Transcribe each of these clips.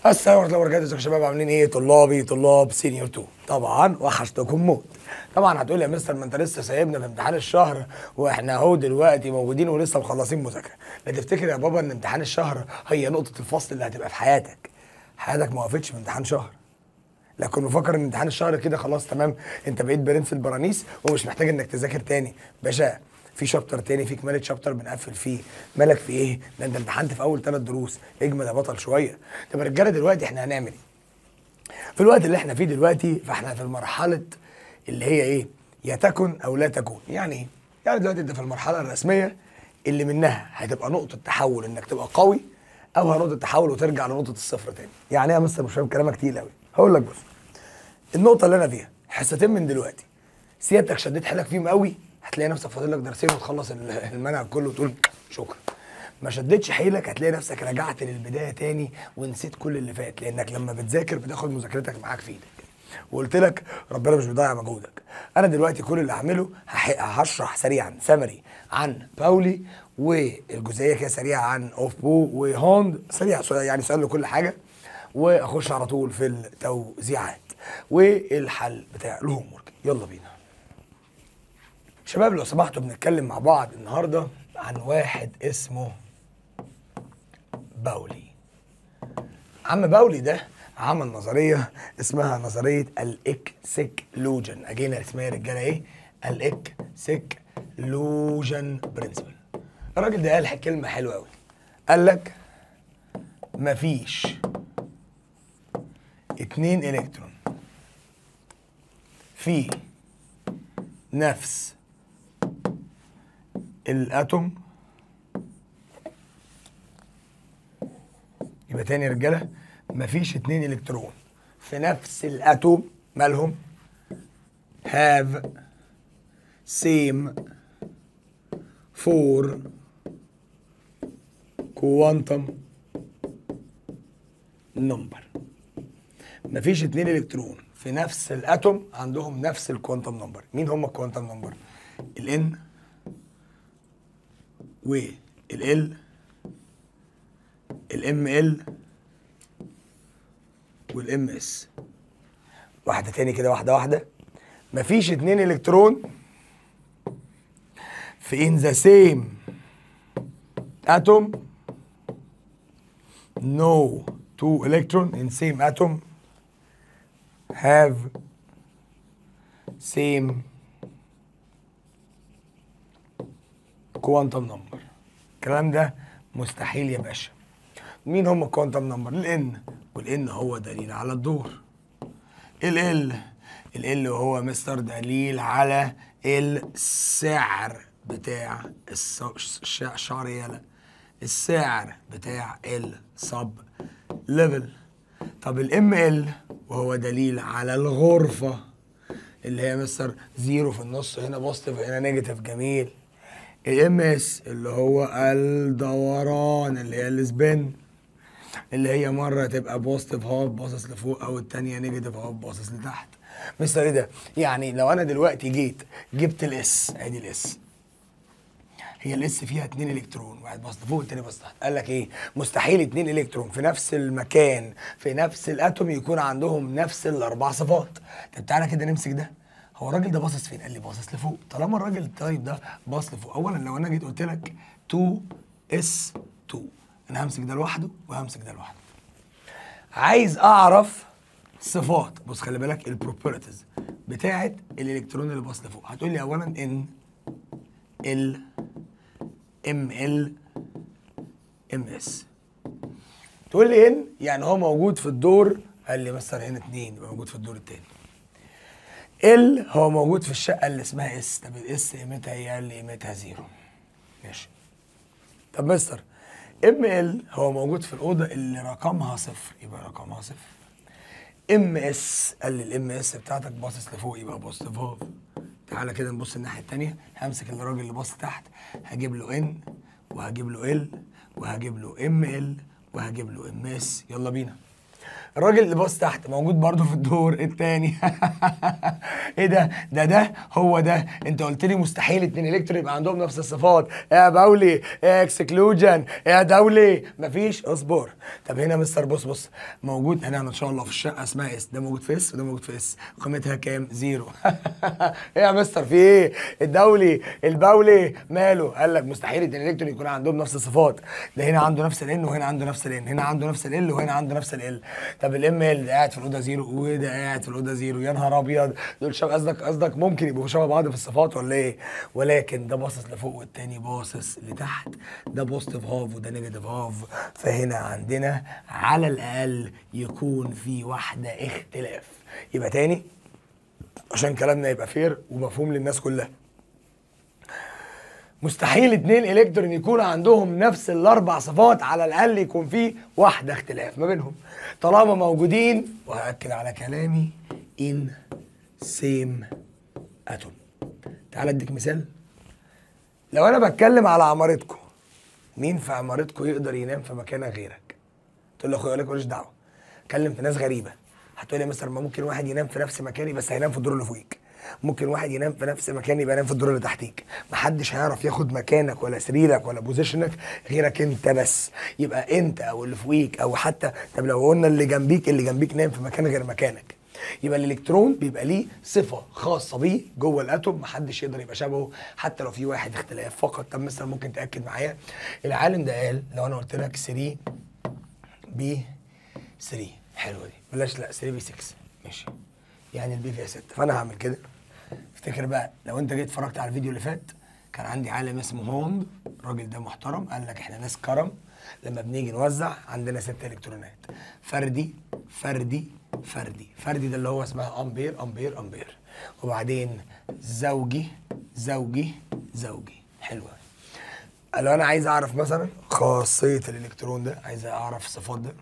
السلام عليكم ورحمه الله وبركاته ازيكم يا شباب عاملين ايه طلابي طلاب سينيور 2 طبعا وحشتكم موت طبعا هتقول يا مستر ما انت لسه سايبنا في امتحان الشهر واحنا اهو دلوقتي موجودين ولسه مخلصين مذاكره لا تفتكر يا بابا ان امتحان الشهر هي نقطه الفصل اللي هتبقى في حياتك حياتك ما وقفتش في امتحان شهر لكن مفكر ان امتحان الشهر كده خلاص تمام انت بقيت برنس البرانيس ومش محتاج انك تذاكر تاني باشا في شابتر تاني في كمالة شابتر بنقفل فيه مالك في ايه ده انت امتحنت في اول ثلاث دروس اجمد يا بطل شويه طب يا رجاله دلوقتي احنا هنعمل ايه في الوقت اللي احنا فيه دلوقتي فاحنا في المرحله اللي هي ايه يا تكن او لا تكون يعني ايه يعني دلوقتي انت في المرحله الرسميه اللي منها هتبقى نقطه تحول انك تبقى قوي او نقطه تحول وترجع لنقطه الصفر تاني يعني ايه يا مستر مش فاهم كلامك تقيل قوي هقول لك بص النقطه اللي انا فيها حصتين من دلوقتي سيادتك شديت حيلك فيهم قوي هتلاقي نفسك فاضل لك درسين وتخلص ال- المنهج كله وتقول شكرا ما شدتش حيلك هتلاقي نفسك رجعت للبدايه تاني ونسيت كل اللي فات لانك لما بتذاكر بتاخد مذاكرتك معاك في ايدك وقلت لك ربنا مش بيضيع مجهودك انا دلوقتي كل اللي هعمله هح- هشرح سريعا سمري عن باولي والجزئيه كده سريعه عن اوف بو وهوند سريع سؤال- يعني سؤال لكل حاجه واخش على طول في التوزيعات والحل بتاع الهوم ورك يلا بينا شباب لو سمحتوا بنتكلم مع بعض النهارده عن واحد اسمه باولي عم باولي ده عمل نظريه اسمها نظريه الاكسكلوجن اجينا اسمها يا رجاله ايه الاكسكلوجن برنسبل الراجل ده قال كلمه حلوه قوي قال لك مفيش اتنين الكترون في نفس الاتوم يبقى تاني يا رجاله مفيش اتنين الكترون في نفس الاتوم مالهم have same for quantum number مفيش اتنين الكترون في نفس الاتوم عندهم نفس الكوانتم نمبر مين هم الكوانتم نمبر الان والال الام ال والام اس واحده تاني كده واحده واحده مفيش اتنين الكترون في in the same atom no two electron in same atom have same quantum number الكلام ده مستحيل يا باشا مين هم الكوانتم نمبر الان والان هو دليل على الدور ال ال هو مستر دليل على السعر بتاع الشعر يلا السعر بتاع السب ليفل طب الام ال وهو دليل على الغرفة اللي هي مستر زيرو في النص هنا بوزيتيف هنا نيجاتيف جميل الام اس اللي هو الدوران اللي هي السبين اللي هي مرة تبقى بوزيتيف هوب باصص لفوق او التانية نيجاتيف هوب باصص لتحت مستر ايه ده؟ يعني لو انا دلوقتي جيت جبت الاس ادي الاس هي الاس فيها اتنين الكترون واحد باص لفوق والتاني باص تحت قال لك ايه مستحيل اتنين الكترون في نفس المكان في نفس الاتوم يكون عندهم نفس الاربع صفات طب تعالى كده نمسك ده هو الراجل ده باصص فين قال لي باصص لفوق طالما الراجل الطيب ده باص لفوق اولا لو انا جيت قلت لك 2 اس 2 انا همسك ده لوحده وهمسك ده لوحده عايز اعرف صفات بص خلي بالك البروبرتيز بتاعه الالكترون اللي باص لفوق هتقول لي اولا ان ال ام ال ام اس تقول لي ان يعني هو موجود في الدور قال لي مثلا هنا اتنين يبقى موجود في الدور التاني ال هو موجود في الشقه اللي اسمها اس طب الاس قيمتها ايه قال لي قيمتها زيرو ماشي طب مستر ام ال هو موجود في الاوضه اللي رقمها صفر يبقى رقمها صفر ام اس قال لي الام اس بتاعتك باصص لفوق يبقى بوزيتيف هوف تعالى كده نبص الناحيه التانيه همسك الراجل اللي باص تحت هجيب له ان وهجيب له ال وهجيب له ام ال وهجيب له ام اس يلا بينا الراجل اللي باص تحت موجود برضه في الدور الثاني ايه ده ده ده هو ده انت قلت لي مستحيل اتنين الكترون يبقى عندهم نفس الصفات يا باولي يا اكسكلوجن يا دولي مفيش اصبر طب هنا مستر بص بص موجود هنا ان شاء الله في الشقه اسمها اس ده موجود في اس وده موجود في اس قيمتها كام زيرو ايه يا مستر في ايه الدولي البولي ماله قال لك مستحيل اتنين الكترون يكون عندهم نفس الصفات ده هنا عنده نفس الان وهنا عنده نفس الان هنا عنده نفس ال وهنا عنده نفس ال طب الام ال قاعد في الاوضه زيرو وده قاعد في الاوضه زيرو يا نهار ابيض دول شبه قصدك قصدك ممكن يبقوا شبه بعض في الصفات ولا ايه ولكن ده باصص لفوق والتاني باصص لتحت ده بوزيتيف هاف وده نيجاتيف هاف فهنا عندنا على الاقل يكون في واحده اختلاف يبقى تاني عشان كلامنا يبقى فير ومفهوم للناس كلها مستحيل اتنين الكترون يكون عندهم نفس الاربع صفات على الاقل يكون في واحده اختلاف ما بينهم طالما موجودين وهاكد على كلامي ان سيم اتوم تعال اديك مثال لو انا بتكلم على عمارتكم مين في عمارتكم يقدر ينام في مكانه غيرك تقول له اخويا لك ماليش دعوه اتكلم في ناس غريبه هتقول لي مثلا ما ممكن واحد ينام في نفس مكاني بس هينام في الدور اللي فوقيك ممكن واحد ينام في نفس مكان يبقى ينام في الدور اللي تحتيك محدش هيعرف ياخد مكانك ولا سريرك ولا بوزيشنك غيرك انت بس يبقى انت او اللي فوقيك او حتى طب لو قلنا اللي جنبيك اللي جنبيك نام في مكان غير مكانك يبقى الالكترون بيبقى ليه صفه خاصه بيه جوه الاتوم محدش يقدر يبقى شبهه حتى لو في واحد اختلاف فقط طب مثلا ممكن تاكد معايا العالم ده قال لو انا قلت لك 3 بي 3 حلوه دي بلاش لا 3 بي 6 ماشي يعني البي فيها 6 فانا هعمل كده افتكر بقى لو انت جيت اتفرجت على الفيديو اللي فات كان عندي عالم اسمه هوند الراجل ده محترم قال لك احنا ناس كرم لما بنيجي نوزع عندنا ست الكترونات فردي فردي فردي فردي ده اللي هو اسمها امبير امبير امبير وبعدين زوجي زوجي زوجي حلوه لو انا عايز اعرف مثلا خاصيه الالكترون ده عايز اعرف صفات ده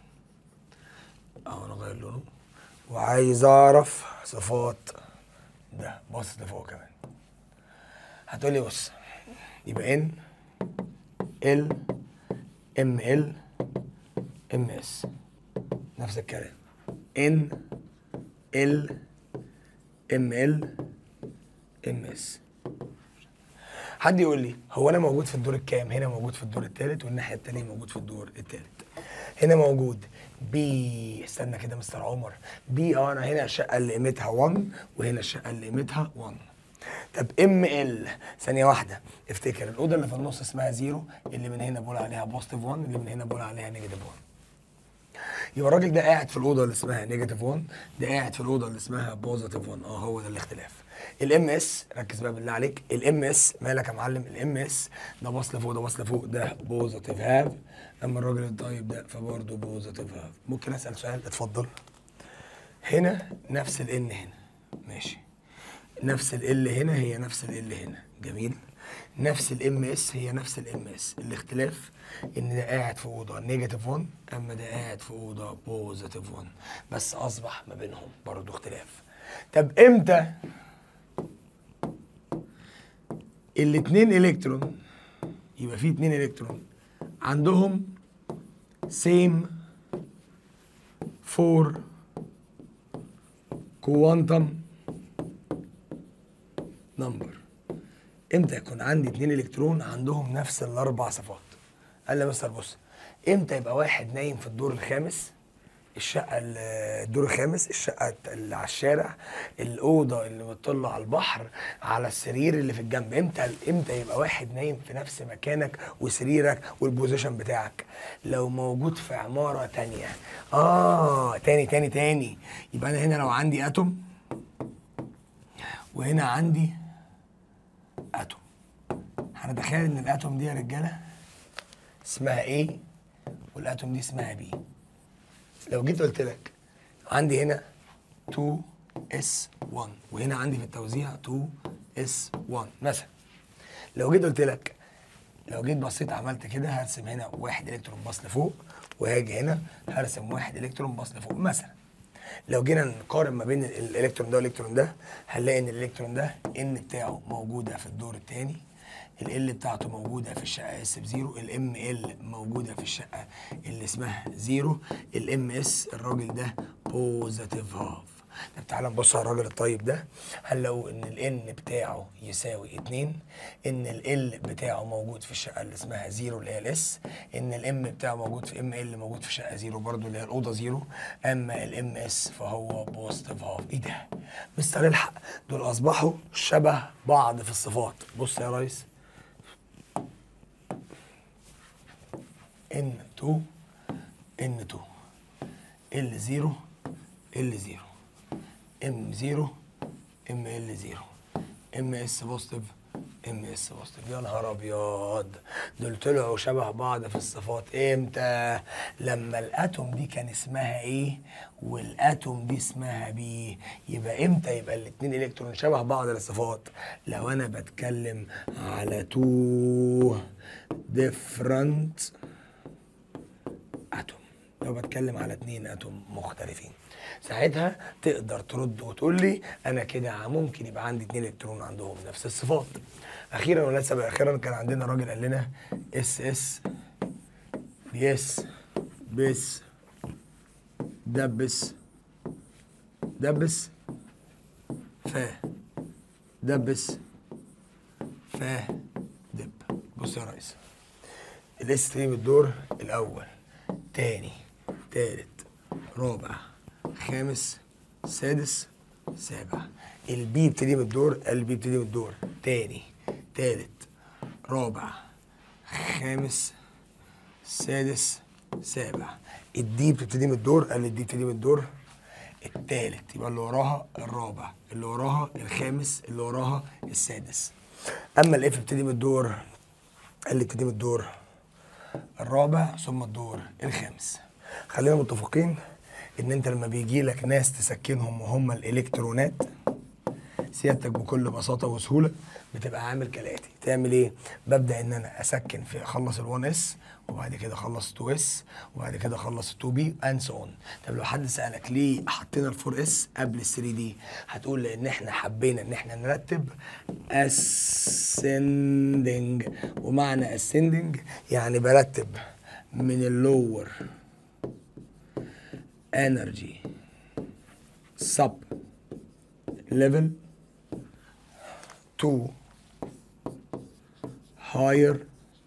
اهو انا اغير لونه وعايز اعرف صفات ده باصص لفوق كمان هتقولي بص يبقى ان ال ام ال ام اس نفس الكلام ان ال ام ال ام اس حد يقول لي هو انا موجود في الدور الكام هنا موجود في الدور الثالث والناحيه الثانيه موجود في الدور الثالث هنا موجود بي استنى كده مستر عمر بي اه انا هنا الشقه اللي قيمتها 1 وهنا الشقه اللي قيمتها 1 طب ام ال ثانيه واحده افتكر الاوضه اللي في النص اسمها زيرو اللي من هنا بقول عليها بوزيتيف 1 اللي من هنا بقول عليها نيجاتيف 1 يبقى الراجل ده قاعد في الاوضه اللي اسمها نيجاتيف 1 ده قاعد في الاوضه اللي اسمها بوزيتيف 1 اه هو ده الاختلاف الام اس ركز بقى بالله عليك الام اس مالك يا معلم الام اس ده باص لفوق ده باص لفوق ده بوزيتيف هاف اما الراجل الطيب ده فبرضه بوزيتيف هاف ممكن اسال سؤال اتفضل هنا نفس الان هنا ماشي نفس ال هنا هي نفس ال هنا جميل نفس الام اس هي نفس الام اس الاختلاف ان ده قاعد في اوضه نيجاتيف 1 اما ده قاعد في اوضه بوزيتيف 1 بس اصبح ما بينهم برضه اختلاف طب امتى الاتنين الكترون يبقى في اتنين الكترون عندهم سيم فور كوانتم نمبر امتى يكون عندي اتنين الكترون عندهم نفس الاربع صفات قال لي مستر بص امتى يبقى واحد نايم في الدور الخامس الشقه ال- الدور الخامس الشقه اللي على الشارع الاوضه اللي بتطل على البحر على السرير اللي في الجنب امتى امتى يبقى واحد نايم في نفس مكانك وسريرك والبوزيشن بتاعك لو موجود في عماره تانية اه تاني تاني تاني يبقى انا هنا لو عندي اتوم وهنا عندي اتوم هنتخيل ان الاتوم دي يا رجاله اسمها ايه والاتوم دي اسمها بي لو جيت قلت لك عندي هنا 2 اس 1 وهنا عندي في التوزيع 2 اس 1 مثلا لو جيت قلت لك لو جيت بصيت عملت كده هرسم هنا واحد الكترون باص لفوق وهاجي هنا هرسم واحد الكترون باص لفوق مثلا لو جينا نقارن ما بين ال- الالكترون ده والالكترون ده هنلاقي ان الالكترون ده ان بتاعه موجوده في الدور الثاني ال بتاعته موجوده في الشقه اس بزيرو الام ال موجوده في الشقه اللي اسمها زيرو الام اس الراجل ده بوزيتيف هاف طب تعالى نبص على الراجل الطيب ده هنلاقوا ان ال بتاعه يساوي 2 ان ال بتاعه موجود في الشقه اللي اسمها زيرو اللي هي الاس ان الام بتاعه موجود في ام ال موجود في شقه زيرو برضو اللي هي الاوضه زيرو اما الام اس فهو بوزيتيف هاف ايه ده مستر الحق دول اصبحوا شبه بعض في الصفات بص يا ريس ان 2 ان 2 ال 0 ال 0 ام 0 ام ال 0 ام اس بوزيتيف ام اس بوزيتيف يا نهار ابيض دول طلعوا شبه بعض في الصفات امتى لما الاتوم دي كان اسمها ايه والاتوم دي اسمها بي يبقى امتى يبقى الاتنين الكترون شبه بعض للصفات لو انا بتكلم على تو different اتوم لو بتكلم على اتنين اتوم مختلفين ساعتها تقدر ترد وتقول لي انا كده ممكن يبقى عندي اتنين الكترون عندهم نفس الصفات اخيرا وليس باخيرا كان عندنا راجل قال لنا اس اس بيس بس دبس دبس فا دبس فا دب بص يا ريس الاس تي بالدور الاول تاني تالت رابع خامس سادس سابع البي بتدي من الدور البي بتدي من الدور تاني تالت رابع خامس سادس سابع الدي بتبتدي من الدور قال الدي بتبتدي من الدور التالت يبقى اللي وراها الرابع اللي وراها الخامس اللي وراها السادس اما الاف بتبتدي من الدور قال لي بتبتدي من الدور الرابع ثم الدور الخامس خلينا متفقين ان انت لما بيجي لك ناس تسكنهم وهم الالكترونات سيادتك بكل بساطه وسهوله بتبقى عامل كالاتي تعمل ايه ببدا ان انا اسكن في اخلص ال1 اس وبعد كده اخلص 2 اس وبعد كده اخلص 2 بي اند سو اون طب لو حد سالك ليه حطينا ال4 اس قبل ال 3 دي هتقول لان احنا حبينا ان احنا نرتب ascending ومعنى ascending يعني برتب من اللور energy sub level to higher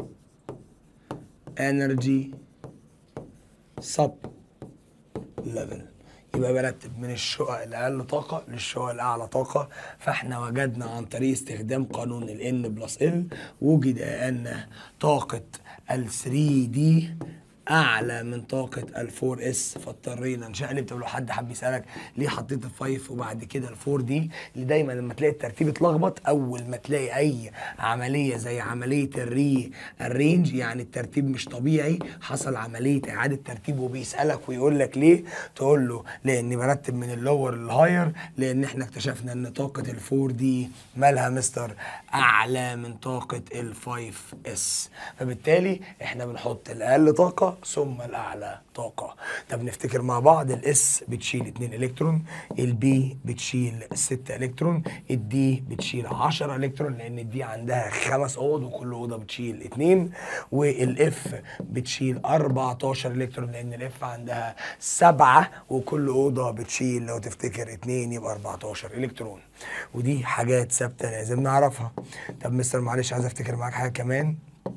energy sub level يبقى برتب من الشقق الاقل طاقه للشقق الاعلى طاقه فاحنا وجدنا عن طريق استخدام قانون ال N بلس ال وجد ان طاقه ال 3 دي اعلى من طاقه ال4 اس فاضطرينا نشقلب طب لو حد حب يسالك ليه حطيت ال5 وبعد كده ال4 دي اللي دايما لما تلاقي الترتيب اتلخبط اول ما تلاقي اي عمليه زي عمليه الري الرينج يعني الترتيب مش طبيعي حصل عمليه اعاده ترتيب وبيسالك ويقول لك ليه تقول له لاني برتب من اللور للهاير لان احنا اكتشفنا ان طاقه ال4 دي مالها مستر اعلى من طاقه ال5 اس فبالتالي احنا بنحط الاقل طاقه ثم الاعلى طاقه طب نفتكر مع بعض الاس بتشيل 2 الكترون البي بتشيل 6 الكترون الدي بتشيل 10 الكترون لان الدي عندها خمس اوض وكل اوضه بتشيل 2 والاف بتشيل 14 الكترون لان الاف عندها 7 وكل اوضه بتشيل لو تفتكر 2 يبقى 14 الكترون ودي حاجات ثابته لازم نعرفها طب مستر معلش عايز افتكر معاك حاجه كمان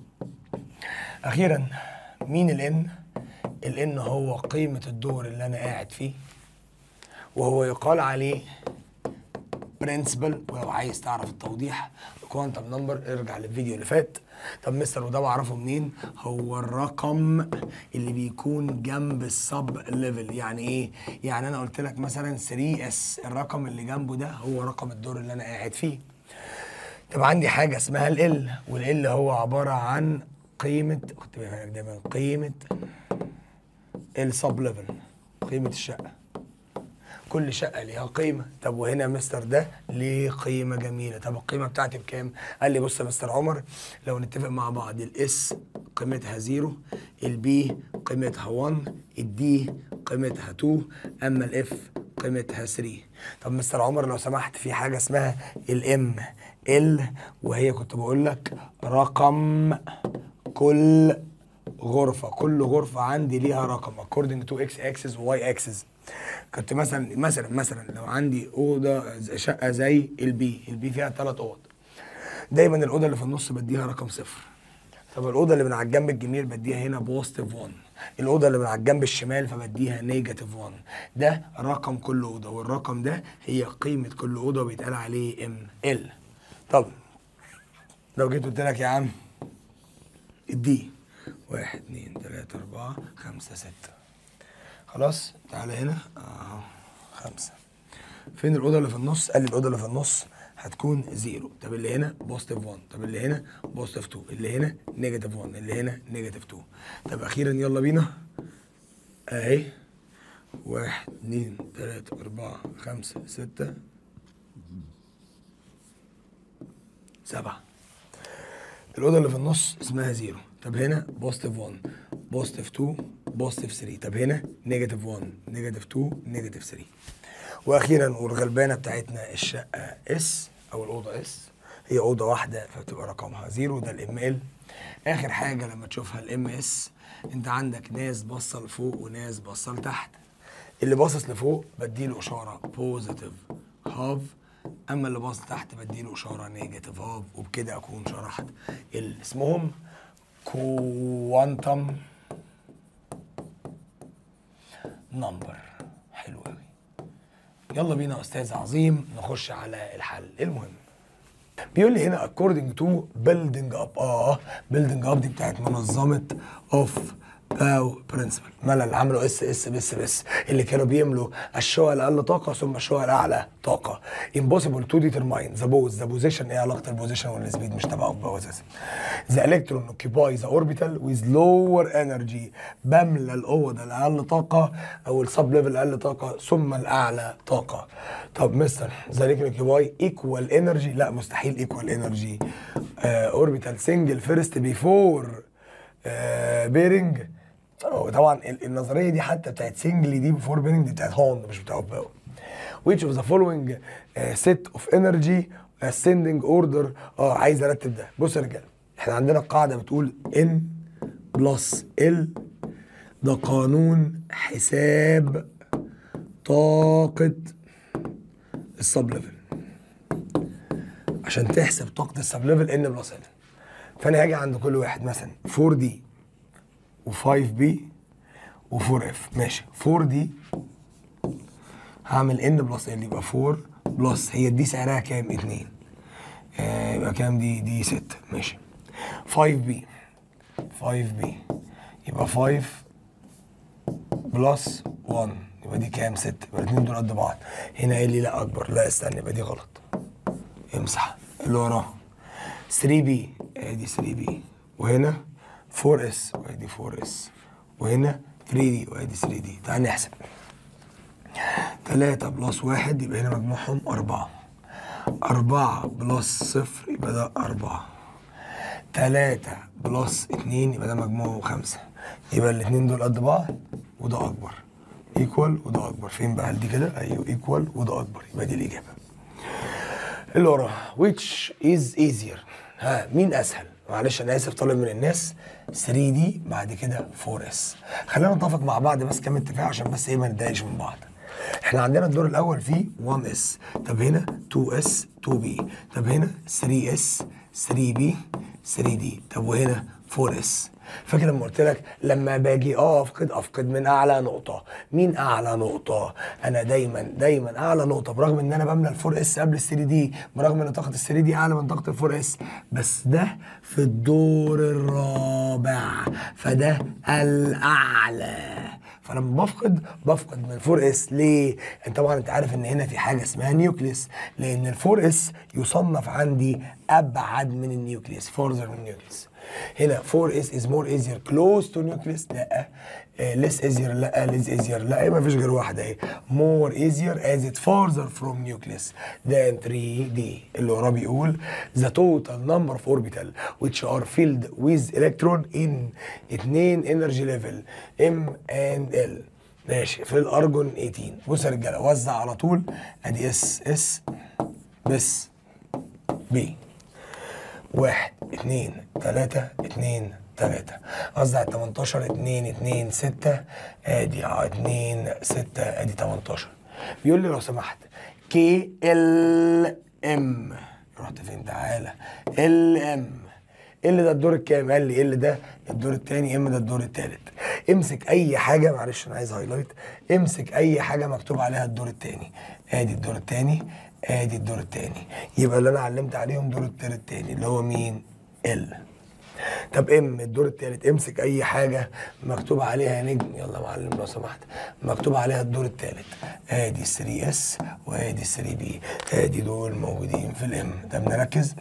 اخيرا مين الان الان هو قيمه الدور اللي انا قاعد فيه وهو يقال عليه برنسبل ولو عايز تعرف التوضيح كوانتم نمبر ارجع للفيديو اللي فات طب مستر وده بعرفه منين هو الرقم اللي بيكون جنب السب ليفل يعني ايه يعني انا قلت لك مثلا 3 اس الرقم اللي جنبه ده هو رقم الدور اللي انا قاعد فيه طب عندي حاجه اسمها ال والال هو عباره عن قيمه خد بالك دايما قيمه السب ليفل قيمه الشقه كل شقه ليها قيمه طب وهنا مستر ده ليه قيمه جميله طب القيمه بتاعتي بكام قال لي بص يا مستر عمر لو نتفق مع بعض الاس قيمتها زيرو البي قيمتها 1 الدي قيمتها 2 اما الاف قيمتها 3 طب مستر عمر لو سمحت في حاجه اسمها الام ال وهي كنت بقول لك رقم كل غرفة كل غرفة عندي ليها رقم according to x axis و y axis كنت مثلا مثلا مثلا لو عندي أوضة ز- شقة زي البي البي فيها ثلاث أوض دايما الأوضة اللي في النص بديها رقم صفر طب الأوضة اللي من على الجنب الجميل بديها هنا بوزيتيف 1 الأوضة اللي من على الجنب الشمال فبديها نيجاتيف 1 ده رقم كل أوضة والرقم ده هي قيمة كل أوضة بيتقال عليه ام ال طب لو جيت قلت لك يا عم الدي واحد اتنين تلاتة أربعة خمسة ستة خلاص تعالى هنا اهو خمسة فين الأوضة اللي في النص؟ قال لي الأوضة اللي في النص هتكون زيرو طب اللي هنا بوزيتيف 1 طب اللي هنا بوزيتيف 2 اللي هنا نيجاتيف 1 اللي هنا نيجاتيف 2 طب أخيرا يلا بينا أهي واحد اتنين تلاتة أربعة خمسة ستة سبعة الأوضة اللي في النص اسمها زيرو طب هنا بوزيتيف 1 بوزيتيف 2 بوزيتيف 3 طب هنا نيجاتيف 1 نيجاتيف 2 نيجاتيف 3 واخيرا والغلبانه بتاعتنا الشقه اس او الاوضه اس هي اوضه واحده فبتبقى رقمها زيرو ده الام ال اخر حاجه لما تشوفها الام اس انت عندك ناس باصه لفوق وناس باصه لتحت اللي باصص لفوق بديله اشاره بوزيتيف هاف اما اللي باص تحت بديله اشاره نيجاتيف هاف وبكده اكون شرحت اللي اسمهم كوانتم نمبر حلو قوي يلا بينا يا استاذ عظيم نخش على الحل المهم بيقول لي هنا according to building up اه building up دي بتاعت منظمه اوف باو برنسبل مالها اللي عملوا اس اس بس بس اللي كانوا بيملوا الشقق الاقل طاقه ثم الشقق الاعلى طاقه impossible to determine the pose the position ايه علاقه البوزيشن والسبيد مش تبع اوف باو اساسا the electron occupies the orbital with lower energy بملى الاوض الاقل طاقه او السب ليفل الاقل طاقه ثم الاعلى طاقه طب مستر the electron occupy equal energy لا مستحيل equal energy اوربيتال سنجل فيرست بيفور بيرنج طبعا ال- النظريه دي حتى بتاعت سنجلي دي بيفور بيرنج دي بتاعت هوند مش بتاعت باو which of the following uh, set of energy ascending order اه عايز ارتب ده بص يا رجاله احنا عندنا قاعده بتقول n بلس ال ده قانون حساب طاقه السب ليفل عشان تحسب طاقه السب ليفل ان بلس ال فانا هاجي عند كل واحد مثلا 4 دي و5 بي و4 اف ماشي 4 دي هعمل ان بلس ال يبقى 4 بلس هي دي سعرها كام 2 آه يبقى كام دي دي 6 ماشي 5 بي 5 بي يبقى 5 بلس 1 يبقى دي كام 6 يبقى الاثنين دول قد بعض هنا قال لي لا اكبر لا استنى يبقى دي غلط امسح اللي وراها 3 بي ادي 3 بي وهنا 4 اس وادي 4 اس وهنا 3 دي وادي 3 دي تعال نحسب 3 بلس 1 يبقى هنا مجموعهم 4 4 بلس 0 يبقى ده 4 3 بلس 2 يبقى ده مجموعه 5 يبقى الاثنين دول قد بعض وده اكبر ايكوال وده اكبر فين بقى دي كده ايوه ايكوال وده اكبر يبقى دي الاجابه اللي وراها which is easier ها مين اسهل معلش انا اسف طالب من الناس 3 دي بعد كده 4 اس خلينا نتفق مع بعض بس كام اتفاق عشان بس ايه ما نتضايقش من بعض احنا عندنا الدور الاول فيه 1 اس طب هنا 2 اس 2 بي طب هنا 3 اس 3 بي 3 دي طب وهنا 4 اس فاكر لما قلت لك لما باجي اه افقد افقد من اعلى نقطه مين اعلى نقطه انا دايما دايما اعلى نقطه برغم ان انا بملى الفور اس قبل الثري دي برغم ان طاقه الثري دي اعلى من طاقه الفور اس بس ده في الدور الرابع فده الاعلى فلما بفقد بفقد من الفور اس ليه؟ انت طبعا انت عارف ان هنا في حاجه اسمها نيوكليس لان الفور اس يصنف عندي ابعد من النيوكليس فورذر من النيوكليس هنا 4 s is more easier close to nucleus لا آه، less easier لا less easier لا ما فيش غير واحده اهي more easier as it farther from nucleus than 3D اللي وراه بيقول the total number of orbital which are filled with electron in اتنين energy level M and L ماشي في الارجون 18 بص يا رجاله وزع على طول ادي اس اس بس بي واحد اتنين تلاتة اتنين تلاتة قصدي على 18 اتنين اتنين ستة ادي اه اتنين ستة ادي 18 بيقول لي لو سمحت كي ال ام رحت فين تعالى ال ام ال ده الدور الكام قال لي ال ده الدور التاني ام ده الدور التالت امسك اي حاجه معلش انا عايز هايلايت امسك اي حاجه مكتوب عليها الدور التاني ادي الدور التاني ادي الدور التاني يبقى اللي انا علمت عليهم دور الدور التاني اللي هو مين ال طب ام الدور التالت امسك اي حاجه مكتوب عليها نجم يلا يا معلم لو سمحت مكتوب عليها الدور التالت ادي 3 اس وادي 3 بي ادي دول موجودين في الام طب نركز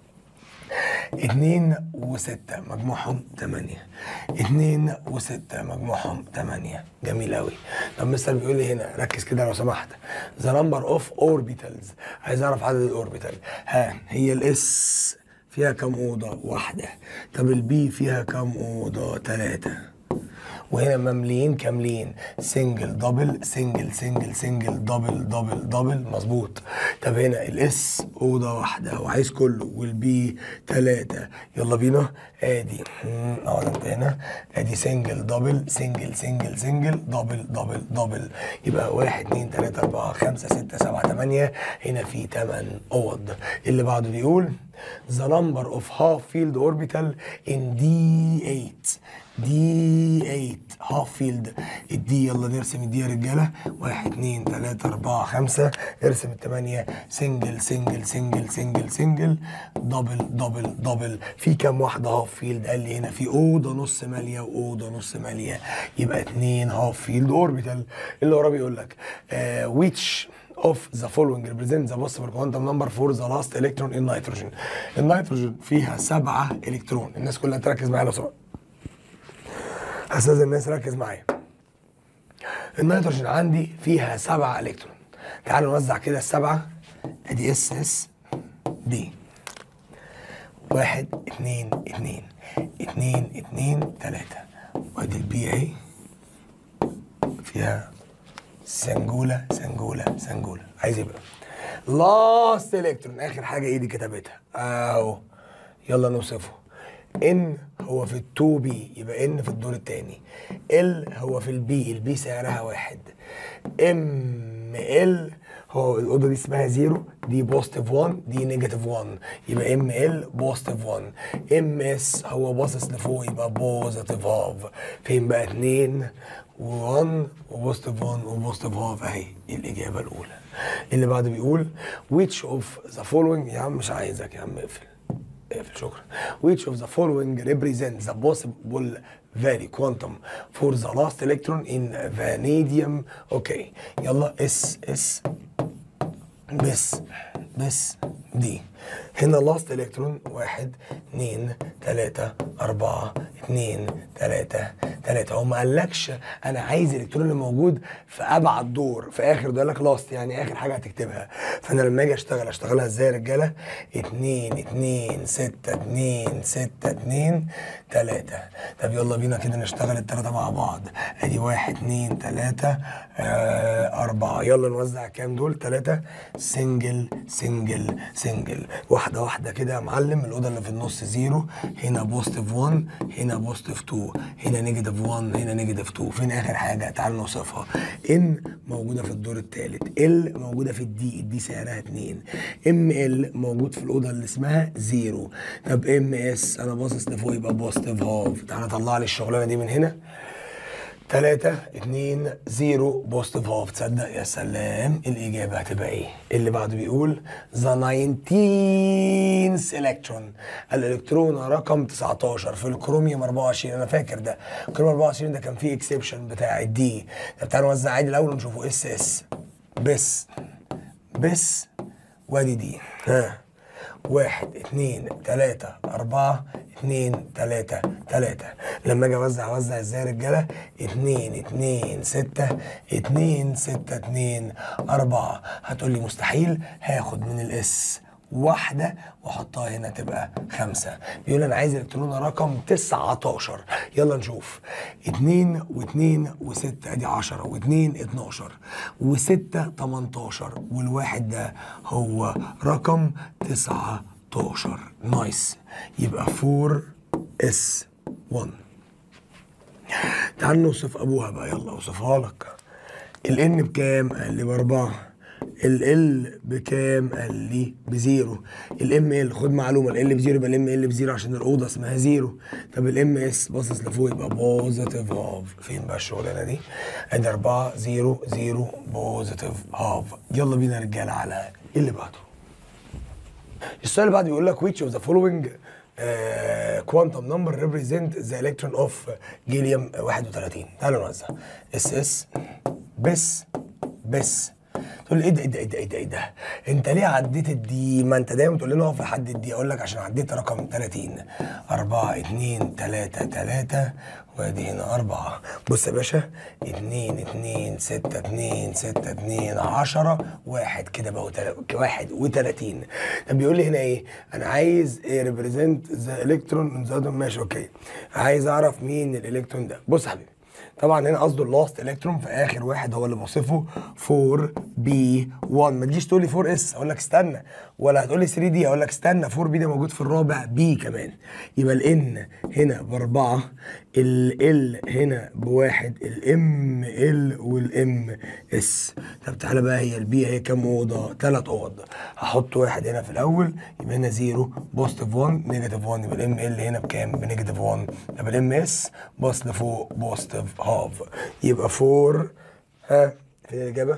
اتنين وستة مجموعهم تمانية اتنين وستة مجموعهم تمانية جميل أوي طب مستر بيقول لي هنا ركز كده لو سمحت ذا نمبر اوف اوربيتالز عايز أعرف عدد الأوربيتال ها هي الاس فيها كام أوضة؟ واحدة طب البي فيها كام أوضة؟ تلاتة وهنا ممليين كاملين سنجل دبل سنجل سنجل سنجل دبل دبل دبل مظبوط طب هنا الاس اوضه واحده وعايز كله والبي ثلاثه يلا بينا ادي مم، اه ده انت هنا ادي سنجل دبل سنجل سنجل سنجل دبل دبل دبل يبقى واحد اتنين تلاته اربعه خمسه سته سبعه تمانيه هنا في تمن اوض اللي بعده بيقول the number of half field orbital in D8 دي 8 هاف فيلد الدي يلا نرسم الدي يا رجاله 1 2 3 4 5 ارسم الثمانيه سنجل سنجل سنجل سنجل سنجل دبل دبل دبل في كام واحده هاف فيلد قال لي هنا في اوضه نص ماليه واوضه نص ماليه يبقى 2 هاف فيلد اوربيتال اللي وراه بيقول لك which of the following represent the possible quantum number for the last electron in nitrogen النيتروجين فيها سبعة الكترون الناس كلها تركز معايا لو سمحت استاذ الناس ركز معايا النيتروجين عندي فيها سبعة الكترون تعالوا نوزع كده السبعة ادي اس اس دي واحد اتنين اتنين اتنين اتنين تلاتة وادي البي اهي فيها سنجولة سنجولة سنجولة عايز يبقى لاست الكترون اخر حاجة ايدي كتبتها اهو يلا نوصفه ان هو في التو بي يبقى ان في الدور الثاني ال هو في البي البي سعرها واحد ام ال هو الاوضه دي اسمها زيرو دي بوزيتيف 1 دي نيجاتيف 1 يبقى ام ال بوزيتيف 1 ام اس هو باصص لفوق يبقى بوزيتيف هاف فين بقى 2 و1 وبوزيتيف 1 وبوزيتيف هاف اهي دي الاجابه الاولى اللي بعده بيقول which of the following يا عم مش عايزك يا عم اقفل اقفل شكرا which of the following represents the possible value quantum for the last electron in vanadium اوكي يلا اس اس بس بس دي هنا لاست الكترون واحد اتنين تلاتة أربعة اتنين تلاتة تلاتة هو ما قالكش أنا عايز الإلكترون اللي موجود في أبعد دور في آخر ده لك لاست يعني آخر حاجة هتكتبها فأنا لما أجي أشتغل أشتغلها إزاي يا رجالة؟ اتنين اتنين ستة اتنين ستة اتنين تلاتة طب يلا بينا كده نشتغل التلاتة مع بعض أدي واحد اتنين تلاتة آه أربعة يلا نوزع كام دول؟ تلاتة سنجل سنجل سنجل واحدة واحدة كده يا معلم الأوضة اللي في النص زيرو هنا بوزيتيف 1 هنا بوزيتيف 2 هنا نيجاتيف 1 هنا نيجاتيف 2 فين آخر حاجة تعال نوصفها إن موجودة في الدور الثالث ال موجودة في الدي الدي سعرها 2 ام ال موجود في الأوضة اللي اسمها زيرو طب ام اس أنا باصص لفوق يبقى بوزيتيف هاف تعالى طلع لي الشغلانة دي من هنا تلاتة اتنين زيرو بوزيتيف هاف تصدق يا سلام الإجابة هتبقى إيه؟ اللي بعده بيقول ذا 19 إلكترون الإلكترون رقم 19 في الكروميوم 24 أنا فاكر ده الكروميوم 24 ده كان فيه اكسبشن بتاع الدي طب تعالوا نوزع عادي الأول ونشوفه اس اس بس بس وادي دي ها واحد اتنين تلاتة أربعة اتنين تلاتة تلاتة لما أجي أوزع أوزع إزاي يا رجالة؟ اتنين اتنين ستة اتنين ستة اتنين أربعة هتقولي مستحيل هاخد من الإس واحدة واحطها هنا تبقى خمسة بيقول انا عايز الكترون رقم 19 يلا نشوف اتنين واتنين وستة ادي 10 واتنين 12 وستة 18 والواحد ده هو رقم 19 16 نايس يبقى 4 اس 1 تعال نوصف ابوها بقى يلا اوصفها لك الان بكام قال لي باربعه ال بكام قال لي بزيرو الام ال خد معلومه ال بزيرو يبقى الام ال بزيرو عشان الاوضه اسمها زيرو طب الام اس باصص لفوق يبقى بوزيتيف هاف فين بقى الشغلانه دي ادي 4 0 0 بوزيتيف هاف يلا بينا يا رجاله على اللي بعده السؤال اللي بعده بيقول لك which of the following uh, quantum number represent the electron of جيليوم 31 تعالوا نوزع اس اس بس بس تقول لي ايه ده ايه ده ايه ده ايه ده, إيه ده؟ انت ليه عديت الدي ما انت دايما تقول لنا اقف لحد الدي اقول لك عشان عديت رقم 30 4 2 3 3 وادي هنا 4 بص يا باشا 2 2 6 2 6 2 10 واحد كده بقوا 31 طب بيقول لي هنا ايه؟ انا عايز ايه ريبريزنت ذا الكترون ذا ماشي اوكي عايز اعرف مين الالكترون ده بص يا حبيبي طبعا هنا قصده اللاست الكترون في اخر واحد هو اللي موصفه 4 بي 1 ما تجيش تقول لي 4 اس اقول لك استنى ولا هتقول لي 3 دي اقول لك استنى 4 بي ده موجود في الرابع بي كمان يبقى الان هنا باربعه ال هنا بواحد الام ال والام اس طب تعالى بقى هي البي هي كام اوضه؟ ثلاث اوض هحط واحد هنا في الاول يبقى هنا 0 بوزيتيف 1 نيجاتيف 1 يبقى الام ال هنا بكام؟ بنيجاتيف 1 طب الام اس باص لفوق بوزيتيف هاف يبقى 4 ها فين الاجابه؟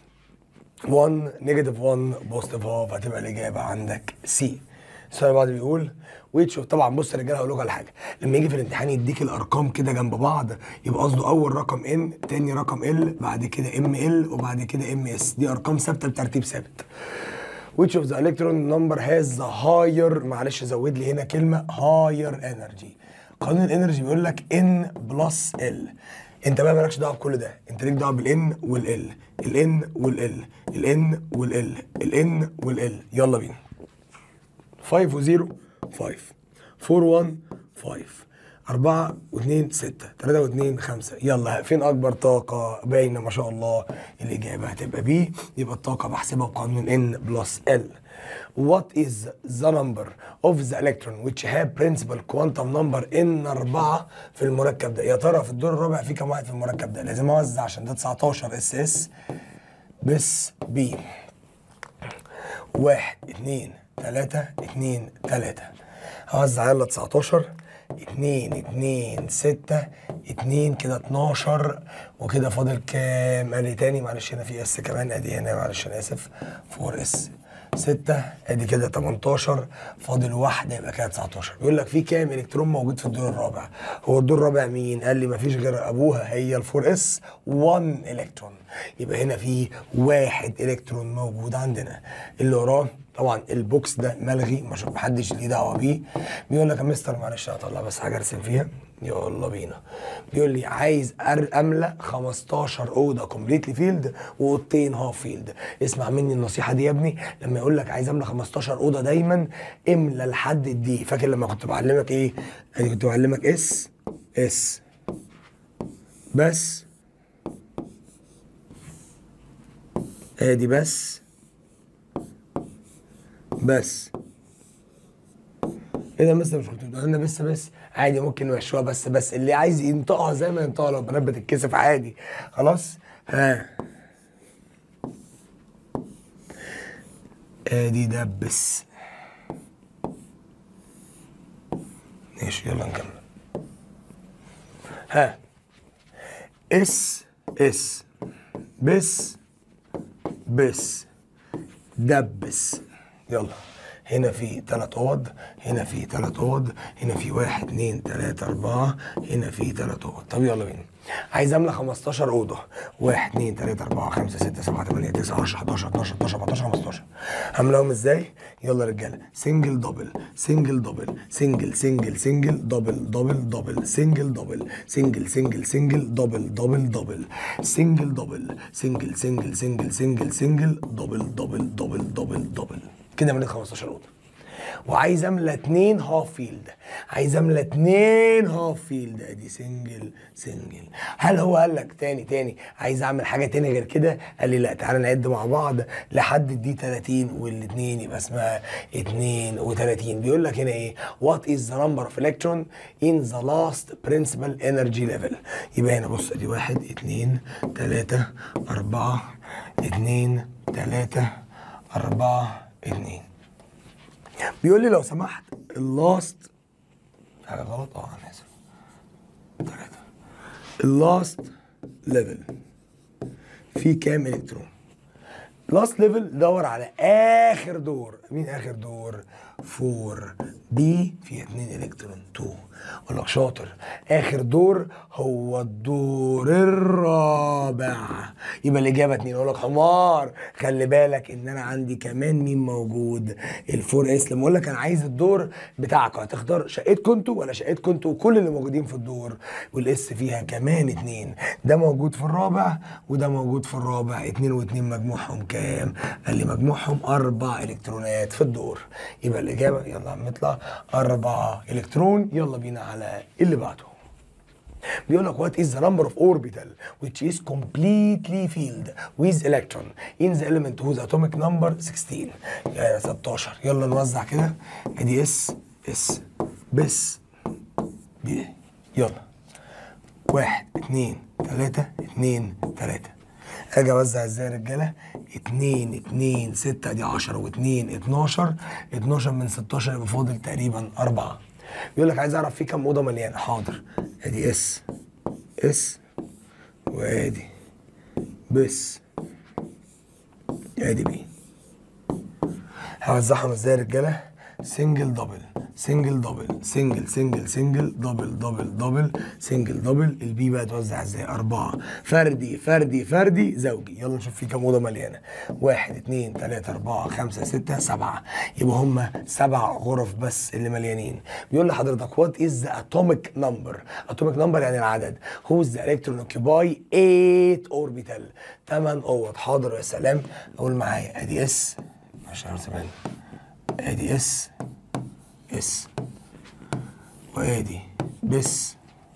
1 نيجاتيف 1 بوزيتيف هاف هتبقى الاجابه عندك سي السؤال اللي بعده بيقول ويتش طبعا بص يا رجاله هقول لكم على حاجه لما يجي في الامتحان يديك الارقام كده جنب بعض يبقى قصده اول رقم ان تاني رقم ال بعد كده ام ال وبعد كده ام اس دي ارقام ثابته بترتيب ثابت which of the electron number has the higher معلش زود لي هنا كلمه higher energy قانون الانرجي بيقول لك n بلس ال انت بقى مالكش دعوه بكل ده انت ليك دعوه بالان والال الان والال الان والال الان والال يلا بينا 5 و 0 5 4 1 5 4 و2 6 3 و2 5 يلا فين اكبر طاقه باينه ما شاء الله الاجابه هتبقى بي يبقى الطاقه بحسبها بقانون ان بلس ال What is the number of the electron which have principal quantum number n 4 في المركب ده؟ يا ترى في الدور الرابع في كام واحد في المركب ده؟ لازم اوزع عشان ده 19 اس اس بس بي واحد اتنين تلاتة اتنين تلاتة هوزع يلا 19 اتنين اتنين ستة اتنين كده اتناشر وكده فاضل كام؟ قال لي تاني معلش هنا في اس كمان ادي هنا معلش انا اسف 4 اس ستة ادي كده 18 فاضل واحدة يبقى كده 19 بيقول لك في كام الكترون موجود في الدور الرابع هو الدور الرابع مين قال لي مفيش غير ابوها هي الفور اس 1 الكترون يبقى هنا في واحد الكترون موجود عندنا اللي وراه طبعا البوكس ده ملغي مش محدش ليه دعوه بيه بيقول لك يا مستر معلش هطلع بس حاجه ارسم فيها يلا بينا بيقول لي عايز أر- املى 15 اوضه كومبليتلي فيلد واوضتين هاف فيلد اسمع مني النصيحه دي يا ابني لما يقول لك عايز املى 15 اوضه دايما املى لحد الدي فاكر لما كنت بعلمك ايه ادي كنت بعلمك اس اس بس ادي بس بس ايه ده مستر مش كنت بتقول لنا بس بس عادي ممكن نمشوها بس بس اللي عايز ينطقها زي ما ينطقها لو بنات بتتكسف عادي خلاص ها ادي دبس ماشي يلا نكمل ها اس اس بس بس دبس يلا هنا في تلات اوض هنا في تلات اوض هنا في واحد اتنين تلاتة اربعة هنا في تلات اوض طب يلا بينا عايز املى 15 اوضه واحد اتنين تلاته اربعه خمسه سته سبعه تمانيه تسعه 10 11 12 13 14 15 هملاهم ازاي؟ يلا يا رجاله سنجل دبل سنجل دبل سنجل سنجل سنجل دبل دبل دبل سنجل دبل سنجل سنجل سنجل دبل دبل دبل سنجل دبل سنجل سنجل سنجل سنجل سنجل دبل دبل دبل دبل دبل كده مليت 15 اوضه وعايز املى اتنين هاف فيلد عايز املى اتنين هاف فيلد ادي سنجل سنجل هل هو قال لك تاني تاني عايز اعمل حاجه تاني غير كده قال لي لا تعالى نعد مع بعض لحد الدي 30 والاثنين يبقى اسمها 32 بيقول لك هنا ايه وات از ذا نمبر اوف الكترون ان ذا لاست برنسبل انرجي ليفل يبقى هنا بص ادي واحد اتنين تلاته اربعه اتنين تلاته اربعه اتنين بيقول لي لو سمحت اللاست حاجه غلط اه انا اسف ثلاثه اللاست ليفل فيه كام الكترون لاست ليفل دور على اخر دور مين اخر دور 4 بي فيها 2 الكترون 2 اقول لك شاطر اخر دور هو الدور الرابع يبقى الاجابه 2 اقول لك حمار خلي بالك ان انا عندي كمان مين موجود الفور اس لما اقول لك انا عايز الدور بتاعك هتختار شقتكم انتوا ولا شقتكم انتوا وكل اللي موجودين في الدور والاس فيها كمان اتنين ده موجود في الرابع وده موجود في الرابع اتنين واتنين مجموعهم كام؟ قال لي مجموعهم اربع الكترونات في الدور يبقى الاجابه يلا يا عم نطلع اربعه الكترون يلا بينا على اللي بعده بيقول لك what is the number of orbital which is completely filled with electron in the element whose atomic number 16 يعني 16 يلا نوزع كده ادي اس اس بس بي يلا واحد اتنين تلاتة اتنين تلاتة اجي اوزع ازاي يا رجاله؟ اتنين اتنين ستة دي عشرة واتنين اتناشر اتناشر من ستاشر يبقى فاضل تقريبا أربعة يقول لك عايز اعرف في كام اوضه مليانه حاضر ادي اس اس وادي بس ادي بي هوزعهم ازاي يا رجاله سنجل دبل سنجل دبل سنجل سنجل سنجل دبل دبل دبل سنجل دبل البي بقى توزع ازاي أربعة فردي فردي فردي زوجي يلا نشوف في كام أوضة مليانة واحد اتنين تلاتة أربعة خمسة ستة سبعة يبقى هما سبع غرف بس اللي مليانين بيقول لحضرتك وات از ذا اتوميك نمبر اتوميك نمبر يعني العدد هو ذا الكترون اوكيباي 8 اوربيتال 8 اوض حاضر يا سلام قول معايا ادي اس عشان زمان ادي اس اس وادي بس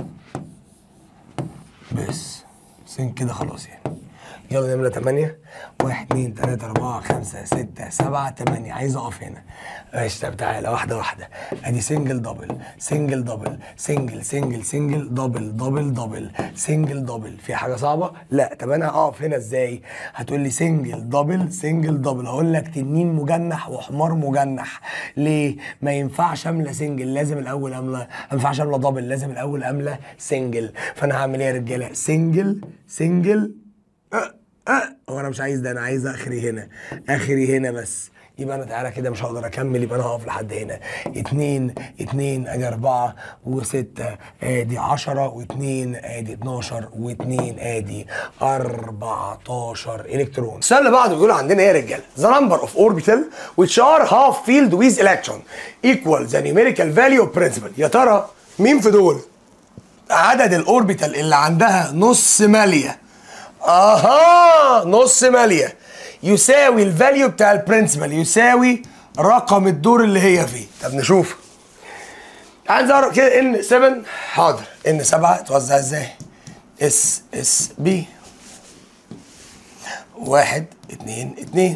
بس سين كده خلاص يعني يلا نملة تمانية واحد اتنين تلاتة أربعة خمسة ستة سبعة تمانية عايز أقف هنا ماشي طب تعالى واحدة واحدة أدي سنجل دبل سنجل دبل سنجل سنجل سنجل دبل دبل دبل سنجل دبل في حاجة صعبة؟ لا طب أنا هقف هنا إزاي؟ هتقول لي سنجل دبل سنجل دبل هقول لك تنين مجنح وحمار مجنح ليه؟ ما ينفعش أملى سنجل لازم الأول أملى ما ينفعش أملى دبل لازم الأول أملى سنجل فأنا هعمل إيه يا رجالة؟ سنجل سنجل أه أه هو انا مش عايز ده انا عايز اخري هنا اخري هنا بس يبقى انا تعالى كده مش هقدر اكمل يبقى انا هقف لحد هنا اتنين اتنين ادي اربعة وستة ادي عشرة واتنين ادي اتناشر واتنين ادي اربعتاشر الكترون السؤال اللي بعده بيقول عندنا ايه يا رجاله the number of orbital which are half filled with electron equal the numerical value of principal يا ترى مين في دول عدد الاوربيتال اللي عندها نص ماليه اها نص ماليه يساوي الفاليو بتاع البرنسبل يساوي رقم الدور اللي هي فيه طب نشوف عايز اعرف كده ان 7 حاضر ان 7 توزع ازاي اس اس بي واحد اتنين اتنين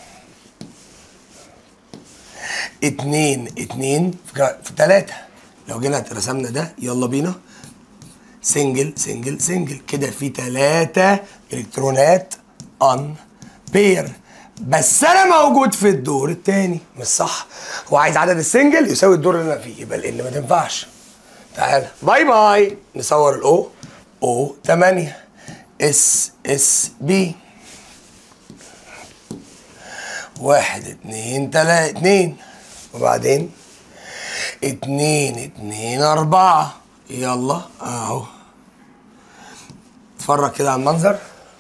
اتنين اتنين في في تلاتة لو جينا رسمنا ده يلا بينا سنجل سنجل سنجل كده في ثلاثة الكترونات ان بير بس انا موجود في الدور الثاني مش صح هو عايز عدد السنجل يساوي الدور اللي انا فيه يبقى لان ما تنفعش تعالى باي باي نصور الاو او 8 اس اس بي واحد اتنين تلاتة اتنين وبعدين اتنين اتنين اربعة يلا اهو اتفرج كده على المنظر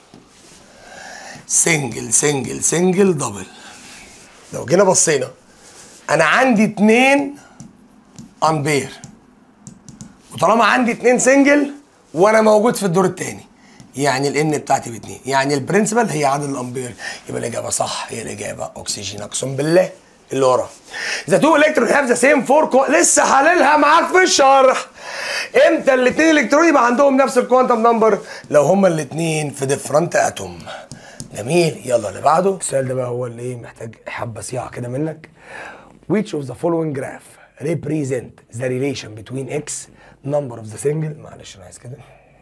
سنجل سنجل سنجل دبل لو جينا بصينا انا عندي اتنين امبير وطالما عندي اتنين سنجل وانا موجود في الدور التاني يعني الان بتاعتي باتنين يعني البرنسبل هي عدد الامبير يبقى الاجابه صح هي الاجابه اكسجين اقسم بالله اللي ورا ذا تو الكترون هاف ذا سيم فور لسه حللها معاك في الشرح امتى الاثنين الكترون يبقى عندهم نفس الكوانتم نمبر لو هما الاثنين في ديفرنت اتوم جميل يلا اللي بعده السؤال ده بقى هو اللي ايه محتاج حبه صياعه كده منك which of the following graph represent the relation between x number of the single معلش انا عايز كده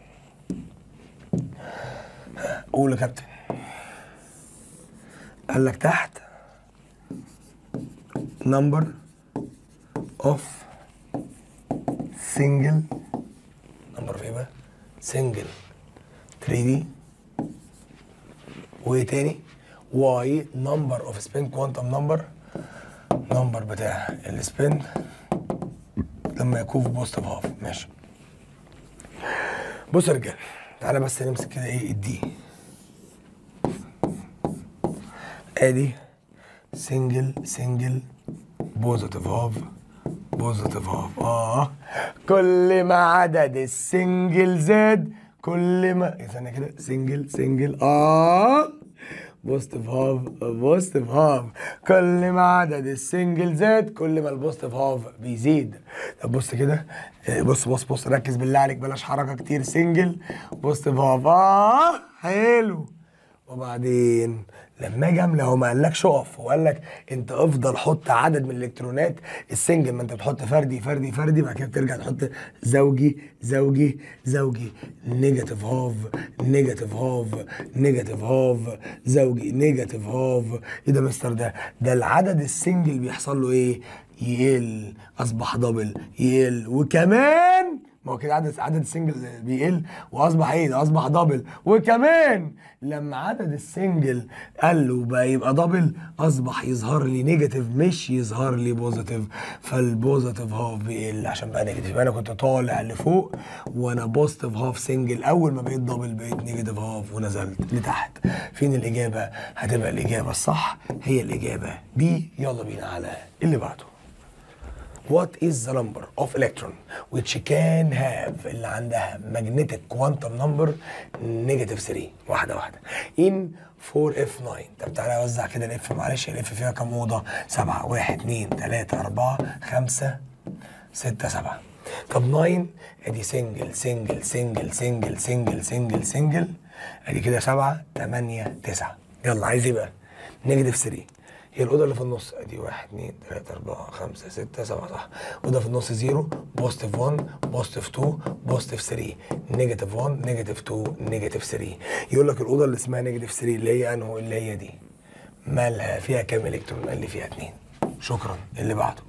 قول يا كابتن قال لك تحت number of single number of ايه بقى single 3D وايه تاني y number of spin quantum number number بتاع السبين لما يكون في بوزيتيف هاف ماشي بص يا رجاله تعالى بس نمسك كده ايه الدي ادي سنجل سنجل بوزيتيف هاف بوزيتيف هاف اه كل ما عدد السنجل زاد كل ما إيه ثانيه كده سنجل سنجل اه بوزيتيف هاف بوزيتيف هاف كل ما عدد السنجل زاد كل ما البوزيتيف هاف بيزيد طب بص كده إيه، بص بص بص ركز بالله عليك بلاش حركه كتير سنجل بوزيتيف هاف اه حلو وبعدين لما اجي املى هو ما قالكش اقف هو قال لك انت افضل حط عدد من الالكترونات السنجل ما انت بتحط فردي فردي فردي بعد كده بترجع تحط زوجي زوجي زوجي نيجاتيف هاف نيجاتيف هاف نيجاتيف هاف زوجي نيجاتيف هاف ايه ده مستر ده ده العدد السنجل بيحصل له ايه يقل اصبح دبل يقل وكمان ما هو كده عدد عدد السنجل بيقل واصبح ايه ده اصبح دبل وكمان لما عدد السنجل قل وبقى يبقى دبل اصبح يظهر لي نيجاتيف مش يظهر لي بوزيتيف فالبوزيتيف هاف بيقل عشان بقى نيجاتيف انا كنت طالع لفوق وانا بوزيتيف هاف سنجل اول ما بقيت دبل بقيت نيجاتيف هاف ونزلت لتحت فين الاجابه هتبقى الاجابه الصح هي الاجابه بي يلا بينا على اللي بعده What is the number of electron which can have اللي عندها magnetic quantum number negative 3 واحدة واحدة in 4F9 طب تعالى اوزع كده الاف معلش الاف فيها كام اوضة؟ سبعة واحد اتنين تلاتة أربعة خمسة ستة سبعة طب 9 ادي سنجل سنجل سنجل سنجل سنجل سنجل سنجل ادي كده سبعة تمانية تسعة يلا عايز ايه بقى؟ نيجاتيف 3 هي الأوضة اللي في النص أدي واحد اتنين تلاتة أربعة خمسة ستة سبعة صح أوضة في النص زيرو بوزيتيف 1 بوزيتيف 2 بوزيتيف 3 نيجاتيف 1 نيجاتيف 2 نيجاتيف 3 يقول لك الأوضة اللي اسمها نيجاتيف 3 اللي هي أنهو اللي هي دي مالها فيها كام إلكترون قال لي فيها اتنين شكرا اللي بعده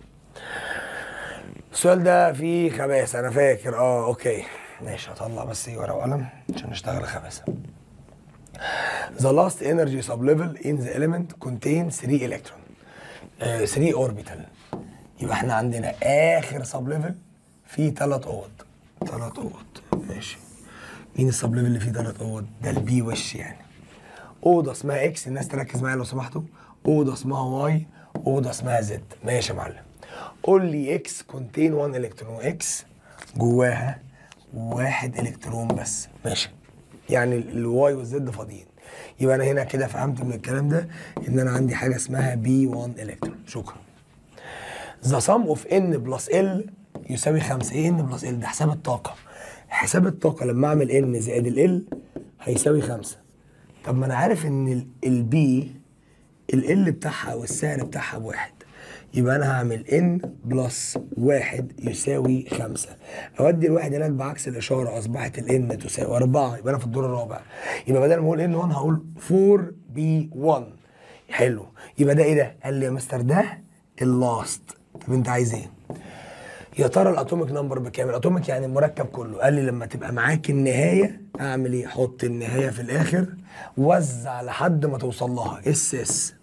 السؤال ده فيه خباثة أنا فاكر أه أوكي ماشي هطلع بس إيه ورقة وقلم عشان نشتغل خباثة The last energy sublevel in the element contains 3 electron uh, 3 orbital يبقى احنا عندنا اخر sublevel فيه 3 اوض 3 اوض ماشي مين السبليفل اللي فيه 3 اوض ده البي وش يعني اوضه اسمها اكس الناس تركز معايا لو سمحتوا اوضه اسمها واي اوضه اسمها زد ماشي يا معلم قول لي اكس كونتين 1 الكترون اكس جواها واحد الكترون بس ماشي يعني الواي والزد فاضيين يبقى انا هنا كده فهمت من الكلام ده ان انا عندي حاجه اسمها بي 1 الكترون شكرا ذا سم اوف ان بلس ال يساوي 5 ان بلس ال ده حساب الطاقه حساب الطاقه لما اعمل ان زائد ال هيساوي 5 طب ما انا عارف ان البي ال بتاعها والسعر بتاعها بواحد يبقى انا هعمل ان بلس واحد يساوي خمسة اودي الواحد هناك بعكس الاشاره اصبحت الان تساوي اربعة يبقى انا في الدور الرابع يبقى بدل ما اقول ان 1 هقول 4 بي 1 حلو يبقى ده ايه ده؟ قال لي يا مستر ده اللاست طب انت عايز ايه؟ يا ترى الاتوميك نمبر بكام؟ الاتوميك يعني المركب كله قال لي لما تبقى معاك النهايه اعمل ايه؟ حط النهايه في الاخر وزع لحد ما توصل لها اس اس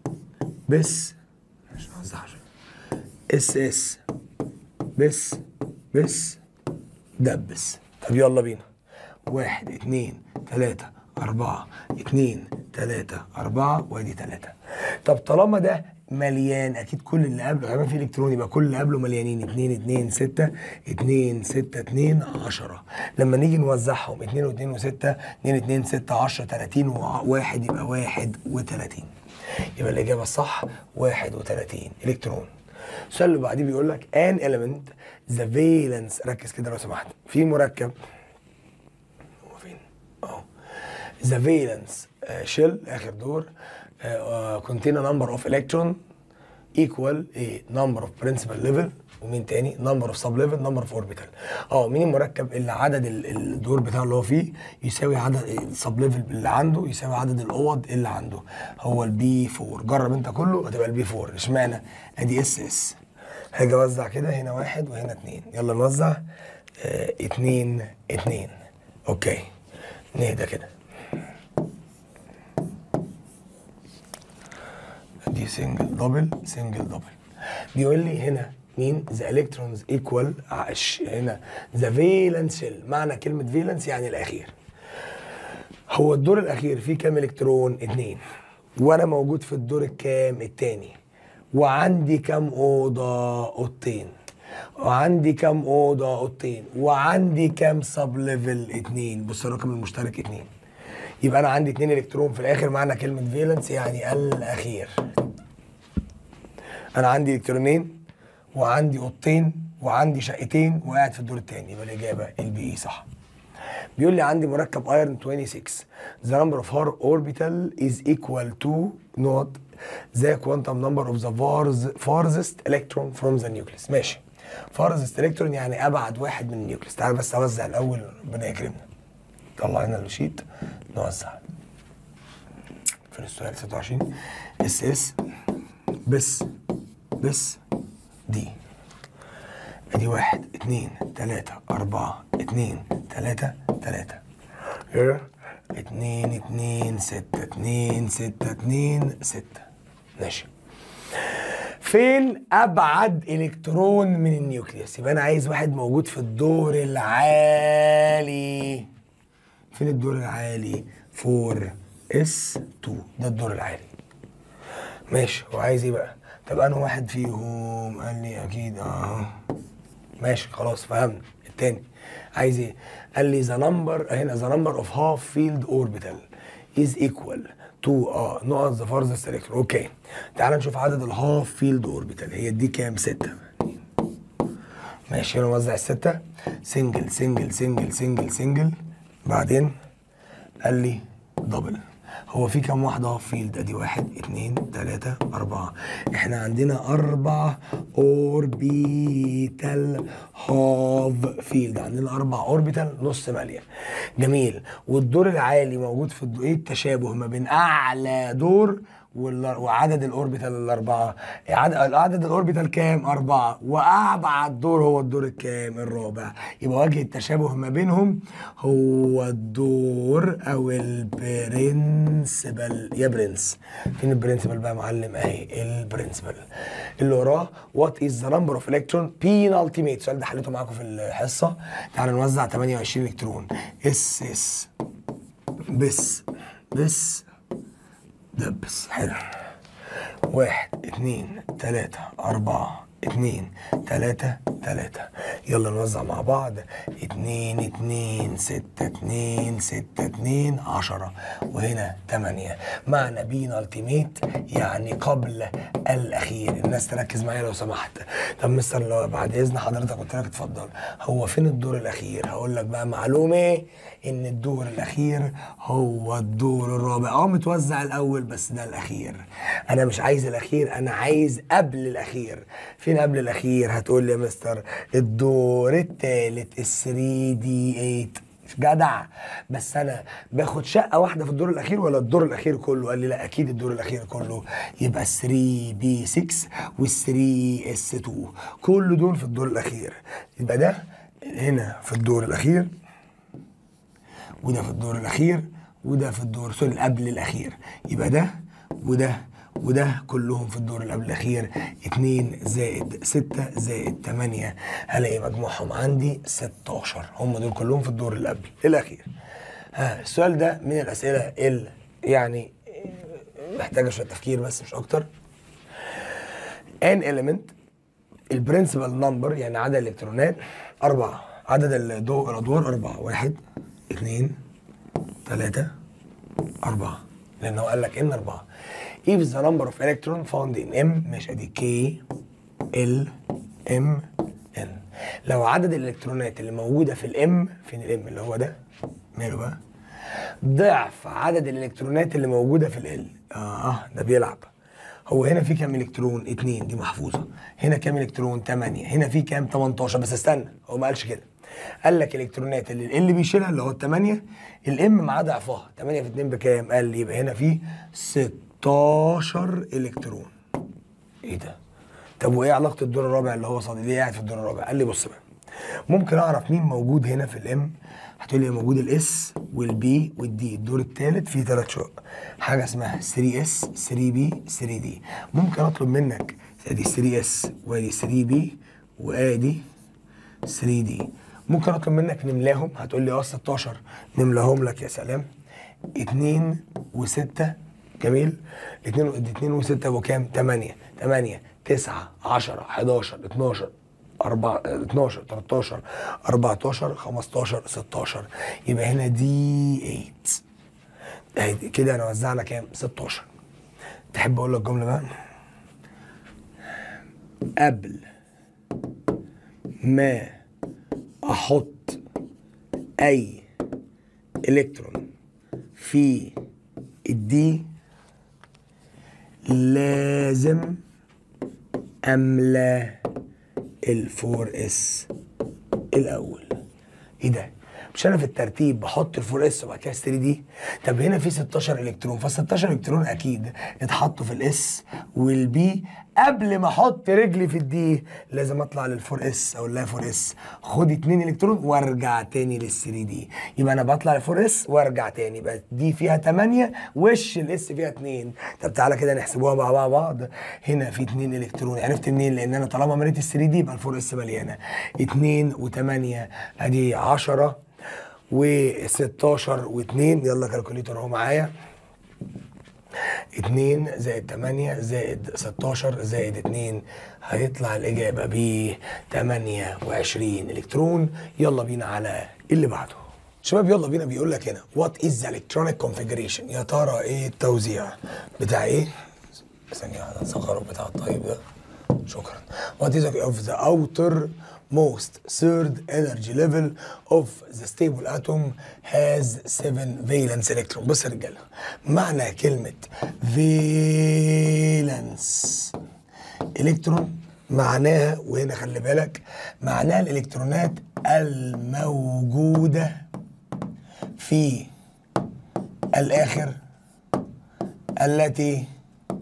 بس مش هوزعش اس اس بس بس دبس طب يلا بينا واحد اتنين تلاتة أربعة اتنين تلاتة أربعة وادي تلاتة طب طالما ده مليان أكيد كل اللي قبله كمان في إلكترون يبقى كل اللي قبله مليانين اتنين اتنين ستة اتنين ستة اتنين عشرة لما نيجي نوزعهم اتنين واتنين وستة اتنين اتنين ستة عشرة تلاتين وواحد يبقى واحد وتلاتين يبقى الاجابه الصح 31 الكترون السؤال اللي بعديه بيقول لك ان element ذا فالنس ركز كده لو سمحت في مركب هو فين؟ اهو ذا فالنس شيل اخر دور contain a number of electron equal a number of principal level ومين تاني نمبر اوف سب ليفل نمبر اوف اوربيتال اه مين المركب اللي عدد ال- الدور بتاعه اللي هو فيه يساوي عدد السب ليفل اللي عنده يساوي عدد الاوض اللي عنده هو البي 4 جرب انت كله هتبقى البي 4 اشمعنى ادي اس اس هاجي اوزع كده هنا واحد وهنا اتنين يلا نوزع اه اتنين اتنين اوكي نهدى كده دي سنجل دبل سنجل دبل بيقول لي هنا مين ذا الكترونز ايكوال هنا ذا فالنس شيل معنى كلمه فالنس يعني الاخير هو الدور الاخير فيه كام الكترون اتنين وانا موجود في الدور الكام التاني وعندي كام اوضه اوضتين وعندي كام اوضه اوضتين وعندي كام سب ليفل اتنين بص الرقم المشترك اتنين يبقى انا عندي اتنين الكترون في الاخر معنى كلمه فالنس يعني الاخير انا عندي الكترونين وعندي اوضتين وعندي شقتين وقاعد في الدور الثاني يبقى الاجابه البي اي صح بيقول لي عندي مركب ايرون 26 the number of her orbital is equal to not the quantum number of the farth- farthest electron from the nucleus ماشي farthest electron يعني ابعد واحد من النيوكليس تعال بس اوزع الاول ربنا يكرمنا طلع لنا الشيت نوزع فين السؤال 26 اس اس بس بس دي ادي واحد اتنين تلاتة اربعة اتنين تلاتة تلاتة ايه اتنين اتنين ستة اتنين ستة اتنين ستة ماشي فين ابعد الكترون من النيوكليوس يبقى انا عايز واحد موجود في الدور العالي فين الدور العالي 4 اس 2 ده الدور العالي ماشي وعايز ايه بقى طب انا واحد فيهم قال لي اكيد اه ماشي خلاص فهمنا التاني عايز ايه قال لي ذا نمبر هنا ذا نمبر اوف هاف فيلد اوربيتال از ايكوال تو اه نقط ذا فارزست الكترون اوكي تعال نشوف عدد الهاف فيلد اوربيتال هي دي كام ستة ماشي هنا نوزع الستة سنجل سنجل سنجل سنجل سنجل بعدين قال لي دبل هو في كام واحدة هاف فيلد ادي واحد اتنين تلاتة اربعة احنا عندنا اربع اوربيتال هاف فيلد عندنا اربع اوربيتال نص مالية جميل والدور العالي موجود في الدور ايه التشابه ما بين اعلى دور وال- وعدد الاوربيتال الاربعه عدد عدد الاوربيتال كام اربعه وابعد دور هو الدور الكام الرابع يبقى وجه التشابه ما بينهم هو الدور او البرنسبل يا برنس فين البرنسبل بقى يا معلم اهي البرنسبل اللي وراه وات از ذا نمبر اوف الكترون بين التيميت السؤال ده حليته معاكم في الحصه تعالوا نوزع 28 الكترون اس اس بس بس دبس حلو واحد اتنين تلاتة أربعة اتنين تلاتة تلاتة يلا نوزع مع بعض اتنين اتنين ستة اتنين ستة اتنين عشرة وهنا تمانية معنى بين التيميت يعني قبل الأخير الناس تركز معايا لو سمحت طب مستر لو بعد إذن حضرتك قلت لك اتفضل هو فين الدور الأخير هقول لك بقى معلومة إن الدور الأخير هو الدور الرابع اه متوزع الأول بس ده الأخير أنا مش عايز الأخير أنا عايز قبل الأخير فين قبل الأخير هتقول لي يا مستر الدور التالت ال 3 دي 8 جدع بس انا باخد شقه واحده في الدور الاخير ولا الدور الاخير كله قال لي لا اكيد الدور الاخير كله يبقى 3 بي 6 وال 3 اس 2 كل دول في الدور الاخير يبقى ده هنا في الدور الاخير وده في الدور الاخير وده في الدور سوري قبل الاخير يبقى ده وده وده كلهم في الدور اللي قبل الاخير 2 زائد 6 زائد 8 هلاقي مجموعهم عندي 16 هم دول كلهم في الدور اللي قبل الاخير ها السؤال ده من الاسئله اللي يعني محتاجه شويه تفكير بس مش اكتر ان element البرنسبل نمبر يعني عدد الالكترونات أربعة عدد الضوء الأدوار أربعة واحد اثنين ثلاثة أربعة لأن هو قال لك إن أربعة if the number of electron found in M ماشي ادي K L M N لو عدد الالكترونات اللي موجوده في الام فين الام اللي هو ده ماله بقى ضعف عدد الالكترونات اللي موجوده في ال اه ده بيلعب هو هنا في كام الكترون؟ اتنين دي محفوظه هنا كام الكترون؟ 8 هنا في كام؟ 18 بس استنى هو ما قالش كده قال لك الالكترونات اللي اللي بيشيلها اللي هو الثمانيه الام معاه ضعفها 8 في 2 بكام؟ قال لي يبقى هنا في 16 الكترون ايه ده؟ طب وايه علاقه الدور الرابع اللي هو صادق ليه قاعد في الدور الرابع؟ قال لي بص بقى ممكن اعرف مين موجود هنا في الام هتقول لي موجود الاس والبي والدي الدور الثالث فيه ثلاث شقق حاجه اسمها 3 اس 3 بي 3 دي ممكن اطلب منك ادي 3 اس وادي 3 بي وادي 3 دي ممكن اطلب منك نملاهم هتقول لي اه 16 نملاهم لك يا سلام 2 و6 جميل 2 2 و6 يبقوا كام 8 8 9 10 11 12 4 12 13 14 15 16 يبقى هنا دي 8 اهي كده انا وزعنا كام 16 تحب اقول لك جمله بقى قبل ما احط اي الكترون في الدي لازم املى الفور اس الاول ايه ده مش انا في الترتيب بحط الفور اس وبعد كده 3 دي طب هنا في 16 الكترون ف 16 الكترون اكيد اتحطوا في الاس والبي قبل ما احط رجلي في الدي لازم اطلع للفور اس اقول لها فور اس خد 2 الكترون وارجع تاني لل 3 دي يبقى انا بطلع للفور اس وارجع تاني يبقى دي فيها 8 وش الاس فيها 2 طب تعالى كده نحسبوها مع بعض هنا في 2 الكترون عرفت منين لان انا طالما مريت ال 3 دي يبقى الفور اس مليانه 2 و8 ادي 10 و16 و2 يلا كالكوليتر اهو معايا 2 زائد 8 زائد 16 زائد 2 هيطلع الإجابة ب 28 إلكترون يلا بينا على اللي بعده شباب يلا بينا بيقول لك هنا وات از الكترونيك كونفيجريشن يا ترى ايه التوزيع بتاع ايه ثانية واحدة نصغره بتاع الطيب ده شكرا what is of the outer most third energy level of the stable atom has seven valence electron بص يا رجاله معنى كلمة valence الكترون معناها وهنا خلي بالك معناها الالكترونات الموجودة في الآخر التي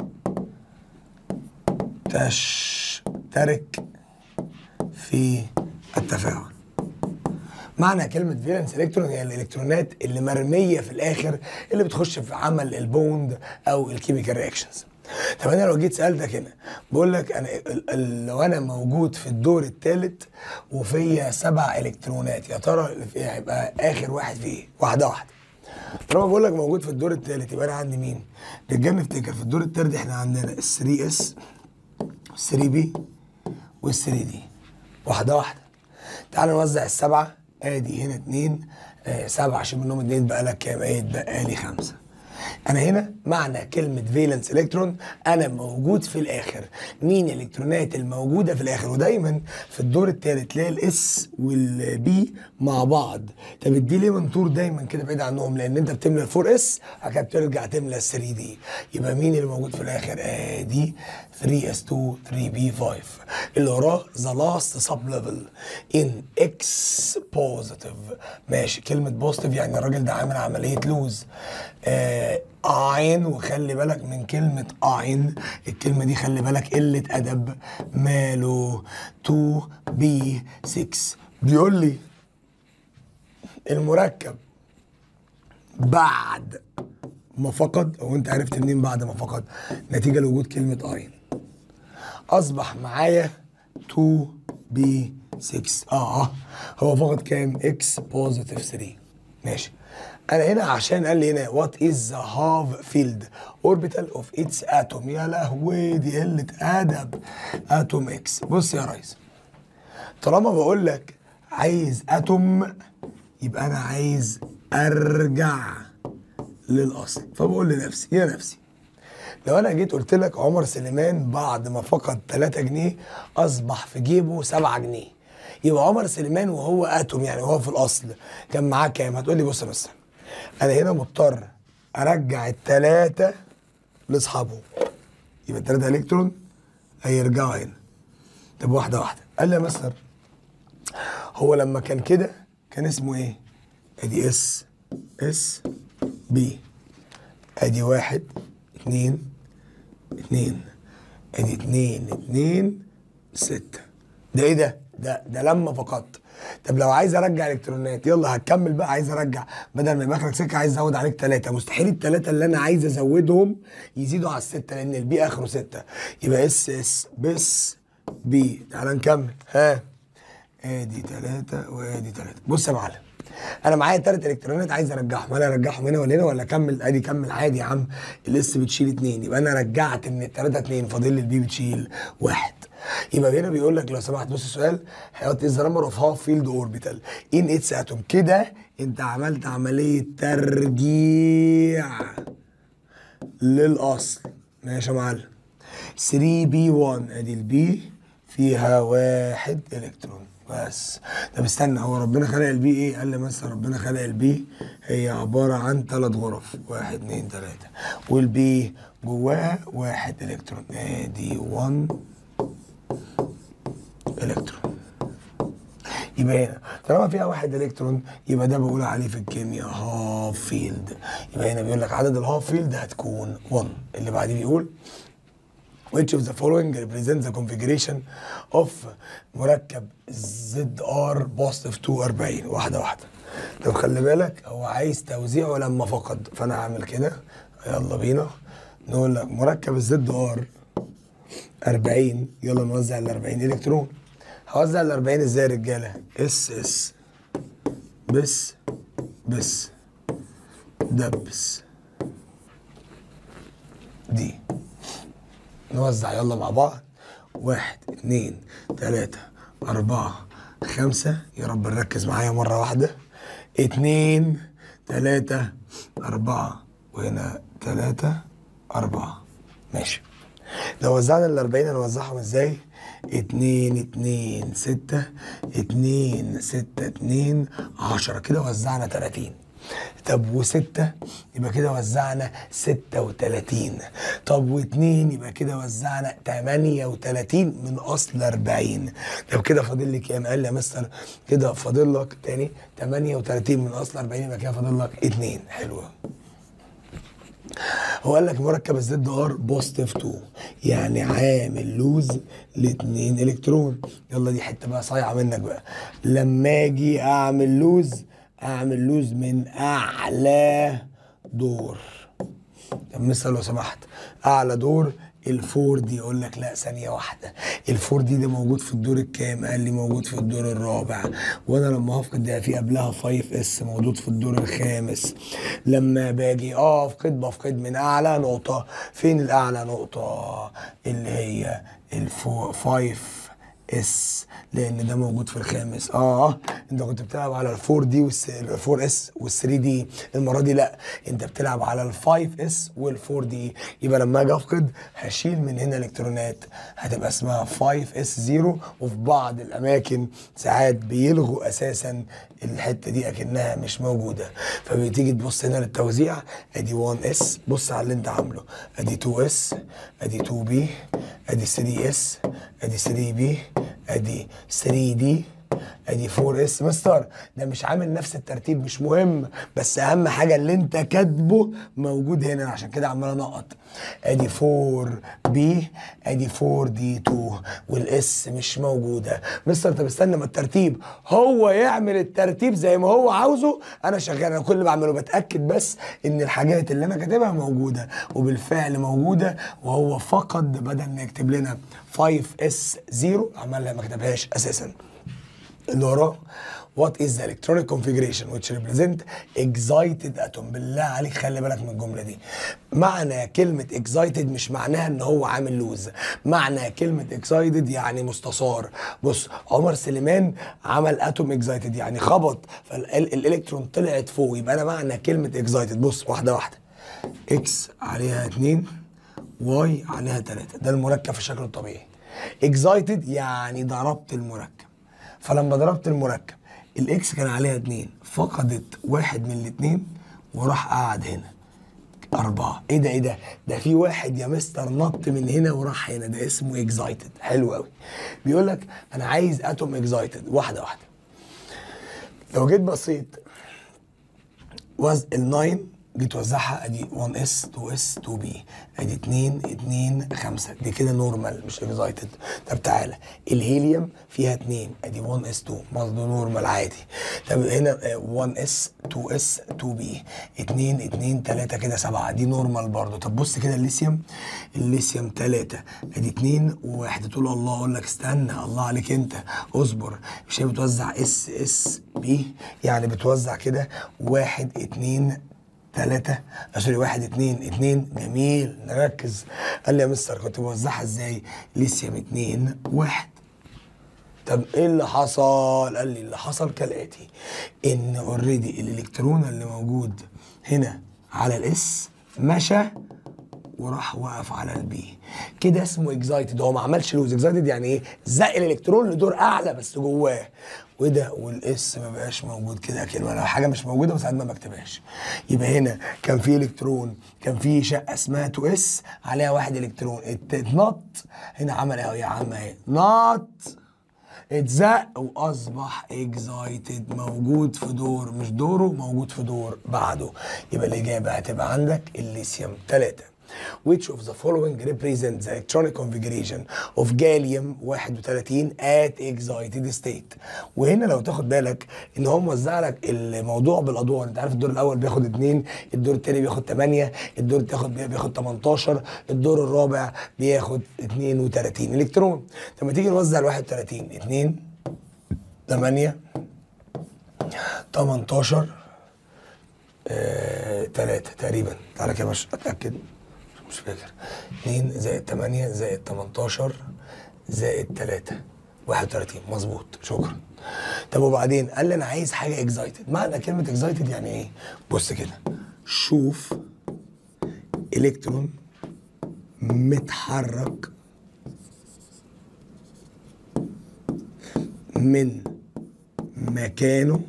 تشترك في التفاعل معنى كلمة فالنس الكترون هي الالكترونات اللي مرمية في الاخر اللي بتخش في عمل البوند او الكيميكال رياكشنز طب انا لو جيت سالتك هنا بقول لك انا ال- ال- لو انا موجود في الدور الثالث وفيا سبع الكترونات يا ترى اللي فيها هيبقى اخر واحد فيه واحده واحده طالما بقول لك موجود في الدور الثالث يبقى انا عندي مين؟ رجال نفتكر في الدور الثالث احنا عندنا ال 3 اس 3 بي وال 3 دي واحده واحده تعال نوزع السبعه ادي هنا اتنين آه سبعه شيل منهم اتنين بقى لك كام؟ ايه اتبقى لي خمسه انا هنا معنى كلمه فالنس الكترون انا موجود في الاخر مين الالكترونات الموجوده في الاخر ودايما في الدور الثالث تلاقي الاس والبي مع بعض طب الدي ليه منطور دايما كده بعيد عنهم لان انت بتملى الفور اس بعد كده بترجع تملى ال 3 دي يبقى مين اللي موجود في الاخر ادي 3 اس 2 3 بي 5 اللي وراه ذا لاست سب ليفل ان اكس بوزيتيف ماشي كلمه بوزيتيف يعني الراجل ده عامل عمليه لوز آه عين وخلي بالك من كلمة عين الكلمة دي خلي بالك قلة أدب ماله 2 بي 6 بيقول لي المركب بعد ما فقد او انت عرفت منين بعد ما فقد نتيجة لوجود كلمة عين اصبح معايا 2 بي 6 اه هو فقد كام اكس بوزيتيف 3 ماشي انا هنا عشان قال لي هنا وات از ذا هاف فيلد اوربيتال اوف اتس اتوم يا لهوي دي قله ادب اتوم اكس بص يا ريس طالما بقول لك عايز اتوم يبقى انا عايز ارجع للاصل فبقول لنفسي يا نفسي لو انا جيت قلت لك عمر سليمان بعد ما فقد 3 جنيه اصبح في جيبه 7 جنيه يبقى عمر سليمان وهو اتوم يعني وهو في الاصل كان معاه كام هتقول لي بص مثلا انا هنا مضطر ارجع الثلاثه لاصحابهم يبقى الثلاثه الكترون هيرجعوا هنا طب واحده واحده قال لي يا مستر هو لما كان كده كان اسمه ايه ادي اس اس بي ادي واحد اتنين اتنين ادي اتنين اتنين ستة ده ايه ده؟ ده ده لما فقدت طب لو عايز ارجع الكترونات يلا هكمل بقى عايز ارجع بدل ما يبقى اخرك سكه عايز ازود عليك ثلاثه مستحيل الثلاثه اللي انا عايز ازودهم يزيدوا على السته لان البي اخره سته يبقى اس اس بس بي تعال نكمل ها ادي ثلاثه وادي ثلاثه بص يا معلم انا معايا ثلاث الكترونات عايز ارجعهم انا ارجعهم هنا ولا هنا ولا اكمل ادي كمل عادي يا عم الاس بتشيل اثنين يبقى انا رجعت من الثلاثه اثنين فاضل لي البي بتشيل واحد يبقى هنا بيقول لك لو سمحت بص السؤال هيحط از نمبر اوف هاف فيلد اوربيتال ان اتس اتوم كده انت عملت عمليه ترجيع للاصل ماشي يا معلم 3 بي 1 ادي البي فيها واحد الكترون بس طب استنى هو ربنا خلق البي ايه؟ قال لي مثلا ربنا خلق البي هي عباره عن ثلاث غرف واحد اتنين تلاته والبي جواها واحد الكترون ادي 1 الكترون يبقى هنا طالما فيها واحد الكترون يبقى ده بقول عليه في الكيمياء هاف فيلد يبقى هنا بيقول لك عدد الهاف فيلد هتكون 1 اللي بعديه بيقول which of the following represents the configuration of مركب ZR positive 240 واحدة واحدة طب خلي بالك هو عايز توزيعه لما فقد فأنا هعمل كده يلا بينا نقول لك مركب الزد ار 40 يلا نوزع ال 40 الكترون هوزع ال 40 ازاي يا رجاله اس اس بس بس دبس دي نوزع يلا مع بعض واحد اتنين تلاتة أربعة خمسة يا رب نركز معايا مرة واحدة اتنين تلاتة أربعة وهنا تلاتة أربعة ماشي لو وزعنا ال 40 هنوزعهم ازاي؟ اتنين اتنين ستة اتنين ستة اتنين عشرة كده وزعنا تلاتين طب وستة يبقى كده وزعنا ستة وتلاتين طب واتنين يبقى كده وزعنا تمانية وتلاتين من أصل أربعين طب كده فاضل لي كام؟ قال لي يا مستر كده فاضل لك تاني تمانية وتلاتين من أصل أربعين يبقى كده فاضل لك اتنين حلوة هو قال لك مركب الزد ار بوزيتيف 2 يعني عامل لوز لاتنين الكترون يلا دي حته بقى صايعه منك بقى لما اجي اعمل لوز اعمل لوز من اعلى دور طب مثلا لو سمحت اعلى دور الفور دي يقول لك لا ثانية واحدة الفور دي ده موجود في الدور الكام قال لي موجود في الدور الرابع وانا لما هفقد ده في قبلها 5 اس موجود في الدور الخامس لما باجي افقد بفقد من اعلى نقطة فين الاعلى نقطة اللي هي الفور 5 اس لان ده موجود في الخامس اه انت كنت بتلعب على الفور دي والفور اس والثري دي المره دي لا انت بتلعب على الفايف اس والفور دي يبقى لما اجي افقد هشيل من هنا الكترونات هتبقى اسمها 5 اس 0 وفي بعض الاماكن ساعات بيلغوا اساسا الحته دي اكنها مش موجوده فبتيجي تبص هنا للتوزيع ادي 1 اس بص على اللي انت عامله ادي 2 اس ادي 2 بي ادي 3 اس ادي 3 بي ادي 3 دي ادي 4 اس مستر ده مش عامل نفس الترتيب مش مهم بس اهم حاجه اللي انت كاتبه موجود هنا عشان كده عمال انقط ادي 4 بي ادي 4 دي 2 والاس مش موجوده مستر طب استنى ما الترتيب هو يعمل الترتيب زي ما هو عاوزه انا شغال انا كل اللي بعمله بتاكد بس ان الحاجات اللي انا كاتبها موجوده وبالفعل موجوده وهو فقد بدل ما يكتب لنا 5 اس 0 عملها ما كتبهاش اساسا اللي وراه what is the electronic configuration which represent excited atom بالله عليك خلي بالك من الجمله دي معنى كلمه excited مش معناها ان هو عامل لوز معنى كلمه excited يعني مستثار بص عمر سليمان عمل اتوم excited يعني خبط فالالكترون طلعت فوق يبقى انا معنى كلمه excited بص واحده واحده اكس عليها 2 واي عليها 3 ده المركب في شكله الطبيعي اكزايتد يعني ضربت المركب فلما ضربت المركب الاكس كان عليها 2 فقدت واحد من الاثنين وراح قعد هنا أربعة إيه ده إيه ده؟ ده في واحد يا مستر نط من هنا وراح هنا ده اسمه اكزايتد حلو قوي بيقول لك أنا عايز أتوم اكزايتد واحدة واحدة لو جيت بصيت وز ال9 جيت توزعها ادي 1 اس 2 اس 2 بي ادي 2 2 5 دي كده نورمال مش اكزايتد طب تعالى الهيليوم فيها 2 ادي 1 اس 2 برضه نورمال عادي طب هنا 1 اس 2 اس 2 بي 2 2 3 كده 7 دي نورمال برضه طب بص كده الليثيوم الليثيوم 3 ادي 2 و1 تقول الله اقول لك استنى الله عليك انت اصبر مش هي بتوزع اس اس بي يعني بتوزع كده 1 2 ثلاثة سوري واحد اتنين اتنين جميل نركز قال لي يا مستر كنت بوزعها ازاي؟ ليثيوم اتنين واحد طب ايه اللي حصل؟ قال لي اللي حصل كالاتي ان اوريدي الالكترون اللي موجود هنا على الاس مشى وراح وقف على البي كده اسمه اكزايتد هو ما عملش لوز اكزايتد يعني ايه زق الالكترون لدور اعلى بس جواه وده والاس ما بقاش موجود كده كلمه لو حاجه مش موجوده وساعات ما بكتبهاش يبقى هنا كان في الكترون كان في شقه اسمها 2 اس عليها واحد الكترون ات- اتنط هنا عمل اهو يا عم اهي نط اتزق واصبح اكزايتد موجود في دور مش دوره موجود في دور بعده يبقى الاجابه هتبقى عندك الليثيوم 3 Which of the following represents the electronic configuration of gallium 31 at excited state وهنا لو تاخد بالك ان هو موزع لك الموضوع بالادوار انت عارف الدور الاول بياخد 2 الدور الثاني بياخد 8 الدور بتاخد بياخد 18 الدور الرابع بياخد 32 الكترون لما تيجي نوزع ال 31 2 8 18 3 تقريبا تعالى كده مش اتاكد مش فاكر 2 زائد 8 زائد 18 زائد 3 31 مظبوط شكرا طب وبعدين قال لي انا عايز حاجه اكزايتد معنى كلمه اكزايتد يعني ايه بص كده شوف الكترون متحرك من مكانه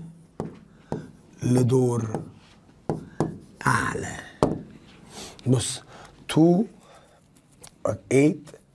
لدور اعلى بص 2 8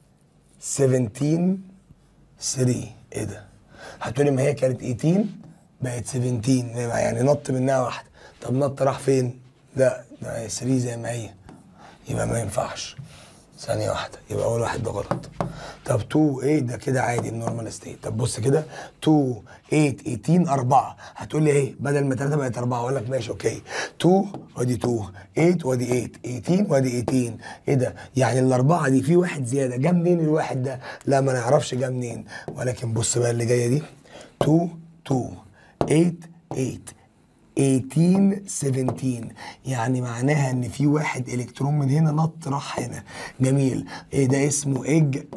17 3 ايه ده هتقولي ما هي كانت 18 بقت 17 يعني نط منها واحده طب نط راح فين لا ده 3 زي ما هي يبقى ما ينفعش ثانية واحدة يبقى أول واحد ده غلط طب 2 8 ده كده عادي النورمال ستيت طب بص كده 2 8 18 4 هتقول لي ايه بدل ما 3 بقت 4 اقول لك ماشي اوكي 2 وادي 2 8 وادي 8 18 وادي 18 ايه ده يعني الاربعه دي في واحد زياده جه منين الواحد ده لا ما نعرفش جه منين ولكن بص بقى اللي جايه دي 2 2 8 8 18 17 يعني معناها ان في واحد الكترون من هنا نط راح هنا جميل ايه ده اسمه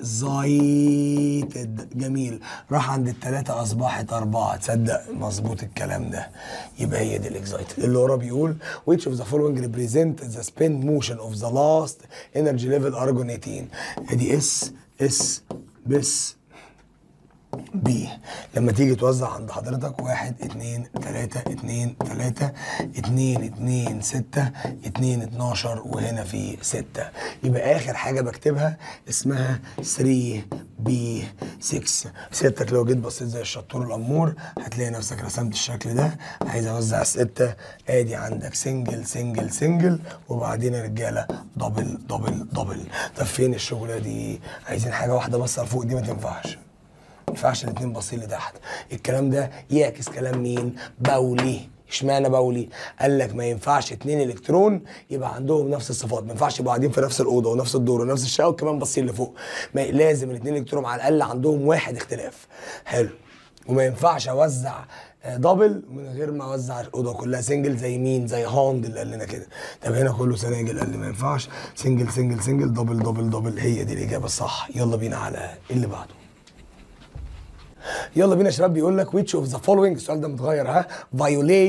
اكزايتد جميل راح عند التلاتة اصبحت اربعة تصدق مظبوط الكلام ده يبقى هي دي الاكزايتد اللي ورا بيقول which of the following represent the spin motion of the last energy level argon 18 ادي اس اس بس بي لما تيجي توزع عند حضرتك واحد اتنين تلاتة اتنين تلاتة اتنين اتنين ستة اتنين اتناشر وهنا في ستة يبقى آخر حاجة بكتبها اسمها 3 بي 6 ستك لو جيت بصيت زي الشطور الأمور هتلاقي نفسك رسمت الشكل ده عايز أوزع ستة ادي عندك سنجل سنجل سنجل وبعدين يا رجالة دبل دبل دبل طب فين الشغلة دي عايزين حاجة واحدة بس فوق دي ما تنفعش ما ينفعش الاتنين باصين لتحت الكلام ده يعكس كلام مين باولي اشمعنى باولي قال لك ما ينفعش اتنين الكترون يبقى عندهم نفس الصفات ما ينفعش يبقوا قاعدين في نفس الاوضه ونفس الدور ونفس الشقه وكمان باصين لفوق ما لازم الاتنين الكترون على الاقل عندهم واحد اختلاف حلو وما ينفعش اوزع آه، دبل من غير ما اوزع الاوضه كلها سنجل زي مين زي هاند اللي قال لنا كده طب هنا كله سناجل قال لي ما ينفعش سنجل سنجل سنجل دبل دبل دبل هي دي الاجابه الصح يلا بينا على اللي بعده يلا بينا يا شباب بيقول لك which of the following السؤال ده متغير ها violates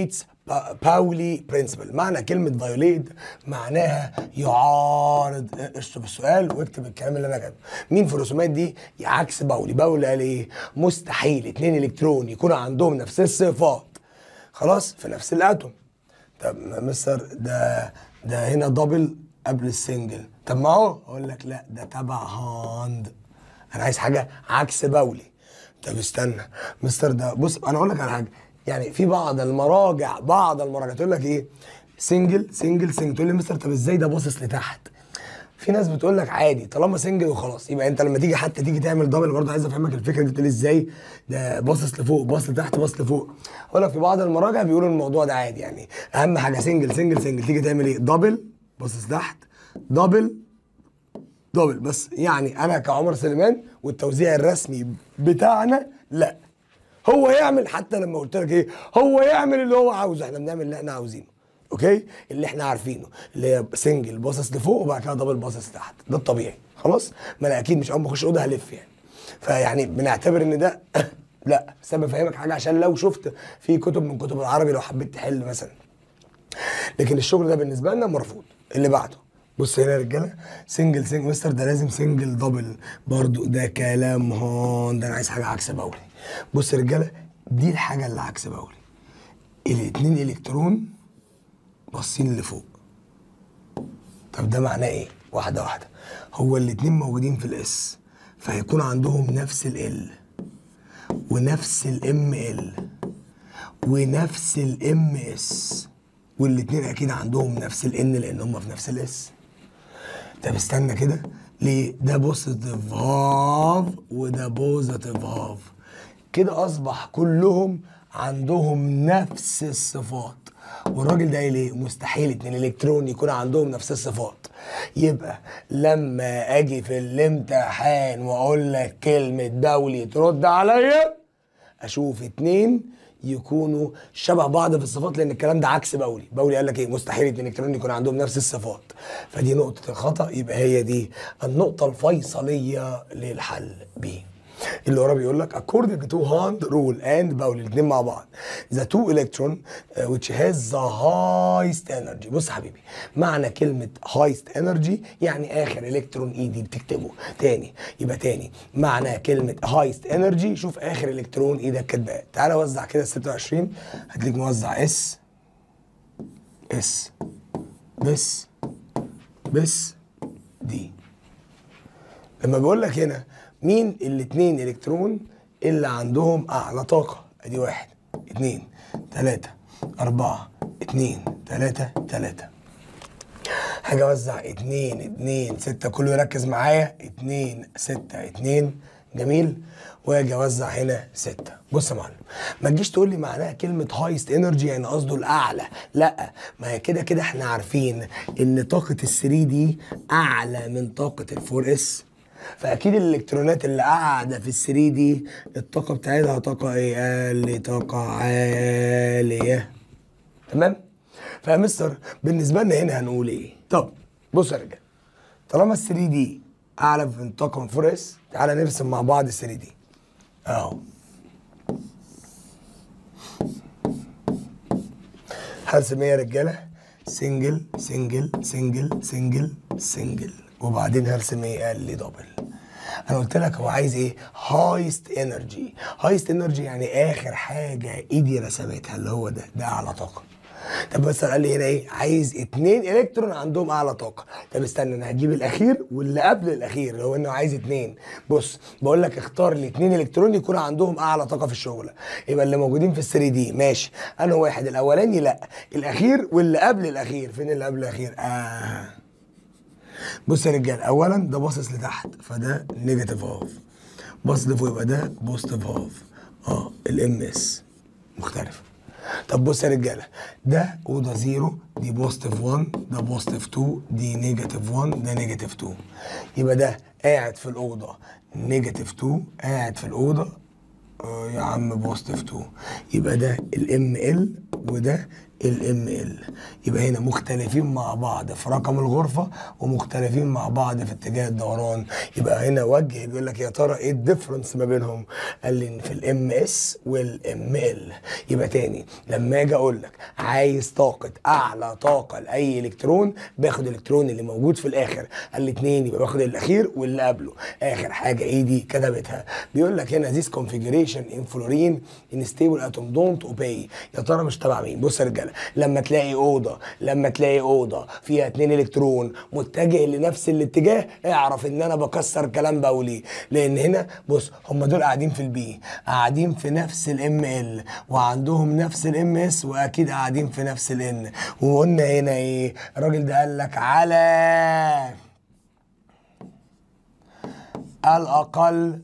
با- باولي برنسبل معنى كلمه فايوليت معناها يعارض اشطب السؤال واكتب الكلام اللي انا كاتبه مين في الرسومات دي عكس باولي باولي قال ايه مستحيل اتنين الكترون يكونوا عندهم نفس الصفات خلاص في نفس الاتوم طب ما مستر ده ده هنا دبل قبل السنجل طب ما هو اقول لك لا ده تبع هاند انا عايز حاجه عكس باولي طب استنى مستر ده بص انا اقول لك على حاجه يعني في بعض المراجع بعض المراجع تقول لك ايه سنجل سنجل سنجل تقول لي مستر طب ازاي ده باصص لتحت في ناس بتقول لك عادي طالما سنجل وخلاص يبقى انت لما تيجي حتى تيجي تعمل دبل برضه عايز افهمك الفكره دي تقول لي ازاي ده باصص لفوق باصص لتحت باصص لفوق اقول لك في بعض المراجع بيقولوا الموضوع ده عادي يعني اهم حاجه سنجل سنجل سنجل تيجي تعمل ايه دبل باصص تحت دبل دبل بس يعني انا كعمر سليمان والتوزيع الرسمي بتاعنا لا هو يعمل حتى لما قلت لك ايه هو يعمل اللي هو عاوزه احنا بنعمل اللي احنا عاوزينه اوكي اللي احنا عارفينه اللي هي سنجل باصص لفوق وبعد كده دبل باصص تحت ده الطبيعي خلاص ما انا اكيد مش اول ما اخش اوضه هلف يعني فيعني بنعتبر ان ده لا بس انا بفهمك حاجه عشان لو شفت في كتب من كتب العربي لو حبيت تحل مثلا لكن الشغل ده بالنسبه لنا مرفوض اللي بعده بص هنا يا رجاله سنجل سنجل مستر ده لازم سنجل دبل برضو ده كلام هون ده انا عايز حاجه عكس باولي بص يا رجاله دي الحاجه اللي عكس باولي الاتنين الكترون باصين لفوق طب ده معناه ايه واحده واحده هو الاتنين موجودين في الاس فهيكون عندهم نفس ال ونفس الام ال ونفس الام اس والاتنين اكيد عندهم نفس الان لان هم في نفس الاس طب استنى كده ليه ده بوزيتيف هاف وده بوزيتيف هاف كده اصبح كلهم عندهم نفس الصفات والراجل ده قايل ايه مستحيل اتنين الكترون يكون عندهم نفس الصفات يبقى لما اجي في الامتحان واقول لك كلمه دولي ترد عليا اشوف اتنين يكونوا شبه بعض في الصفات لان الكلام ده عكس باولي باولي قال لك ايه مستحيل اتنين الكترون يكون عندهم نفس الصفات فدي نقطه الخطا يبقى هي دي النقطه الفيصليه للحل بيه اللي وراه بيقول لك according to hand rule and باولي الاثنين مع بعض the two electron uh, which has the highest energy بص يا حبيبي معنى كلمة highest energy يعني آخر إلكترون إيدي بتكتبه تاني يبقى تاني معنى كلمة highest energy شوف آخر إلكترون إيدك كاتباه تعالى وزع كده ال 26 هتلاقيك موزع اس اس بس بس دي لما بقول لك هنا مين الاتنين الكترون اللي عندهم اعلى طاقه ادي واحد اتنين تلاته اربعه اتنين تلاته تلاته هاجي اوزع اتنين اتنين ستة كله يركز معايا اتنين ستة اتنين جميل واجي اوزع هنا ستة بص يا معلم ما تجيش تقول لي معناها كلمة هايست انرجي يعني قصده الاعلى لا ما هي كده كده احنا عارفين ان طاقة ال 3 دي اعلى من طاقة ال 4 اس فاكيد الالكترونات اللي قاعده في ال 3 دي الطاقه بتاعتها طاقه ايه اقل طاقه عاليه تمام فيا مستر بالنسبه لنا هنا هنقول ايه طب بص يا رجاله طالما ال 3 دي اعلى من طاقه من 4 اس تعالى نرسم مع بعض ال 3 دي اهو هرسم ايه يا رجاله سنجل سنجل سنجل سنجل سنجل وبعدين هرسم ايه قال لي دبل انا قلت لك هو عايز ايه هايست انرجي هايست انرجي يعني اخر حاجه ايدي رسمتها اللي هو ده ده اعلى طاقه طب بس قال لي هنا ايه عايز اتنين الكترون عندهم اعلى طاقه طب استنى انا هجيب الاخير واللي قبل الاخير اللي هو انه عايز اتنين بص بقول لك اختار لي اتنين الكترون يكون عندهم اعلى طاقه في الشغل يبقى اللي موجودين في ال 3 دي ماشي انا واحد الاولاني لا الاخير واللي قبل الاخير فين اللي قبل الاخير اه بص يا رجال اولا ده باصص لتحت فده نيجاتيف هاف باصص لفوق يبقى ده بوزيتيف هاف اه الام اس مختلف طب بص يا رجاله ده اوضه زيرو دي بوزيتيف 1 ده بوزيتيف 2 دي نيجاتيف 1 ده نيجاتيف 2 يبقى ده قاعد في الاوضه نيجاتيف 2 قاعد في الاوضه آه يا عم بوزيتيف 2 يبقى ده الام ال وده الام ال يبقى هنا مختلفين مع بعض في رقم الغرفه ومختلفين مع بعض في اتجاه الدوران يبقى هنا وجه بيقول لك يا ترى ايه الديفرنس ما بينهم قال لي ان في الام اس والام ال يبقى تاني لما اجي اقول لك عايز طاقه اعلى طاقه لاي الكترون باخد الالكترون اللي موجود في الاخر قال لي اتنين يبقى باخد الاخير واللي قبله اخر حاجه ايه دي كتبتها بيقول لك هنا this configuration in fluorine in stable atom don't obey يا ترى مش تبع مين بص يا رجاله لما تلاقي اوضه لما تلاقي اوضه فيها اتنين الكترون متجه لنفس الاتجاه اعرف ان انا بكسر كلام بولي لان هنا بص هم دول قاعدين في البي قاعدين في نفس الام ال وعندهم نفس الام اس واكيد قاعدين في نفس الان وقلنا هنا ايه الراجل ده قال لك على الاقل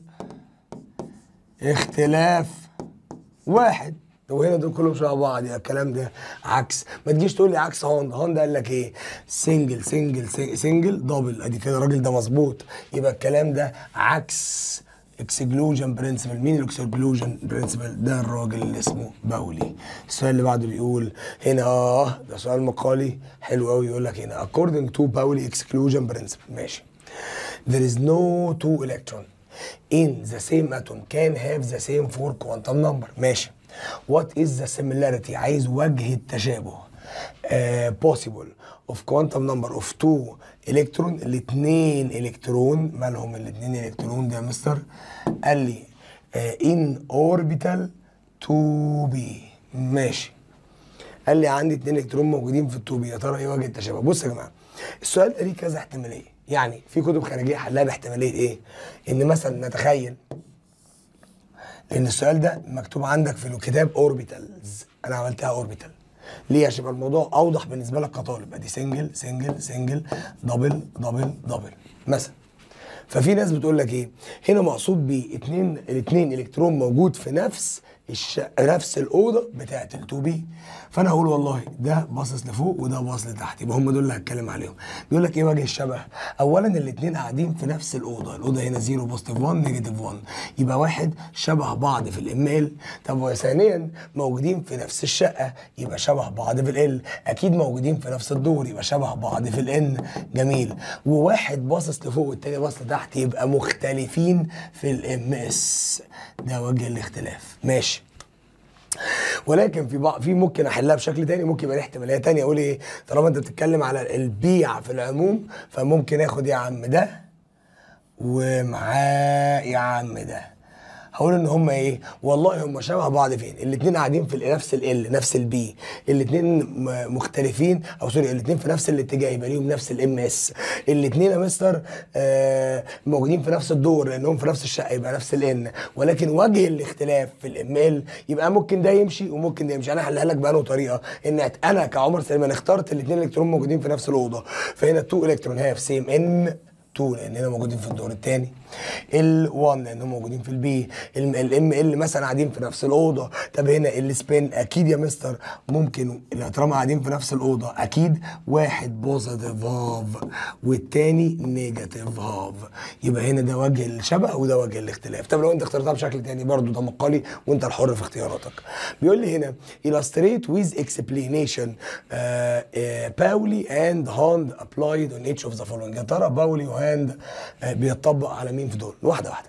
اختلاف واحد وهنا دول كلهم شبه بعض يا الكلام ده عكس ما تجيش تقول لي عكس هوندا هوندا قال لك ايه سنجل سنجل سنجل دبل ادي كده الراجل ده مظبوط يبقى الكلام ده عكس اكسكلوجن برنسبل مين الاكسكلوجن برنسبل ده الراجل اللي اسمه باولي السؤال اللي بعده بيقول هنا اه ده سؤال مقالي حلو قوي يقول لك هنا according to باولي exclusion principle ماشي there is no two electron in the same atom can have the same four quantum number ماشي what is the similarity عايز وجه التشابه uh, possible of quantum number of two electron الاثنين الكترون مالهم الاثنين الكترون ده يا مستر قال لي uh, in orbital 2b ماشي قال لي عندي اتنين الكترون موجودين في الطوب يا ترى ايه وجه التشابه بص يا جماعه السؤال ده ليه كذا احتماليه يعني في كتب خارجيه حلها باحتماليه ايه ان مثلا نتخيل لان السؤال ده مكتوب عندك في الكتاب اوربيتالز انا عملتها اوربيتال ليه عشان يبقى الموضوع اوضح بالنسبه لك كطالب ادي سنجل سنجل سنجل دبل دبل دبل مثلا ففي ناس بتقول لك ايه هنا مقصود بيه اتنين الاتنين الكترون موجود في نفس الش... نفس الاوضه بتاعه ال 2 بي فانا اقول والله ده باصص لفوق وده باصص لتحت يبقى هم دول اللي هتكلم عليهم بيقول لك ايه وجه الشبه اولا الاثنين قاعدين في نفس الاوضه الاوضه هنا 0 بوزيتيف 1 نيجاتيف 1 يبقى واحد شبه بعض في الام ال طب وثانيا موجودين في نفس الشقه يبقى شبه بعض في ال اكيد موجودين في نفس الدور يبقى شبه بعض في الان جميل وواحد باصص لفوق والتاني باصص لتحت يبقى مختلفين في الام اس ده وجه الاختلاف ماشي ولكن في بعض في ممكن احلها بشكل تاني ممكن يبقى ليه احتماليه تانيه اقول ايه طالما انت بتتكلم على البيع في العموم فممكن اخد يا عم ده ومعاه يا عم ده هقول ان هم ايه والله هم شبه بعض فين الاثنين قاعدين في نفس ال نفس البي الاثنين مختلفين او سوري الاثنين في نفس الاتجاه يبقى ليهم نفس الام اس الاثنين يا مستر آه موجودين في نفس الدور لانهم في نفس الشقه يبقى نفس الان ولكن وجه الاختلاف في الام ال يبقى ممكن ده يمشي وممكن ده يمشي انا هحلها لك بانه طريقه ان انا كعمر سليمان اخترت الاثنين الكترون موجودين في نفس الاوضه فهنا 2 الكترون هاف سيم ان 2 لاننا موجودين في الدور الثاني ال1 لانهم موجودين في البي الام ال مثلا قاعدين في نفس الاوضه طب هنا السبين اكيد يا مستر ممكن طالما قاعدين في نفس الاوضه اكيد واحد بوزيتيف هاف والتاني نيجاتيف هاف يبقى هنا ده وجه الشبه وده وجه الاختلاف طب لو انت اخترتها بشكل تاني برضو ده مقالي وانت الحر في اختياراتك بيقول لي هنا illustrate with explanation باولي اند هاند applied on each of the following يا ترى باولي وهاند uh, بيطبق على مين في دول واحده واحده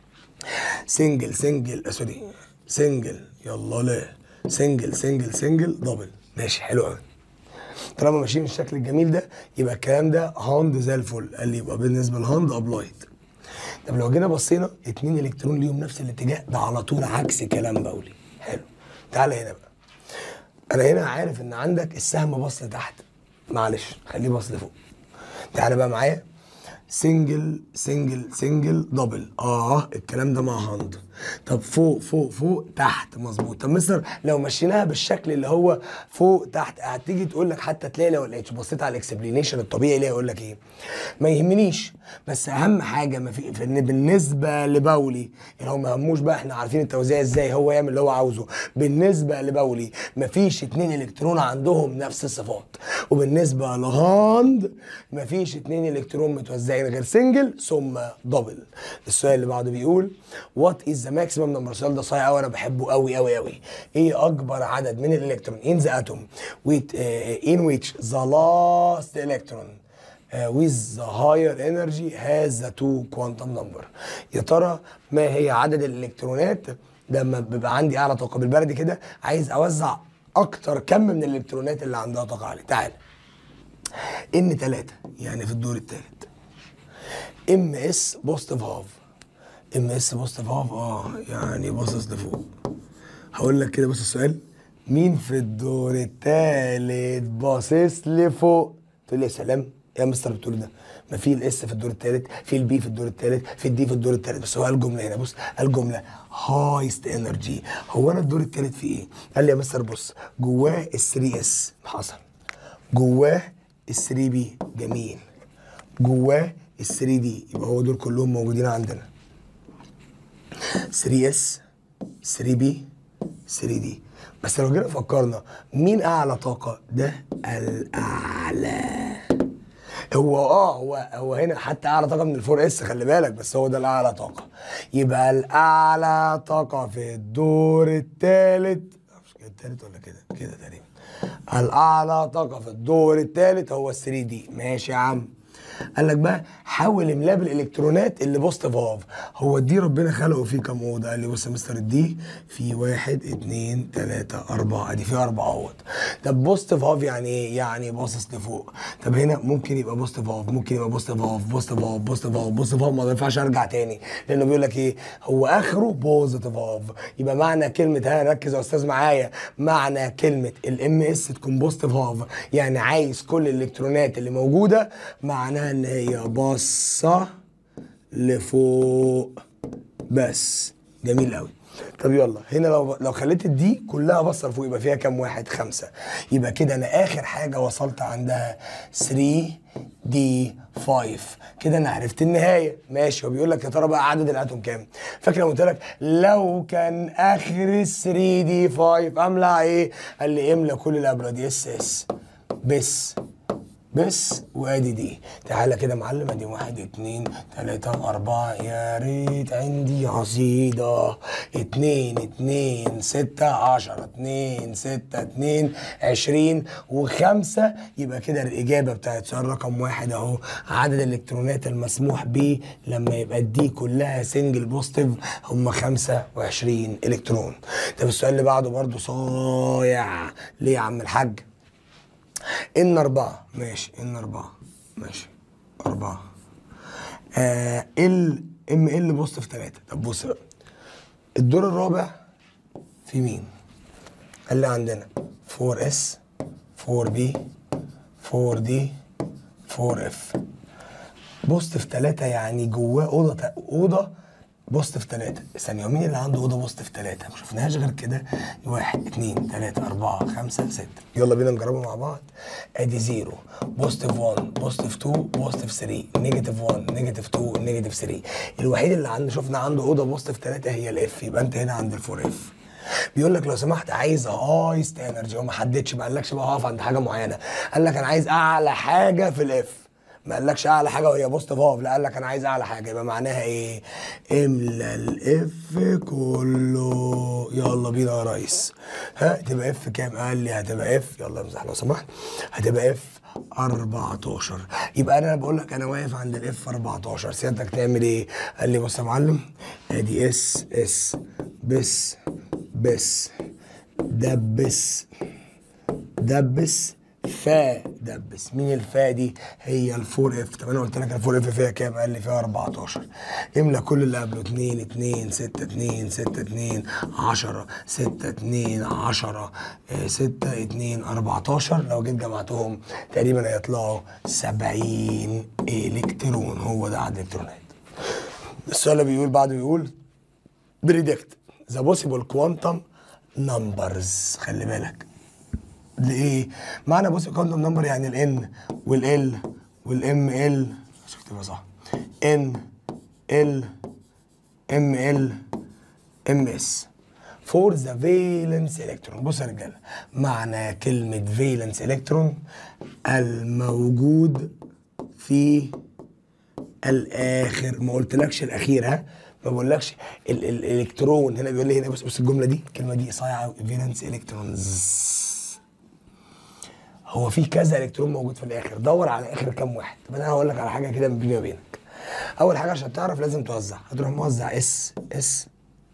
سنجل سنجل سوري سنجل يلا لا سنجل سنجل سنجل دبل ماشي حلو قوي طالما ماشيين بالشكل الجميل ده يبقى الكلام ده هاند زي الفل قال لي يبقى بالنسبه لهاند ابلايد طب لو جينا بصينا اتنين الكترون ليهم نفس الاتجاه ده على طول عكس كلام بولي حلو تعالى هنا بقى انا هنا عارف ان عندك السهم باص لتحت معلش خليه باص لفوق تعالى بقى معايا سنجل سنجل سنجل دبل اه الكلام ده مع هاند طب فوق فوق فوق تحت مظبوط طب مستر لو مشيناها بالشكل اللي هو فوق تحت هتيجي تقول لك حتى تلاقي لو لقيتش بصيت على الاكسبلينيشن الطبيعي ليه يقول لك ايه ما يهمنيش بس اهم حاجه ما في في ان بالنسبه لبولي يعني هو ما هموش بقى احنا عارفين التوزيع ازاي هو يعمل اللي هو عاوزه بالنسبه لبولي ما فيش اتنين الكترون عندهم نفس الصفات وبالنسبه لهاند ما فيش اتنين الكترون متوزعين غير سنجل ثم دبل السؤال اللي بعده بيقول وات از ذا ذا ماكسيمم نمبر السؤال ده صحيح قوي انا بحبه قوي قوي قوي ايه اكبر عدد من الالكترون ان ذا اتوم with uh, in which the last electron uh, with the higher energy has the two quantum number يا ترى ما هي عدد الالكترونات لما بيبقى عندي اعلى طاقه بالبلدي كده عايز اوزع اكتر كم من الالكترونات اللي عندها طاقه عاليه تعال ان 3 يعني في الدور الثالث ام اس بوزيتيف هاف ام اس بوزيتيف هاف اه يعني باصص لفوق هقول لك كده بص السؤال مين في الدور الثالث باصص لفوق تقول لي يا سلام يا مستر بتقول ده ما في الاس في الدور الثالث في البي في الدور الثالث في الدي في الدور الثالث بس هو قال جمله هنا بص قال جمله هايست انرجي هو انا الدور الثالث في ايه قال لي يا مستر بص جواه ال 3 اس حصل جواه ال 3 بي جميل جواه ال 3 دي يبقى هو دول كلهم موجودين عندنا 3 اس 3 بي 3 دي بس لو جينا فكرنا مين اعلى طاقه ده الاعلى هو اه هو هو هنا حتى اعلى طاقه من الفور اس خلي بالك بس هو ده الاعلى طاقه يبقى الاعلى طاقه في الدور الثالث مش كده الثالث ولا كده كده تقريبا الاعلى طاقه في الدور الثالث هو ال 3 دي ماشي يا عم قال لك بقى حاول املاه بالالكترونات اللي بوزيتيف هاف هو الدي ربنا خلقه فيه كام اوضه قال لي بص يا مستر الدي في واحد اتنين تلاته اربعه ادي فيه اربع اوض طب بوزيتيف هاف يعني ايه؟ يعني باصص لفوق طب هنا ممكن يبقى بوزيتيف هاف ممكن يبقى بوزيتيف هاف بوزيتيف هاف بوزيتيف هاف بوزيتيف هاف ما ينفعش ارجع تاني لانه بيقول لك ايه هو اخره بوزيتيف هاف يبقى معنى كلمه ها ركز يا استاذ معايا معنى كلمه الام اس تكون بوزيتيف هاف يعني عايز كل الالكترونات اللي موجوده معناها ان هي باصه لفوق بس جميل قوي طب يلا هنا لو لو خليت الدي كلها باصه لفوق يبقى فيها كام واحد خمسه يبقى كده انا اخر حاجه وصلت عندها 3 دي 5 كده انا عرفت النهايه ماشي هو بيقول لك يا ترى بقى عدد الاتوم كام فاكر لما قلت لك لو كان اخر 3 دي 5 املى ايه قال لي املى كل الابراد اس اس بس بس وادي دي تعالى كده يا معلم ادي واحد اتنين تلاتة اربعة يا ريت عندي عصيدة اتنين اتنين ستة عشرة اتنين ستة اتنين عشرين وخمسة يبقى كده الاجابة بتاعت سؤال رقم واحد اهو عدد الالكترونات المسموح بيه لما يبقى الدي كلها سنجل بوزيتيف هم 25 الكترون طب السؤال اللي بعده برضو صايع ليه يا عم الحاج ان اربعة ماشي ان اربعة ماشي اربعة آه ال ام ال بوزيتيف تلاتة طب بص بقى الدور الرابع في مين؟ قال لي عندنا 4 اس 4 بي 4 دي 4 اف بوزيتيف تلاتة يعني جواه اوضه تا- اوضه بوزيتيف تلاتة ثانية مين اللي عنده اوضه بوزيتيف تلاتة؟ ما شفناهاش غير كده واحد اتنين تلاتة أربعة خمسة ستة يلا بينا نجربها مع بعض ادي زيرو بوزيتيف 1 بوزيتيف 2 بوزيتيف 3 نيجاتيف 1 نيجاتيف 2 نيجاتيف 3 الوحيد اللي عنده شفنا عنده اوضه بوزيتيف تلاتة هي الاف يبقى انت هنا عند الفور اف بيقول لك لو سمحت عايز هايست انرجي هو ما حددش ما قالكش بقى هقف عند حاجه معينه قال لك انا عايز اعلى حاجه في الاف ما قالكش اعلى حاجه وهي بوست هاف لا قال لك انا عايز اعلى حاجه يبقى معناها ايه املى الاف كله يلا بينا يا ريس ها تبقى اف كام قال لي هتبقى اف يلا امزح لو سمحت هتبقى اف 14 يبقى انا بقول لك انا واقف عند الاف 14 سيادتك تعمل ايه قال لي بص يا معلم ادي اس اس بس بس دبس دبس فا دبس مين الفا دي هي الفور اف طب انا قلت لك الفور اف فيها كام قال لي فيها 14 املى كل اللي قبله 2 2 6 2 6 2 10 6 2 10 6 2 14 لو جيت جمعتهم تقريبا هيطلعوا 70 الكترون هو ده عدد الالكترونات السؤال اللي بيقول بعده بيقول بريدكت ذا بوسيبل كوانتم نمبرز خلي بالك لايه؟ معنى بص كوانتم نمبر يعني الان والال والام ال مش هكتبها صح ان ال ام ال ام اس فور ذا فالنس الكترون بص يا رجاله معنى كلمه فالنس الكترون الموجود في الاخر ما قلتلكش الاخير ها ما بقولكش ال- ال- الالكترون هنا بيقول لي هنا بص بص الجمله دي الكلمه دي صايعه قوي فالنس الكترونز هو في كذا الكترون موجود في الاخر دور على اخر كام واحد طب انا هقول لك على حاجه كده بيني وبينك اول حاجه عشان تعرف لازم توزع هتروح موزع اس اس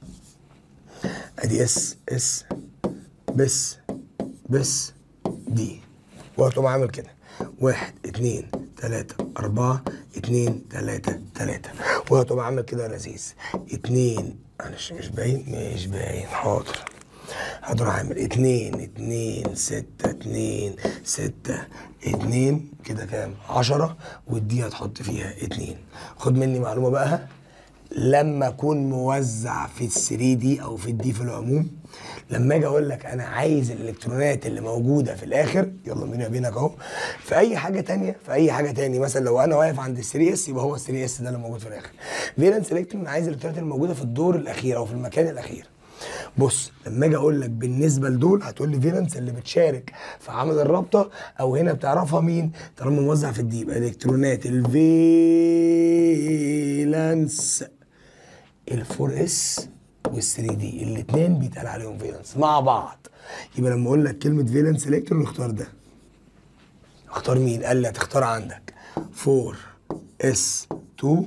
ادي اس اس بس بس دي وهتقوم عامل كده واحد اتنين تلاتة أربعة اتنين تلاتة تلاتة وهتقوم عامل كده يا لذيذ اتنين معلش مش باين مش باين حاضر هتروح عامل اتنين اتنين ستة اتنين ستة اتنين كده كام عشرة والدي هتحط فيها اتنين خد مني معلومة بقى لما اكون موزع في الثري دي او في الدي في العموم لما اجي اقول لك انا عايز الالكترونات اللي موجوده في الاخر يلا بيني وبينك اهو في اي حاجه تانية في اي حاجه تاني مثلا لو انا واقف عند الثري اس يبقى هو الثري اس ده اللي موجود في الاخر فيلنس الكترون عايز الالكترونات اللي موجوده في الدور الاخير او في المكان الاخير بص لما اجي اقول لك بالنسبه لدول هتقول لي فيلنس اللي بتشارك في عمل الرابطه او هنا بتعرفها مين طالما موزع في الدي يبقى الكترونات الفيلنس الفور اس وال3 دي الاثنين بيتقال عليهم فالنس مع بعض يبقى لما اقول لك كلمه فالنس الكترون اختار ده اختار مين قال لي هتختار عندك 4 اس 2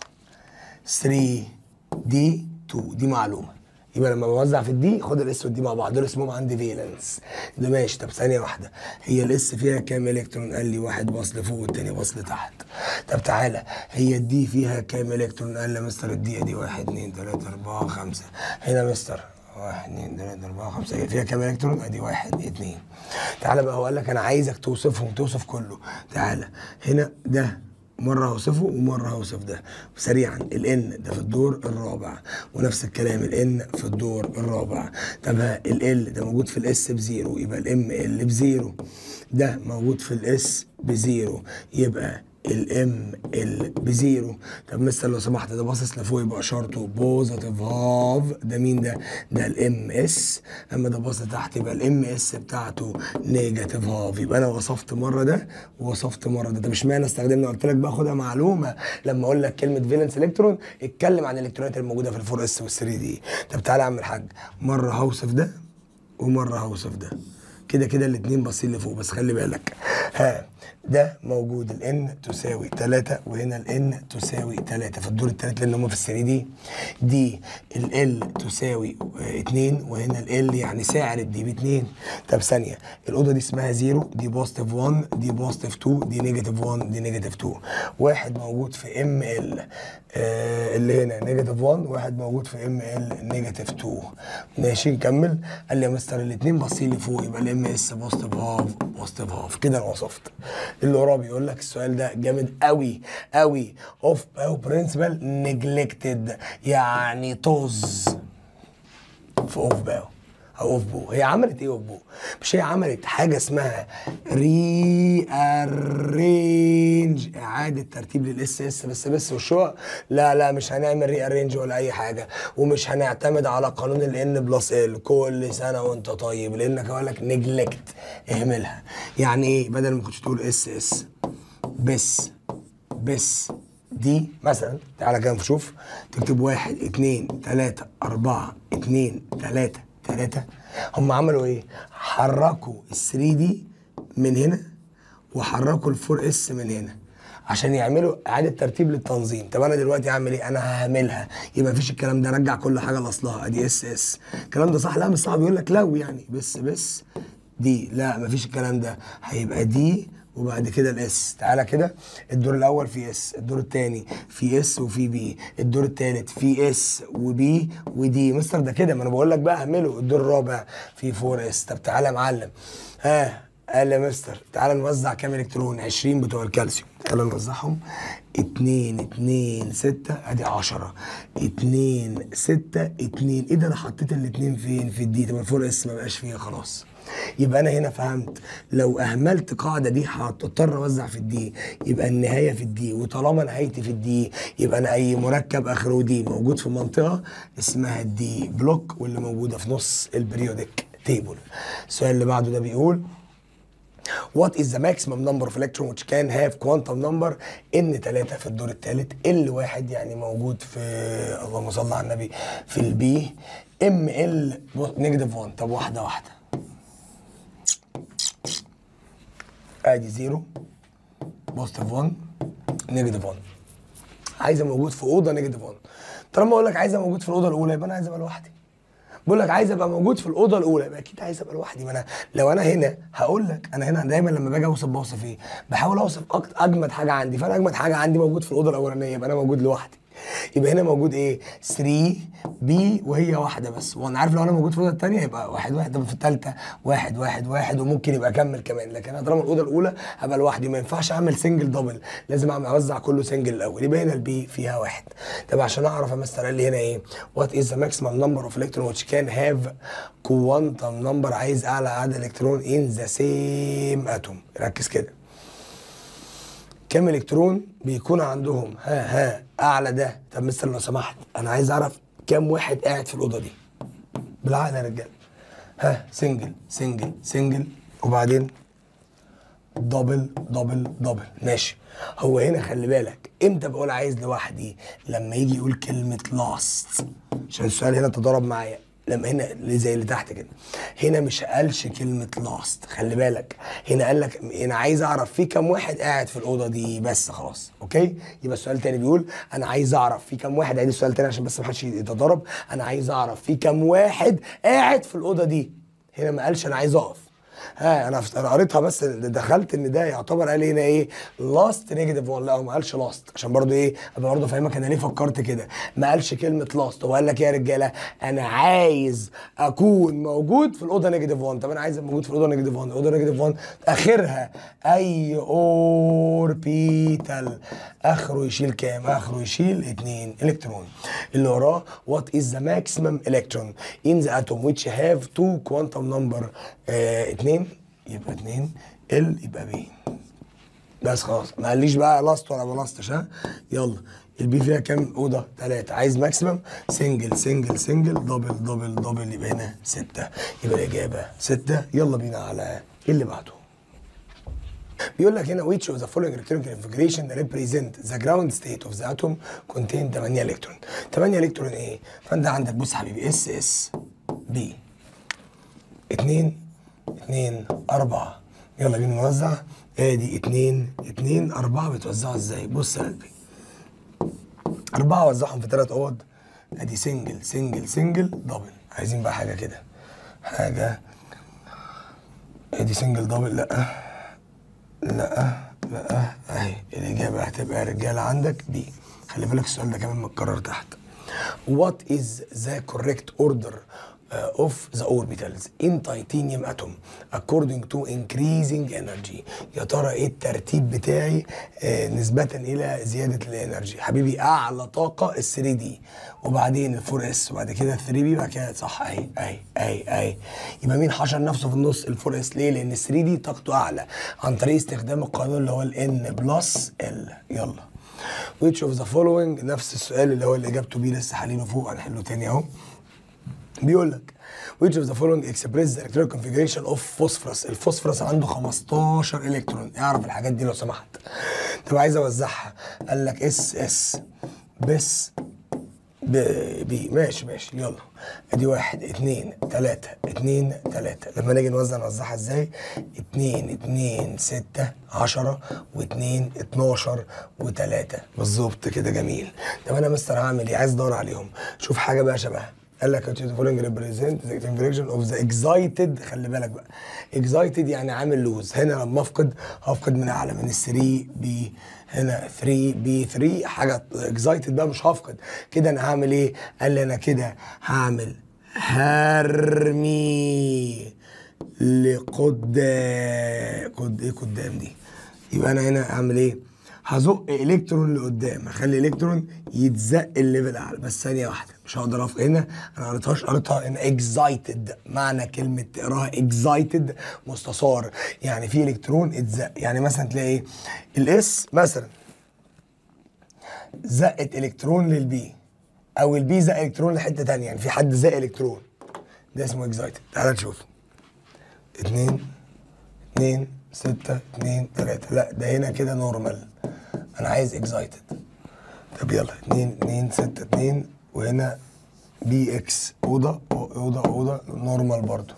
3 دي 2 دي معلومه يبقى لما بوزع في الدي خد الاس والدي مع بعض دول اسمهم عندي فيلنس ده ماشي طب ثانيه واحده هي الاس فيها كام الكترون قال لي واحد باص لفوق والتاني باص لتحت طب تعالى هي الدي فيها كام الكترون قال لي مستر الدي دي واحد اتنين تلاته اربعه خمسه هنا مستر واحد اتنين تلاته اربعه خمسه هي فيها كام الكترون ادي واحد اتنين تعالى بقى هو قال لك انا عايزك توصفهم توصف كله تعالى هنا ده مرة هوصفه ومرة هوصف ده سريعا الان ده في الدور الرابع ونفس الكلام الان في الدور الرابع طب ها ال ده موجود في الاس بزيرو يبقى الام ال بزيرو ده موجود في الاس بزيرو يبقى الام ال بزيرو طب مستر لو سمحت ده باصص لفوق يبقى اشارته بوزيتيف هاف ده مين ده؟ ده الام اس اما ده باصص لتحت يبقى الام اس بتاعته نيجاتيف هاف يبقى انا وصفت مره ده ووصفت مره ده طب اشمعنى استخدمنا قلت لك بقى خدها معلومه لما اقول لك كلمه فالنس الكترون اتكلم عن الالكترونات الموجوده في الفور اس وال3 دي طب تعالى اعمل حاجه مره هوصف ده ومره هوصف ده كده كده الاتنين باصين لفوق بس خلي بالك ها ده موجود الان تساوي 3 وهنا الان تساوي 3 في الدور الثالث لان هم في السري دي دي ال تساوي 2 وهنا ال يعني سعر الدي ب 2 طب ثانيه الاوضه دي اسمها 0 دي بوزيتيف 1 دي بوزيتيف 2 دي نيجاتيف 1 دي نيجاتيف 2 واحد موجود في ام ال اللي هنا نيجاتيف 1 واحد موجود في ام ال نيجاتيف 2 ماشي نكمل قال لي يا مستر الاثنين باصين لفوق يبقى الام اس بوزيتيف هاف بوزيتيف هاف كده انا وصفت اللي وراه بيقول لك السؤال ده جامد قوي قوي اوف باو برنسبل نجلكتد يعني طز في اوف باو او اوف بو هي عملت ايه اوف بو مش هي عملت حاجه اسمها ري ارينج اعاده ترتيب للاس اس بس بس والشقق لا لا مش هنعمل ري ارينج ولا اي حاجه ومش هنعتمد على قانون الان بلس ال كل سنه وانت طيب لانك اقول لك نجلكت اهملها يعني ايه بدل ما كنتش تقول اس اس بس بس دي مثلا تعالى كده نشوف تكتب واحد اتنين تلاتة أربعة اتنين تلاتة تلاتة هم عملوا ايه؟ حركوا ال 3 دي من هنا وحركوا ال 4 اس من هنا عشان يعملوا اعاده ترتيب للتنظيم طب انا دلوقتي هعمل ايه انا هعملها يبقى مفيش الكلام ده رجع كل حاجه لاصلها ادي اس اس الكلام ده صح لا مش صح بيقول لك لو يعني بس بس دي لا مفيش الكلام ده هيبقى دي وبعد كده الاس تعالى كده الدور الاول في اس الدور الثاني في اس وفي بي الدور الثالث في اس وبي ودي مستر ده كده ما انا بقول لك بقى اعمله الدور الرابع في 4 اس طب تعالى يا معلم ها قال يا مستر تعالى نوزع كام الكترون 20 بتوع الكالسيوم تعالى نوزعهم 2 2 6 ادي 10 2 6 2 ايه ده انا حطيت الاثنين فين في الدي طب الفور اس ما بقاش فيها خلاص يبقى انا هنا فهمت لو اهملت قاعده دي هضطر اوزع في الدي يبقى النهايه في الدي وطالما نهايتي في الدي يبقى انا اي مركب اخره دي موجود في منطقه اسمها الدي بلوك واللي موجوده في نص البريودك تيبل السؤال اللي بعده ده بيقول What is the maximum number of electron which can have quantum number ان 3 في الدور الثالث ال واحد يعني موجود في اللهم صل على النبي في البي ام ال نيجاتيف 1 طب واحده واحده ادي 0 بوزيتيف 1 نيجاتيف 1 عايزه موجود في اوضه نيجاتيف 1 طالما اقول لك عايزه موجود في الاوضه الاولى يبقى انا عايز ابقى لوحدي بقول لك عايز ابقى موجود في الاوضه الاولى يبقى اكيد عايز ابقى لوحدي ما انا لو انا هنا هقول لك انا هنا دايما لما باجي اوصف بوصف ايه بحاول اوصف أكتر اجمد حاجه عندي فانا اجمد حاجه عندي موجود في الاوضه الاولانيه يبقى انا موجود لوحدي يبقى هنا موجود ايه 3 بي وهي واحده بس وانا عارف لو انا موجود في الاوضه الثانيه يبقى واحد واحد طب في الثالثه واحد واحد واحد وممكن يبقى اكمل كمان لكن انا طالما الاوضه الاولى هبقى لوحدي ما ينفعش اعمل سنجل دبل لازم اعمل اوزع كله سنجل الاول يبقى هنا البي فيها واحد طب عشان اعرف امثل قال لي هنا ايه وات از ذا ماكسيمم نمبر اوف الكترون which كان هاف كوانتم نمبر عايز اعلى عدد الكترون ان ذا سيم اتوم ركز كده كام الكترون بيكون عندهم ها ها اعلى ده طب مستر لو سمحت انا عايز اعرف كام واحد قاعد في الاوضه دي بالعقل يا رجاله ها سنجل سنجل سنجل وبعدين دبل دبل دبل ماشي هو هنا خلي بالك امتى بقول عايز لوحدي لما يجي يقول كلمه لاست عشان السؤال هنا تضارب معايا لما هنا اللي زي اللي تحت كده هنا مش قالش كلمه لاست خلي بالك هنا قال لك انا عايز اعرف في كام واحد قاعد في الاوضه دي بس خلاص اوكي يبقى السؤال تاني بيقول انا عايز اعرف في كام واحد عيد السؤال تاني عشان بس ما حدش يتضارب انا عايز اعرف في كام واحد قاعد في الاوضه دي هنا ما قالش انا عايز اقف ها انا انا قريتها بس دخلت ان ده يعتبر قال هنا ايه لاست نيجاتيف 1 لا هو ما قالش لاست عشان برضو ايه ابقى برضو فاهمك انا ليه فكرت كده ما قالش كلمه لاست هو قال لك يا رجاله انا عايز اكون موجود في الاوضه نيجاتيف 1 طب انا عايز ابقى موجود في الاوضه نيجاتيف 1 الاوضه نيجاتيف 1 اخرها اي اوربيتال اخره يشيل كام اخره يشيل 2 الكترون اللي وراه وات از ذا ماكسيمم الكترون ان ذا اتوم which have two quantum number 2 يبقى 2 ال يبقى بي بس خلاص ما قاليش بقى لاست ولا ما لاستش ها يلا البي فيها كام اوضه؟ ثلاثة عايز ماكسيمم سنجل سنجل سنجل دبل دبل دبل يبقى هنا ستة يبقى الإجابة ستة يلا بينا على اللي بعده بيقول لك هنا which of the following electronic configuration represent the ground state of the atom contain 8 الكترون 8 الكترون ايه فانت عندك بص يا حبيبي اس اس بي 2 2 4 يلا بينا نوزع ادي 2 2 4 بتوزعوا ازاي بص يا قلبي أربعة وزعهم في ثلاث أوض أدي سنجل سنجل سنجل دبل عايزين بقى حاجة كده حاجة أدي سنجل دبل لأ لا لا اهي الاجابه هتبقى يا رجاله عندك بي خلي بالك السؤال ده كمان متكرر تحت what is the correct order uh, of the orbitals in titanium atom according to increasing energy يا ترى ايه الترتيب بتاعي آه نسبة الى زيادة الانرجي حبيبي اعلى طاقة ال 3 دي وبعدين ال 4 اس وبعد كده ال 3 بي بعد كده صح اهي اهي اهي اهي يبقى مين حشر نفسه في النص ال 4 اس ليه؟ لان ال 3 دي طاقته اعلى عن طريق استخدام القانون اللي هو ال ان بلس ال يلا which of the following نفس السؤال اللي هو اللي اجابته بيه لسه حالينه فوق هنحله تاني اهو بيقول لك which of the following express the electronic configuration of phosphorus الفوسفورس عنده 15 الكترون اعرف الحاجات دي لو سمحت طب عايز اوزعها قال لك اس اس بس ب بي ماشي ماشي يلا ادي واحد اتنين تلاتة اتنين تلاتة لما نيجي نوزع نوزعها ازاي اتنين اتنين ستة عشرة واتنين اتناشر وتلاتة بالظبط كده جميل طب انا مستر هعمل ايه عايز ادور عليهم شوف حاجة بقى شبهها قال لك the following represent the configuration of the excited خلي بالك بقى excited يعني عامل لوز هنا لما افقد هفقد من اعلى من ال 3 بي هنا 3 بي 3 حاجه excited بقى مش هفقد كده انا هعمل ايه؟ قال لي انا كده هعمل هرمي لقدام قد ايه قدام دي يبقى انا هنا هعمل ايه؟ هزق الكترون لقدام هخلي الكترون يتزق الليفل اعلى بس ثانيه واحده مش هقدر اقف هنا انا ما قريتهاش قريتها ان اكزايتد معنى كلمه تقراها اكزايتد مستثار يعني في الكترون اتزق يعني مثلا تلاقي ايه الاس مثلا زقت الكترون للبي او البي زق الكترون لحته ثانيه يعني في حد زق الكترون ده اسمه اكزايتد تعال نشوف اتنين اتنين ستة اتنين تلاتة لا ده هنا كده نورمال انا عايز اكزايتد طب يلا اتنين اتنين ستة اتنين وهنا بي اكس اوضة اوضة اوضة نورمال برضو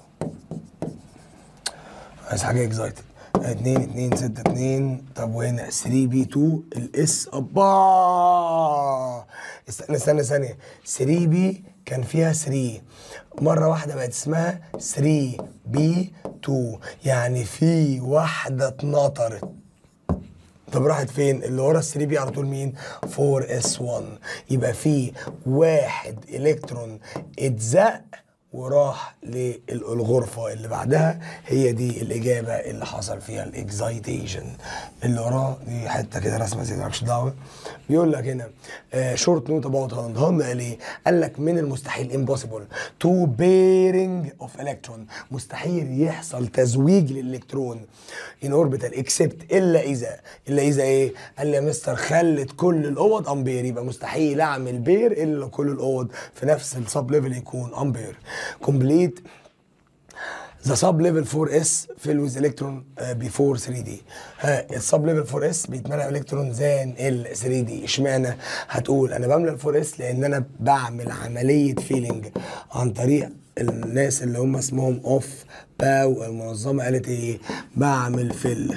عايز حاجة اكزايتد اتنين اتنين ستة اتنين طب وهنا 3 بي 2 الاس ابا استنى استنى ثانية 3 بي كان فيها 3 مرة واحدة بقت اسمها 3 بي 2 يعني في واحدة اتنطرت طب راحت فين؟ اللي ورا ال 3 بي على طول مين؟ 4 اس 1 يبقى في واحد الكترون اتزق وراح للغرفة اللي بعدها هي دي الإجابة اللي حصل فيها الإكزايتيشن اللي وراه دي حتة كده رسمة زي مالكش دعوة بيقول لك هنا شورت نوت اباوت هاند هاند قال ايه؟ قال لك من المستحيل امبوسيبل تو بيرنج اوف الكترون مستحيل يحصل تزويج للالكترون ان اوربيتال اكسبت الا اذا الا اذا ايه؟ قال لي يا مستر خلت كل الاوض امبير يبقى مستحيل اعمل بير الا لو كل الاوض في نفس السب ليفل يكون امبير كومبليت ذا سب ليفل 4 اس فيل ويز الكترون بيفور 3 دي ها السب ليفل 4 اس بيتملى الكترون زان ال 3 دي اشمعنى هتقول انا بملى ال 4 اس لان انا بعمل عمليه فيلينج عن طريق الناس اللي هم اسمهم اوف باو المنظمه قالت ايه بعمل فيل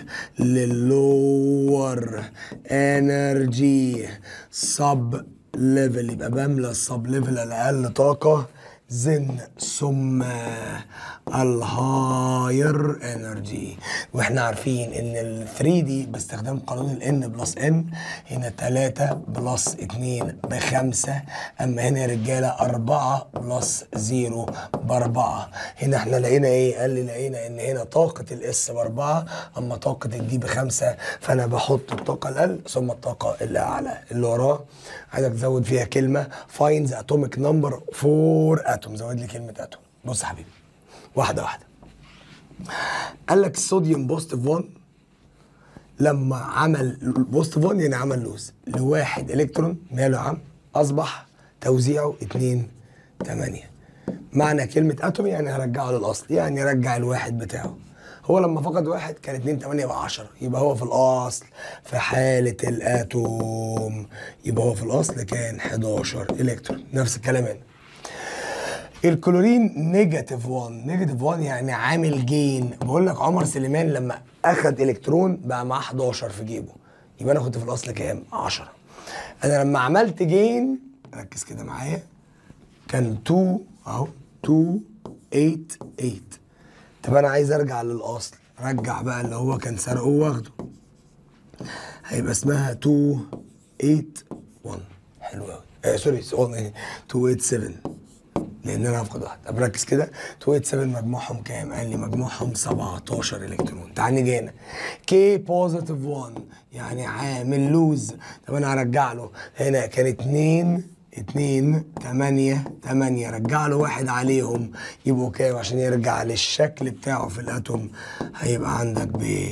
للور انرجي سب ليفل يبقى بملى السب ليفل الاقل طاقه زن ثم الهاير انرجي واحنا عارفين ان ال 3 دي باستخدام قانون ال n بلس n هنا 3 بلس 2 بخمسة اما هنا يا رجاله 4 بلس 0 باربعة هنا احنا لقينا ايه؟ قال لي لقينا ان هنا طاقة الاس باربعة اما طاقة الدي بخمسة فانا بحط الطاقة الاقل ثم الطاقة الاعلى اللي وراه عايزك تزود فيها كلمة finds atomic number for atom زود لي كلمة اتوم بص يا حبيبي واحدة واحدة قال لك الصوديوم بوزيتيف 1 لما عمل بوزيتيف 1 يعني عمل لوز لواحد الكترون ماله يا عم اصبح توزيعه 2 8 معنى كلمة اتوم يعني هرجعه للاصل يعني رجع الواحد بتاعه هو لما فقد واحد كان 2 8 يبقى 10 يبقى هو في الاصل في حالة الاتوم يبقى هو في الاصل كان 11 الكترون نفس الكلام هنا الكلورين نيجاتيف 1 نيجاتيف 1 يعني عامل جين بقول لك عمر سليمان لما اخد الكترون بقى معاه 11 في جيبه يبقى انا كنت في الاصل كام 10 انا لما عملت جين ركز كده معايا كان 2 اهو 2 8 8 طب انا عايز ارجع للاصل رجع بقى اللي هو كان سرقه واخده هيبقى اسمها 2 8 1 حلو قوي آه سوري 2 8 7 لان انا هفقد واحد طب ركز كده 287 مجموعهم كام؟ قال لي مجموعهم 17 الكترون تعال نيجي هنا كي بوزيتيف 1 يعني عامل لوز طب انا هرجع له هنا كان 2 2 8 8 رجع له واحد عليهم يبقوا كام عشان يرجع للشكل بتاعه في الاتوم هيبقى عندك ب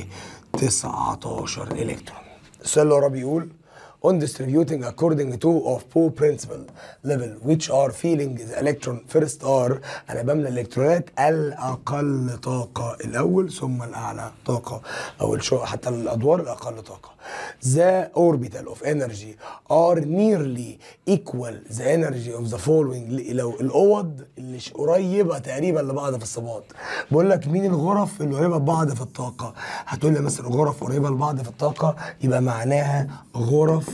19 الكترون السؤال اللي وراه بيقول on distributing according to of Poe principle level which are feeling the electron first are انا بملى الالكترونات الاقل طاقه الاول ثم الاعلى طاقه او الشو حتى الادوار الاقل طاقه the orbital of energy are nearly equal the energy of the following لو الاوض اللي ش- قريبه تقريبا لبعض في الصفات بقول لك مين الغرف اللي قريبه لبعض في الطاقه هتقول لي مثلا غرف قريبه لبعض في الطاقه يبقى معناها غرف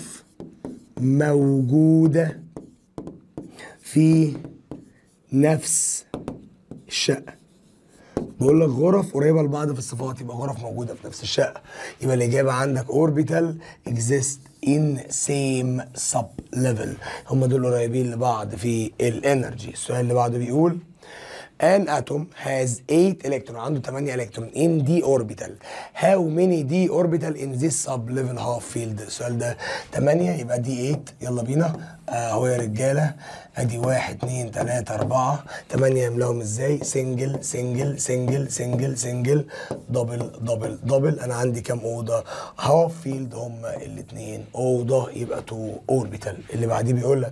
موجوده في نفس الشقه بقول لك غرف قريبه لبعض في الصفات يبقى غرف موجوده في نفس الشقه يبقى الاجابه عندك اوربيتال exist in same sub level هم دول قريبين لبعض في الانرجي السؤال اللي بعده بيقول An atom has 8 electron عنده 8 electron in d orbital. How many d orbital in this sub-level half field؟ السؤال ده 8 يبقى دي 8 يلا بينا اهو يا رجاله ادي 1 2 3 4 8 يملاهم ازاي؟ سنجل سنجل سنجل سنجل سنجل دبل دبل دبل انا عندي كام اوضه؟ هاف فيلد هم الاثنين اوضه يبقى 2 اوربيتال اللي بعديه بيقول لك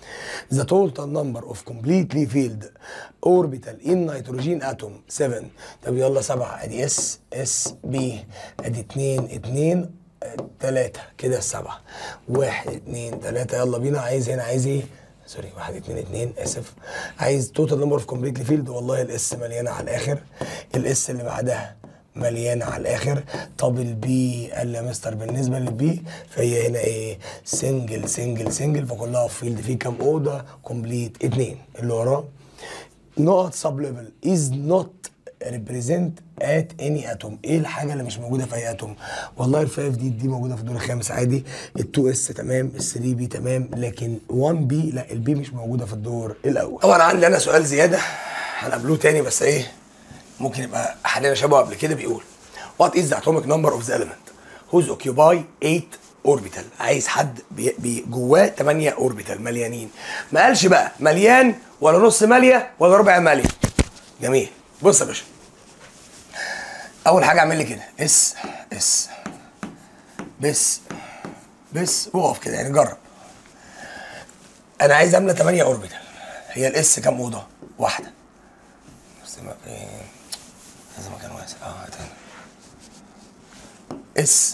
the total number of completely filled orbital in nitrogen atom 7 طب يلا 7 ادي اس اس بي ادي 2 2 3 كده السبعة 1 2 3 يلا بينا عايز هنا عايز ايه سوري 1 2 2 اسف عايز توتال نمبر اوف كومبليتلي فيلد والله الاس مليانه على الاخر الاس اللي بعدها مليانه على الاخر طب البي قال لي يا مستر بالنسبه للبي فهي هنا ايه سنجل سنجل سنجل فكلها في فيلد فيه كام اوضه كومبليت اتنين اللي وراه نقط سب ليفل از نوت ريبريزنت ات اني اتوم ايه الحاجه اللي مش موجوده في اي اتوم والله ال 5 دي دي موجوده في الدور الخامس عادي ال 2 اس تمام ال 3 بي تمام لكن 1 بي لا البي مش موجوده في الدور الاول طبعا عندي انا سؤال زياده هنقابلوه تاني بس ايه ممكن يبقى حلنا شبهه قبل كده بيقول وات از ذا اتوميك نمبر اوف ذا element whose occupy 8 اوربيتال عايز حد بي بي جواه 8 اوربيتال مليانين ما قالش بقى مليان ولا نص ماليه ولا ربع ماليه جميل بص يا باشا اول حاجه اعمل لي كده اس اس بس بس وقف كده يعني جرب انا عايز املى 8 اوربيتال هي الاس كام اوضه واحده بس ما في لازم مكان واسع اه هات هنا اس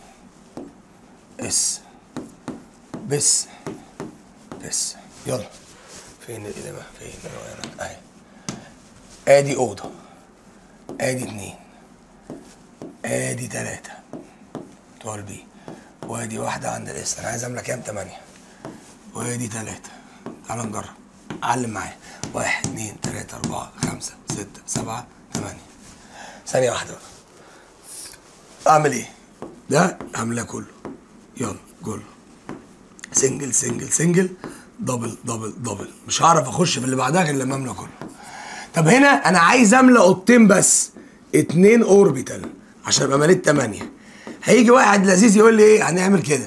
اس بس بس يلا فين القلمة فين الورق اهي ادي اوضه ادي اتنين ادي تلاتة بتوع البي وادي واحدة عند الاس انا عايز املى كام تمانية وادي تلاتة تعال نجرب علم معايا واحد اتنين تلاتة اربعة خمسة ستة سبعة تمانية ثانية واحدة بقى اعمل ايه؟ ده عاملاه كله يلا كله سنجل سنجل سنجل دبل دبل دبل مش هعرف اخش في اللي بعدها غير لما املى كله طب هنا انا عايز املى اوضتين بس اتنين اوربيتال عشان ابقى مليت تمانية هيجي واحد لذيذ يقول لي ايه هنعمل كده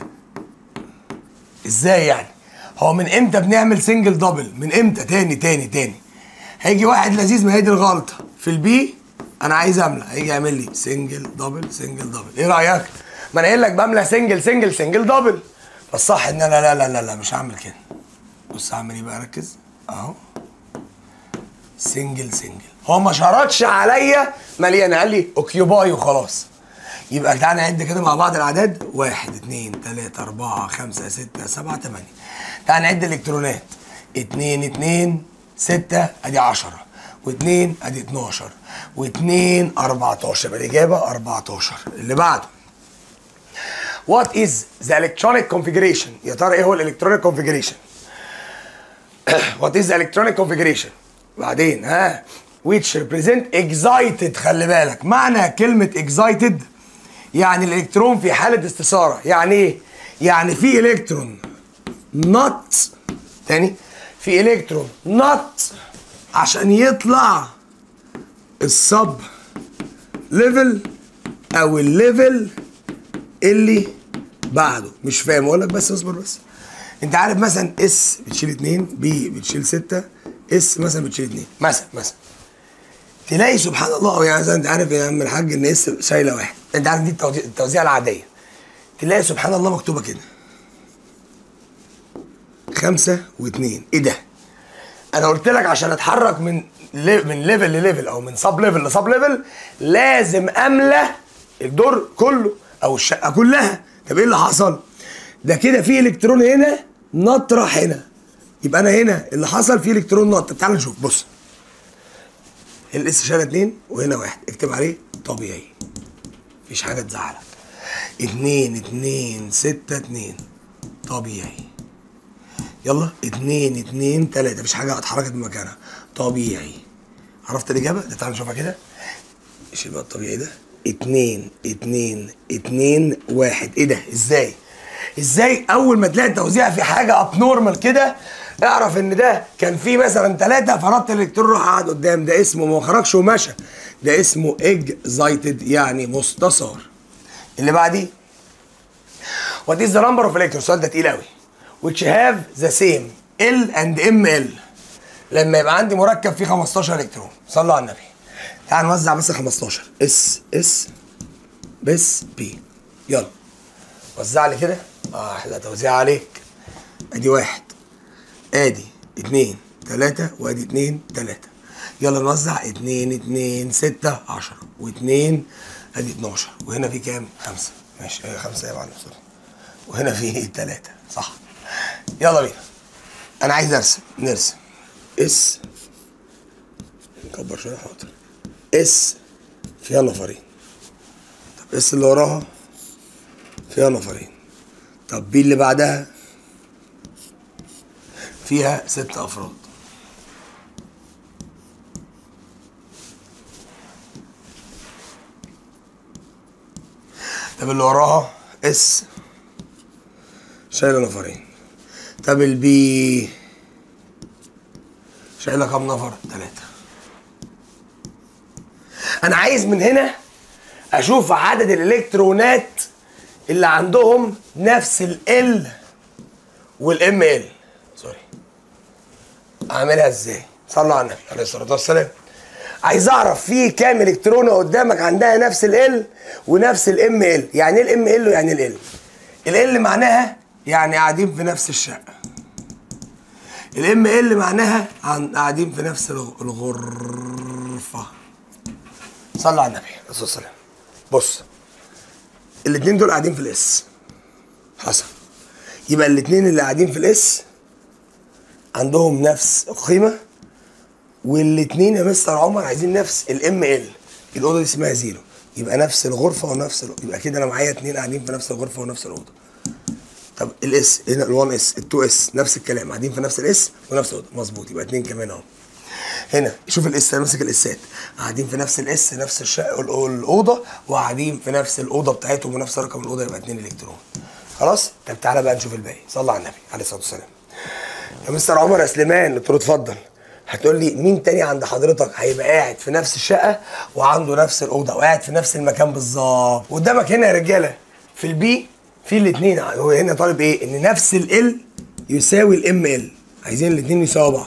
ازاي يعني هو من امتى بنعمل سنجل دبل من امتى تاني تاني تاني هيجي واحد لذيذ ما هي دي الغلطه في البي انا عايز املى هيجي يعمل لي سنجل دبل سنجل دبل ايه رايك ما انا قايل لك بملى سنجل سنجل سنجل دبل فالصح ان انا لا لا لا لا مش هعمل كده بص هعمل ايه بقى ركز اهو سنجل سنجل هو ما شرطش عليا مليانه قال لي اوكيوباي وخلاص يبقى تعالى نعد كده مع بعض الاعداد واحد اتنين تلاته اربعه خمسه سته سبعه تمانيه تعالى نعد الالكترونات اتنين اتنين سته ادي عشره واتنين ادي اتناشر واتنين اربعتاشر يبقى الاجابه اربعتاشر اللي بعده وات از ذا الكترونيك كونفيجريشن يا ترى ايه هو الالكترونيك كونفيجريشن وات از الكترونيك كونفيجريشن بعدين ها which represent excited خلي بالك معنى كلمة excited يعني الالكترون في حالة استثارة يعني ايه؟ يعني في الكترون not تاني في الكترون not عشان يطلع السب ليفل او الليفل اللي بعده مش فاهم اقول لك بس اصبر بس انت عارف مثلا اس بتشيل اتنين بي بتشيل ستة اس مثلا بتشيل اتنين مثلا مثلا تلاقي سبحان الله يعني زي انت عارف يا عم الحاج ان اس شايله واحد انت عارف دي التوزيع, التوزيع العاديه تلاقي سبحان الله مكتوبه كده خمسة واثنين ايه ده؟ انا قلت لك عشان اتحرك من لي من ليفل لليفل او من سب ليفل لسب ليفل لازم املى الدور كله او الشقه كلها طب ايه اللي حصل؟ ده كده في الكترون هنا نطرح هنا يبقى انا هنا اللي حصل فيه الكترون نط طب تعال نشوف بص الاس شايله اتنين وهنا واحد اكتب عليه طبيعي مفيش حاجه تزعلك اتنين اتنين ستة اتنين طبيعي يلا اتنين اتنين تلاتة مفيش حاجة اتحركت من مكانها طبيعي عرفت الإجابة؟ ده تعال نشوفها كده شيل بقى الطبيعي ده اتنين اتنين اتنين واحد ايه ده ازاي؟ ازاي أول ما تلاقي التوزيع في حاجة اب نورمال كده اعرف ان ده كان فيه مثلا ثلاثة فربط الالكترون راح قعد قدام ده اسمه ما خرجش ومشى ده اسمه اكزايتد يعني مستثار اللي بعديه What is the number of electrons؟ السؤال ده تقيل قوي which have the same L and ML لما يبقى عندي مركب فيه 15 الكترون صلوا على النبي تعال نوزع بس 15 اس اس بس بي يلا وزع لي كده اه احلى توزيع عليك ادي واحد ادي اتنين تلاتة وادي اتنين تلاتة يلا نوزع اتنين اتنين ستة عشرة واتنين ادي اتناشر وهنا في كام؟ خمسة ماشي اه خمسة يا معلم سوري وهنا في تلاتة صح يلا بينا انا عايز ارسم نرسم اس نكبر شوية حاضر اس فيها نفرين طب اس اللي وراها فيها نفرين طب بي اللي بعدها فيها ست افراد طب اللي وراها اس شايله نفرين طب البي شايله كام نفر؟ ثلاثة أنا عايز من هنا أشوف عدد الإلكترونات اللي عندهم نفس ال L والام ال سوري أعملها إزاي؟ صلوا على النبي عليه الصلاة والسلام عايز أعرف في كام إلكترونة قدامك عندها نفس ال L ونفس الام ال يعني إيه الام ال ويعني ال L؟ ال L معناها يعني قاعدين في نفس الشقة الام ال معناها عن قاعدين في نفس الغ- الغرفة صلى على النبي عليه الصلاة والسلام بص الاتنين دول قاعدين في الاس حصل يبقى الاتنين اللي قاعدين في الاس عندهم نفس القيمة والاتنين يا مستر عمر عايزين نفس الام ال الأوضة دي اسمها زيرو يبقى نفس الغرفة ونفس ال... يبقى كده أنا معايا اتنين قاعدين في نفس الغرفة ونفس الأوضة طب الاس هنا ال1 اس ال2 اس نفس الكلام قاعدين في نفس الاس ونفس الاوضه مظبوط يبقى اتنين كمان اهو هنا شوف الاس ماسك الاسات قاعدين في نفس الاس نفس الشقه الأو- الاوضه وقاعدين في نفس الاوضه بتاعتهم ونفس رقم الاوضه يبقى اتنين الكترون خلاص طب تعالى بقى نشوف الباقي صلى على النبي عليه الصلاه والسلام يا مستر عمر يا سليمان قلت له اتفضل هتقول لي مين تاني عند حضرتك هيبقى قاعد في نفس الشقه وعنده نفس الاوضه وقاعد في نفس المكان بالظبط قدامك هنا يا رجاله في البي في الاثنين هو هنا طالب ايه ان نفس ال يساوي الام ال عايزين الاثنين يساووا بعض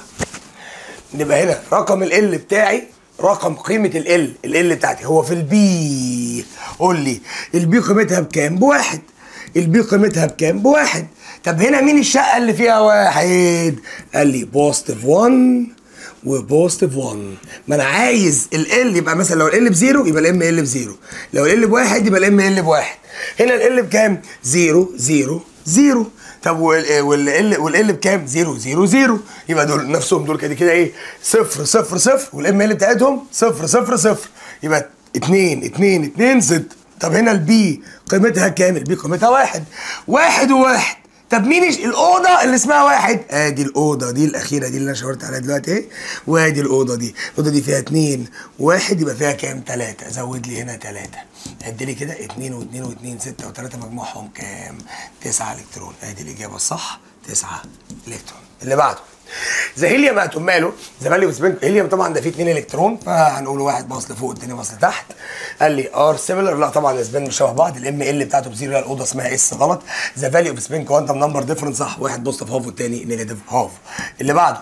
نبقى هنا رقم ال بتاعي رقم قيمة ال ال بتاعتي هو في البي قول لي البي قيمتها بكام؟ بواحد البي قيمتها بكام؟ بواحد طب هنا مين الشقة اللي فيها واحد؟ قال لي بوزيتيف 1 وبوزيتيف 1 ما انا عايز ال يبقى مثلا لو ال بزيرو يبقى الام ال بزيرو لو ال بواحد يبقى الام ال بواحد هنا ال بكام؟ زيرو زيرو زيرو طب وال وال والال بكام؟ زيرو زيرو زيرو يبقى دول نفسهم دول كده كده ايه؟ صفر صفر صفر والام ال بتاعتهم صفر صفر صفر يبقى 2 2 2 6 طب هنا البي قيمتها كام؟ البي قيمتها واحد واحد وواحد طب مين الش- الاوضه اللي اسمها واحد ادي الاوضه دي الاخيره دي اللي انا شاورت عليها دلوقتي اهي وادي الاوضه دي الاوضه دي فيها اتنين واحد يبقى فيها كام تلاته زود لي هنا تلاته عد لي كده اتنين واتنين واتنين سته وتلاته مجموعهم كام تسعه الكترون ادي الاجابه الصح تسعه الكترون اللي بعده ذا هيليوم اتوم ماله ذا فاليو سبين هيليوم طبعا ده فيه اتنين الكترون فهنقول واحد باص لفوق التاني باص لتحت قال لي ار سيميلر لا طبعا السبين مش شبه بعض الام ال بتاعته بزيرو لا الاوضه اسمها اس غلط ذا فاليو اوف سبين كوانتم نمبر ديفرنت صح واحد بوزيتيف هاف والتاني نيجاتيف هاف اللي بعده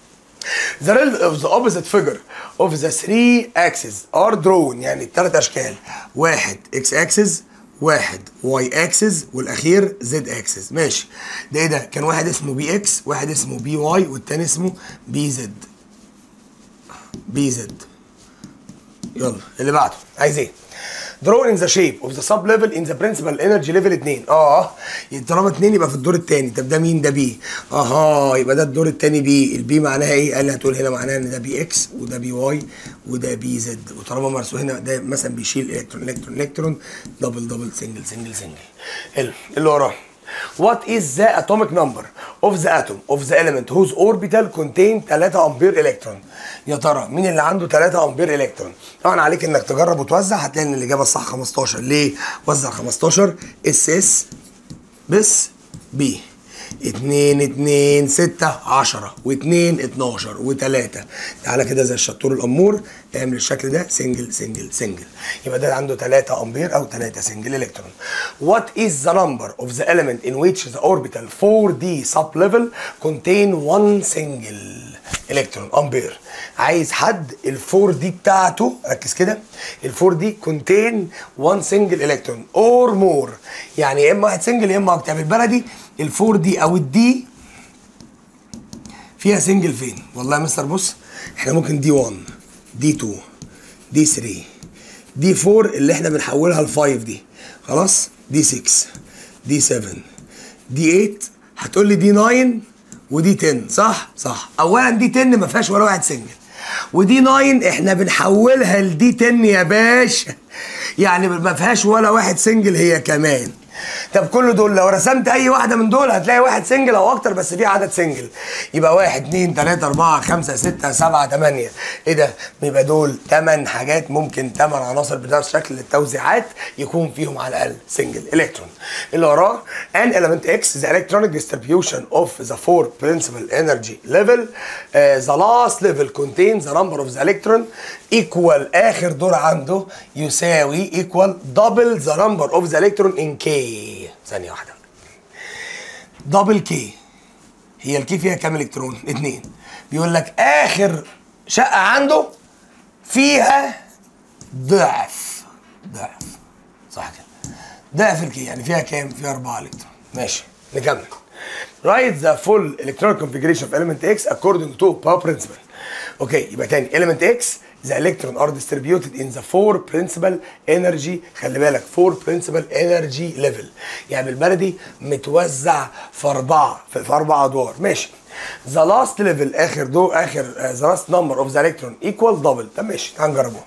The result of the opposite figure of the three axes are drawn يعني الثلاث اشكال واحد x axis واحد y axis والاخير z axis ماشي ده ايه ده كان واحد اسمه بي اكس واحد اسمه بي واي والتاني اسمه بي زد بي زد يلا اللي بعده عايز ايه drawn in the shape of the sub level in the principal energy level 2 اه طالما 2 يبقى في الدور الثاني طب ده مين ده بي اها يبقى ده الدور الثاني بي البي معناها ايه قال لي هتقول هنا معناها ان ده بي اكس وده بي واي وده بي زد وطالما مرسوم هنا ده مثلا بيشيل الكترون الكترون الكترون دبل دبل سنجل سنجل سنجل حلو اللي وراه What is the atomic number of the atom of the element whose orbital contain 3 امبير الكترون؟ يا ترى مين اللي عنده 3 امبير الكترون؟ طبعا عليك انك تجرب وتوزع هتلاقي ان الاجابه الصح 15 ليه؟ وزع 15 اس اس بس بي 2 2 6 10 و2 12 و3 تعالى كده زي الشطور الامور اعمل الشكل ده سنجل سنجل سنجل يبقى ده عنده 3 امبير او 3 سنجل الكترون What is the number of the element in which the orbital 4d sublevel contain one single electron امبير عايز حد ال 4 دي بتاعته ركز كده ال 4 دي contain one single electron or more يعني يا اما واحد سنجل يا اما اكتر بالبلدي ال 4 دي او الدي فيها سنجل فين والله يا مستر بص احنا ممكن دي 1 دي 2 دي 3 دي 4 اللي احنا بنحولها ل 5 دي خلاص دي 6 دي 7 دي 8 هتقول لي دي 9 ودي 10 صح صح اولا دي 10 ما فيهاش ولا واحد سنجل ودي 9 احنا بنحولها لدي 10 يا باشا يعني ما فيهاش ولا واحد سنجل هي كمان طب كل دول لو رسمت اي واحده من دول هتلاقي واحد سنجل او اكتر بس في عدد سنجل يبقى واحد اتنين تلاته اربعه خمسه سته سبعه تمانيه ايه ده يبقى دول تمن حاجات ممكن تمن عناصر بنفس شكل التوزيعات يكون فيهم على الاقل سنجل الكترون اللي وراه an element x the electronic distribution of the four principal energy level uh, the last level contains the number of the electron equal اخر دور عنده يساوي equal double the number of the electron in k ثانية واحدة دبل كي هي الكي فيها كام الكترون؟ اتنين بيقول لك اخر شقة عنده فيها ضعف ضعف صح كده ضعف الكي يعني فيها كام؟ فيها أربعة الكترون ماشي نكمل Write the full electronic configuration of element X according to power principle. اوكي يبقى تاني element X the electron are distributed in the four principal energy خلي بالك four principal energy level يعني بالبلدي متوزع في أربعة في, في أربع أدوار ماشي the last level آخر دو آخر uh, the last number of the electron equal double طب ماشي هنجربه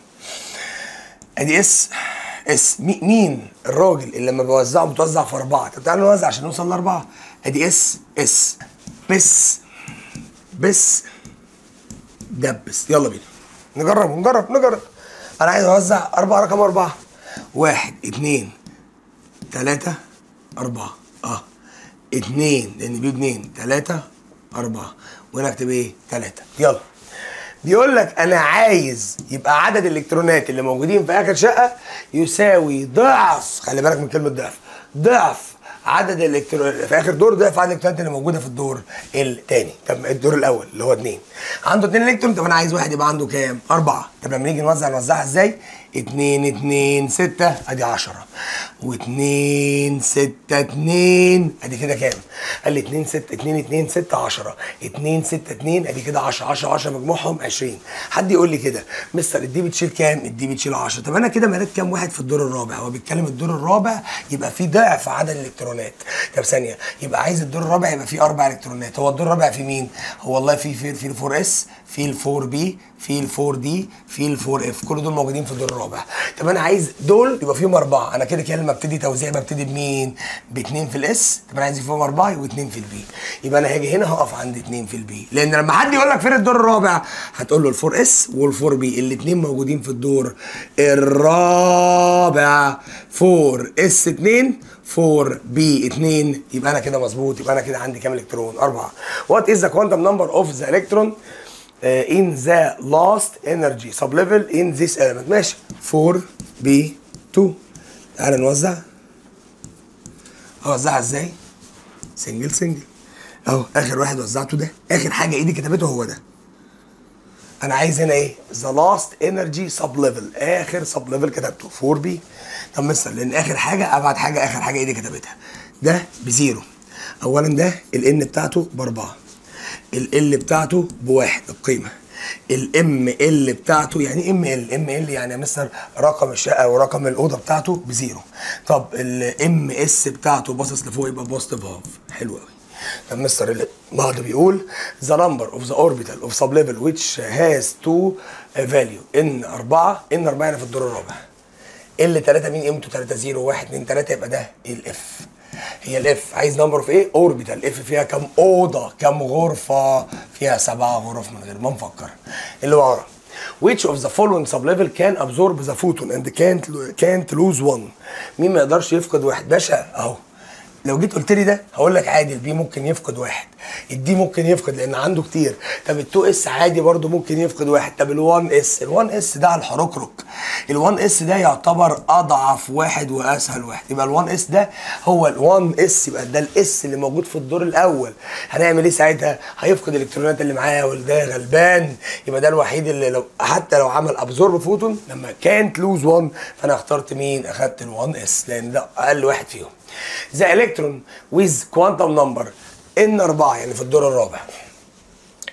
ادي اس اس مي- مين الراجل اللي لما بوزعه بتوزع في اربعه طب تعالوا نوزع عشان نوصل لاربعه ادي اس اس بس بس دبس يلا بينا نجرب نجرب نجرب انا عايز اوزع اربعه رقم اربعه واحد اتنين تلاته اربعه اه اتنين لان بيه اتنين تلاته اربعه وهنا اكتب ايه تلاته يلا بيقول لك انا عايز يبقى عدد الالكترونات اللي موجودين في اخر شقه يساوي ضعف خلي بالك من كلمه ضعف ضعف عدد الالكترونات في اخر دور ضعف عدد الالكترونات اللي موجوده في الدور الثاني طب الدور الاول اللي هو اثنين عنده اثنين الكترون طب انا عايز واحد يبقى عنده كام؟ اربعه طب لما نيجي نوزع نوزعها ازاي؟ اتنين اتنين ستة ادي عشرة واتنين ستة اتنين ادي كده كام؟ قال لي اتنين ستة اتنين اتنين ستة عشرة اتنين ستة اتنين ادي كده عشرة عشرة عشرة مجموعهم عشرين حد يقول لي كده مستر الدي بتشيل كام؟ الدي بتشيل عشرة طب انا كده مليت كام واحد في الدور الرابع؟ هو بيتكلم الدور الرابع يبقى فيه ضعف عدد الالكترونات طب ثانية يبقى عايز الدور الرابع يبقى فيه اربع الكترونات هو الدور الرابع في مين؟ هو والله في في في الفور اس في الفور بي في الفور دي في الفور اف كل دول موجودين في الدور الرابع طب انا عايز دول يبقى فيهم اربعه انا كده كده لما ابتدي توزيع ببتدي بمين باثنين في الاس طب انا عايز فيهم اربعه واثنين في البي يبقى انا هاجي هنا هقف عند اثنين في البي لان لما حد يقول لك فين الدور الرابع هتقول له الفور اس والفور بي الاثنين موجودين في الدور الرابع فور اس 2 4 بي 2 يبقى انا كده مظبوط يبقى انا كده عندي كام الكترون؟ اربعه. وات از ذا كوانتم نمبر اوف ذا الكترون in the last energy sublevel in this element ماشي 4 بي 2 تعالى نوزع اوزعها ازاي؟ سنجل سنجل اهو اخر واحد وزعته ده اخر حاجه ايدي كتبته هو ده انا عايز هنا ايه ذا لاست انرجي سب ليفل اخر سب ليفل كتبته 4 بي طب مثلا لان اخر حاجه ابعد حاجه اخر حاجه ايدي كتبتها ده بزيرو اولا ده الان بتاعته باربعه ال بتاعته بواحد القيمه الام ال بتاعته يعني ام ال ام ال يعني يا مستر رقم الشقه ورقم الاوضه بتاعته بزيرو طب الام اس بتاعته باصص لفوق يبقى بوزيتيف هاف حلو قوي طب مستر اللي بعده بيقول the number of the orbital of sublevel which has two value n 4 n 4 يعني في الدور الرابع ال 3 مين قيمته 3 0 1 2 3 يبقى ده الاف هي الاف عايز نمبر اوف ايه اوربيتال اف فيها كام اوضه كام غرفه فيها سبعه غرف من غير ما نفكر اللي ورا which of the following sublevel can absorb the photon and can't can't lose one مين ما يقدرش يفقد واحد باشا اهو لو جيت قلت لي ده هقول لك عادي البي ممكن يفقد واحد الدي ممكن يفقد لان عنده كتير طب ال2 اس عادي برضو ممكن يفقد واحد طب ال1 اس ال1 اس ده على الحركرك ال1 اس ده يعتبر اضعف واحد واسهل واحد يبقى ال1 اس ده هو ال1 اس يبقى ده الاس اللي موجود في الدور الاول هنعمل ايه ساعتها هيفقد الالكترونات اللي معاه وده غلبان يبقى ده الوحيد اللي لو حتى لو عمل ابزورب فوتون لما كانت لوز 1 فانا اخترت مين اخدت ال1 اس لان ده اقل واحد فيهم ذا الكترون ويز كوانتم نمبر ان 4 يعني في الدور الرابع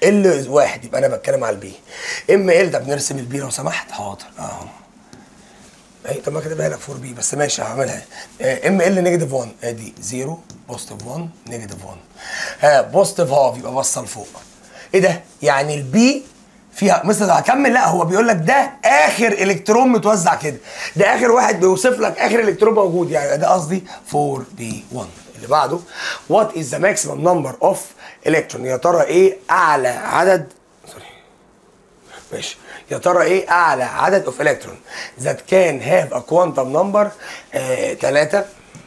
ال واحد يبقى انا بتكلم على البي ام ال ده بنرسم البي لو سمحت حاضر اهو اي طب ما كاتبها لك 4 بي بس ماشي هعملها ام ال نيجاتيف 1 ادي 0 بوزيتيف 1 نيجاتيف 1 ها بوزيتيف هاف يبقى بصه لفوق ايه ده؟ يعني البي فيها مثلا هكمل لا هو بيقول لك ده اخر الكترون متوزع كده ده اخر واحد بيوصف لك اخر الكترون موجود يعني ده قصدي 4 بي 1 اللي بعده وات از ذا ماكسيمم نمبر اوف الكترون يا ترى ايه اعلى عدد سوري ماشي يا ترى ايه اعلى عدد اوف الكترون ذات كان هاف ا كوانتم نمبر 3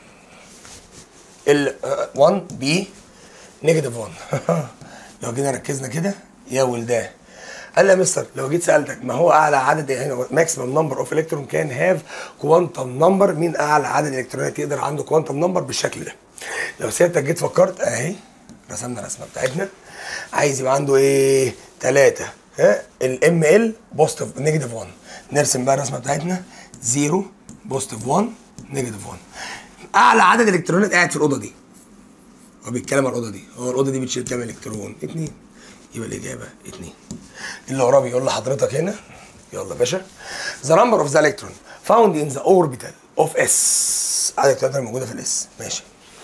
ال 1 بي نيجاتيف 1 لو جينا ركزنا كده يا ولدان قال لي يا مستر لو جيت سالتك ما هو اعلى عدد هنا ماكسيمم نمبر اوف الكترون كان هاف كوانتم نمبر مين اعلى عدد الكترونات يقدر عنده كوانتم نمبر بالشكل ده لو سيادتك جيت فكرت اهي رسمنا الرسمه بتاعتنا عايز يبقى عنده ايه 3 ها الام ال بوزيتيف نيجاتيف 1 نرسم بقى الرسمه بتاعتنا 0 بوزيتيف 1 نيجاتيف 1 اعلى عدد الكترونات قاعد في الاوضه دي هو بيتكلم على الاوضه دي هو الاوضه دي بتشيل كام الكترون؟ اتنين يبقى الاجابه اتنين اللي وراه بيقول لحضرتك هنا يلا يا باشا ذا نمبر اوف ذا الكترون فاوند ان ذا اوربيتال اوف اس عدد الالكترونات الموجوده في الاس ماشي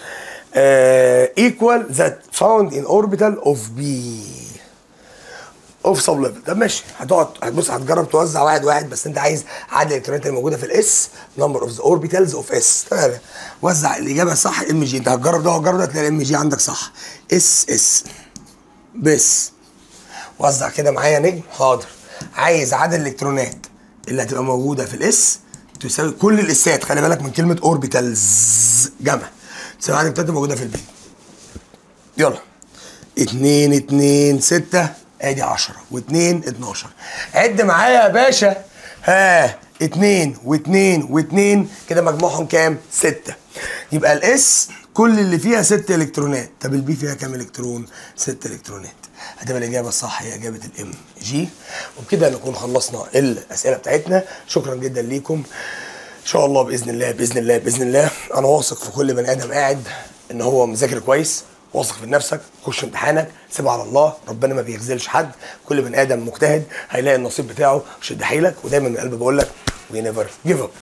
ايكوال ذات فاوند ان اوربيتال اوف بي اوف سب ليفل طب ماشي هتقعد هتبص هتجرب توزع واحد واحد بس انت عايز عدد الالكترونات الموجوده في الاس نمبر اوف ذا اوربيتالز اوف اس تمام وزع الاجابه الصح ام جي انت هتجرب ده وهتجرب ده تلاقي الام جي عندك صح اس اس بس وزع كده معايا نجم حاضر عايز عدد الالكترونات اللي هتبقى موجوده في الاس تساوي كل الاسات خلي بالك من كلمه اوربيتالز جمع تساوي عدد الالكترونات الموجوده في البي يلا اتنين اتنين ستة ادي عشرة واتنين اتناشر عد معايا يا باشا ها اتنين واتنين واتنين كده مجموعهم كام؟ ستة يبقى الاس كل اللي فيها ست الكترونات طب البي فيها كام الكترون؟ ست الكترونات هتبقى الاجابه الصح هي اجابه الام جي وبكده نكون خلصنا الاسئله بتاعتنا شكرا جدا ليكم ان شاء الله باذن الله باذن الله باذن الله انا واثق في كل بني ادم قاعد ان هو مذاكر كويس واثق في نفسك خش امتحانك سيبها على الله ربنا ما بيخذلش حد كل بني ادم مجتهد هيلاقي النصيب بتاعه شد حيلك ودايما من قلبي بقول لك وي نيفر جيف اب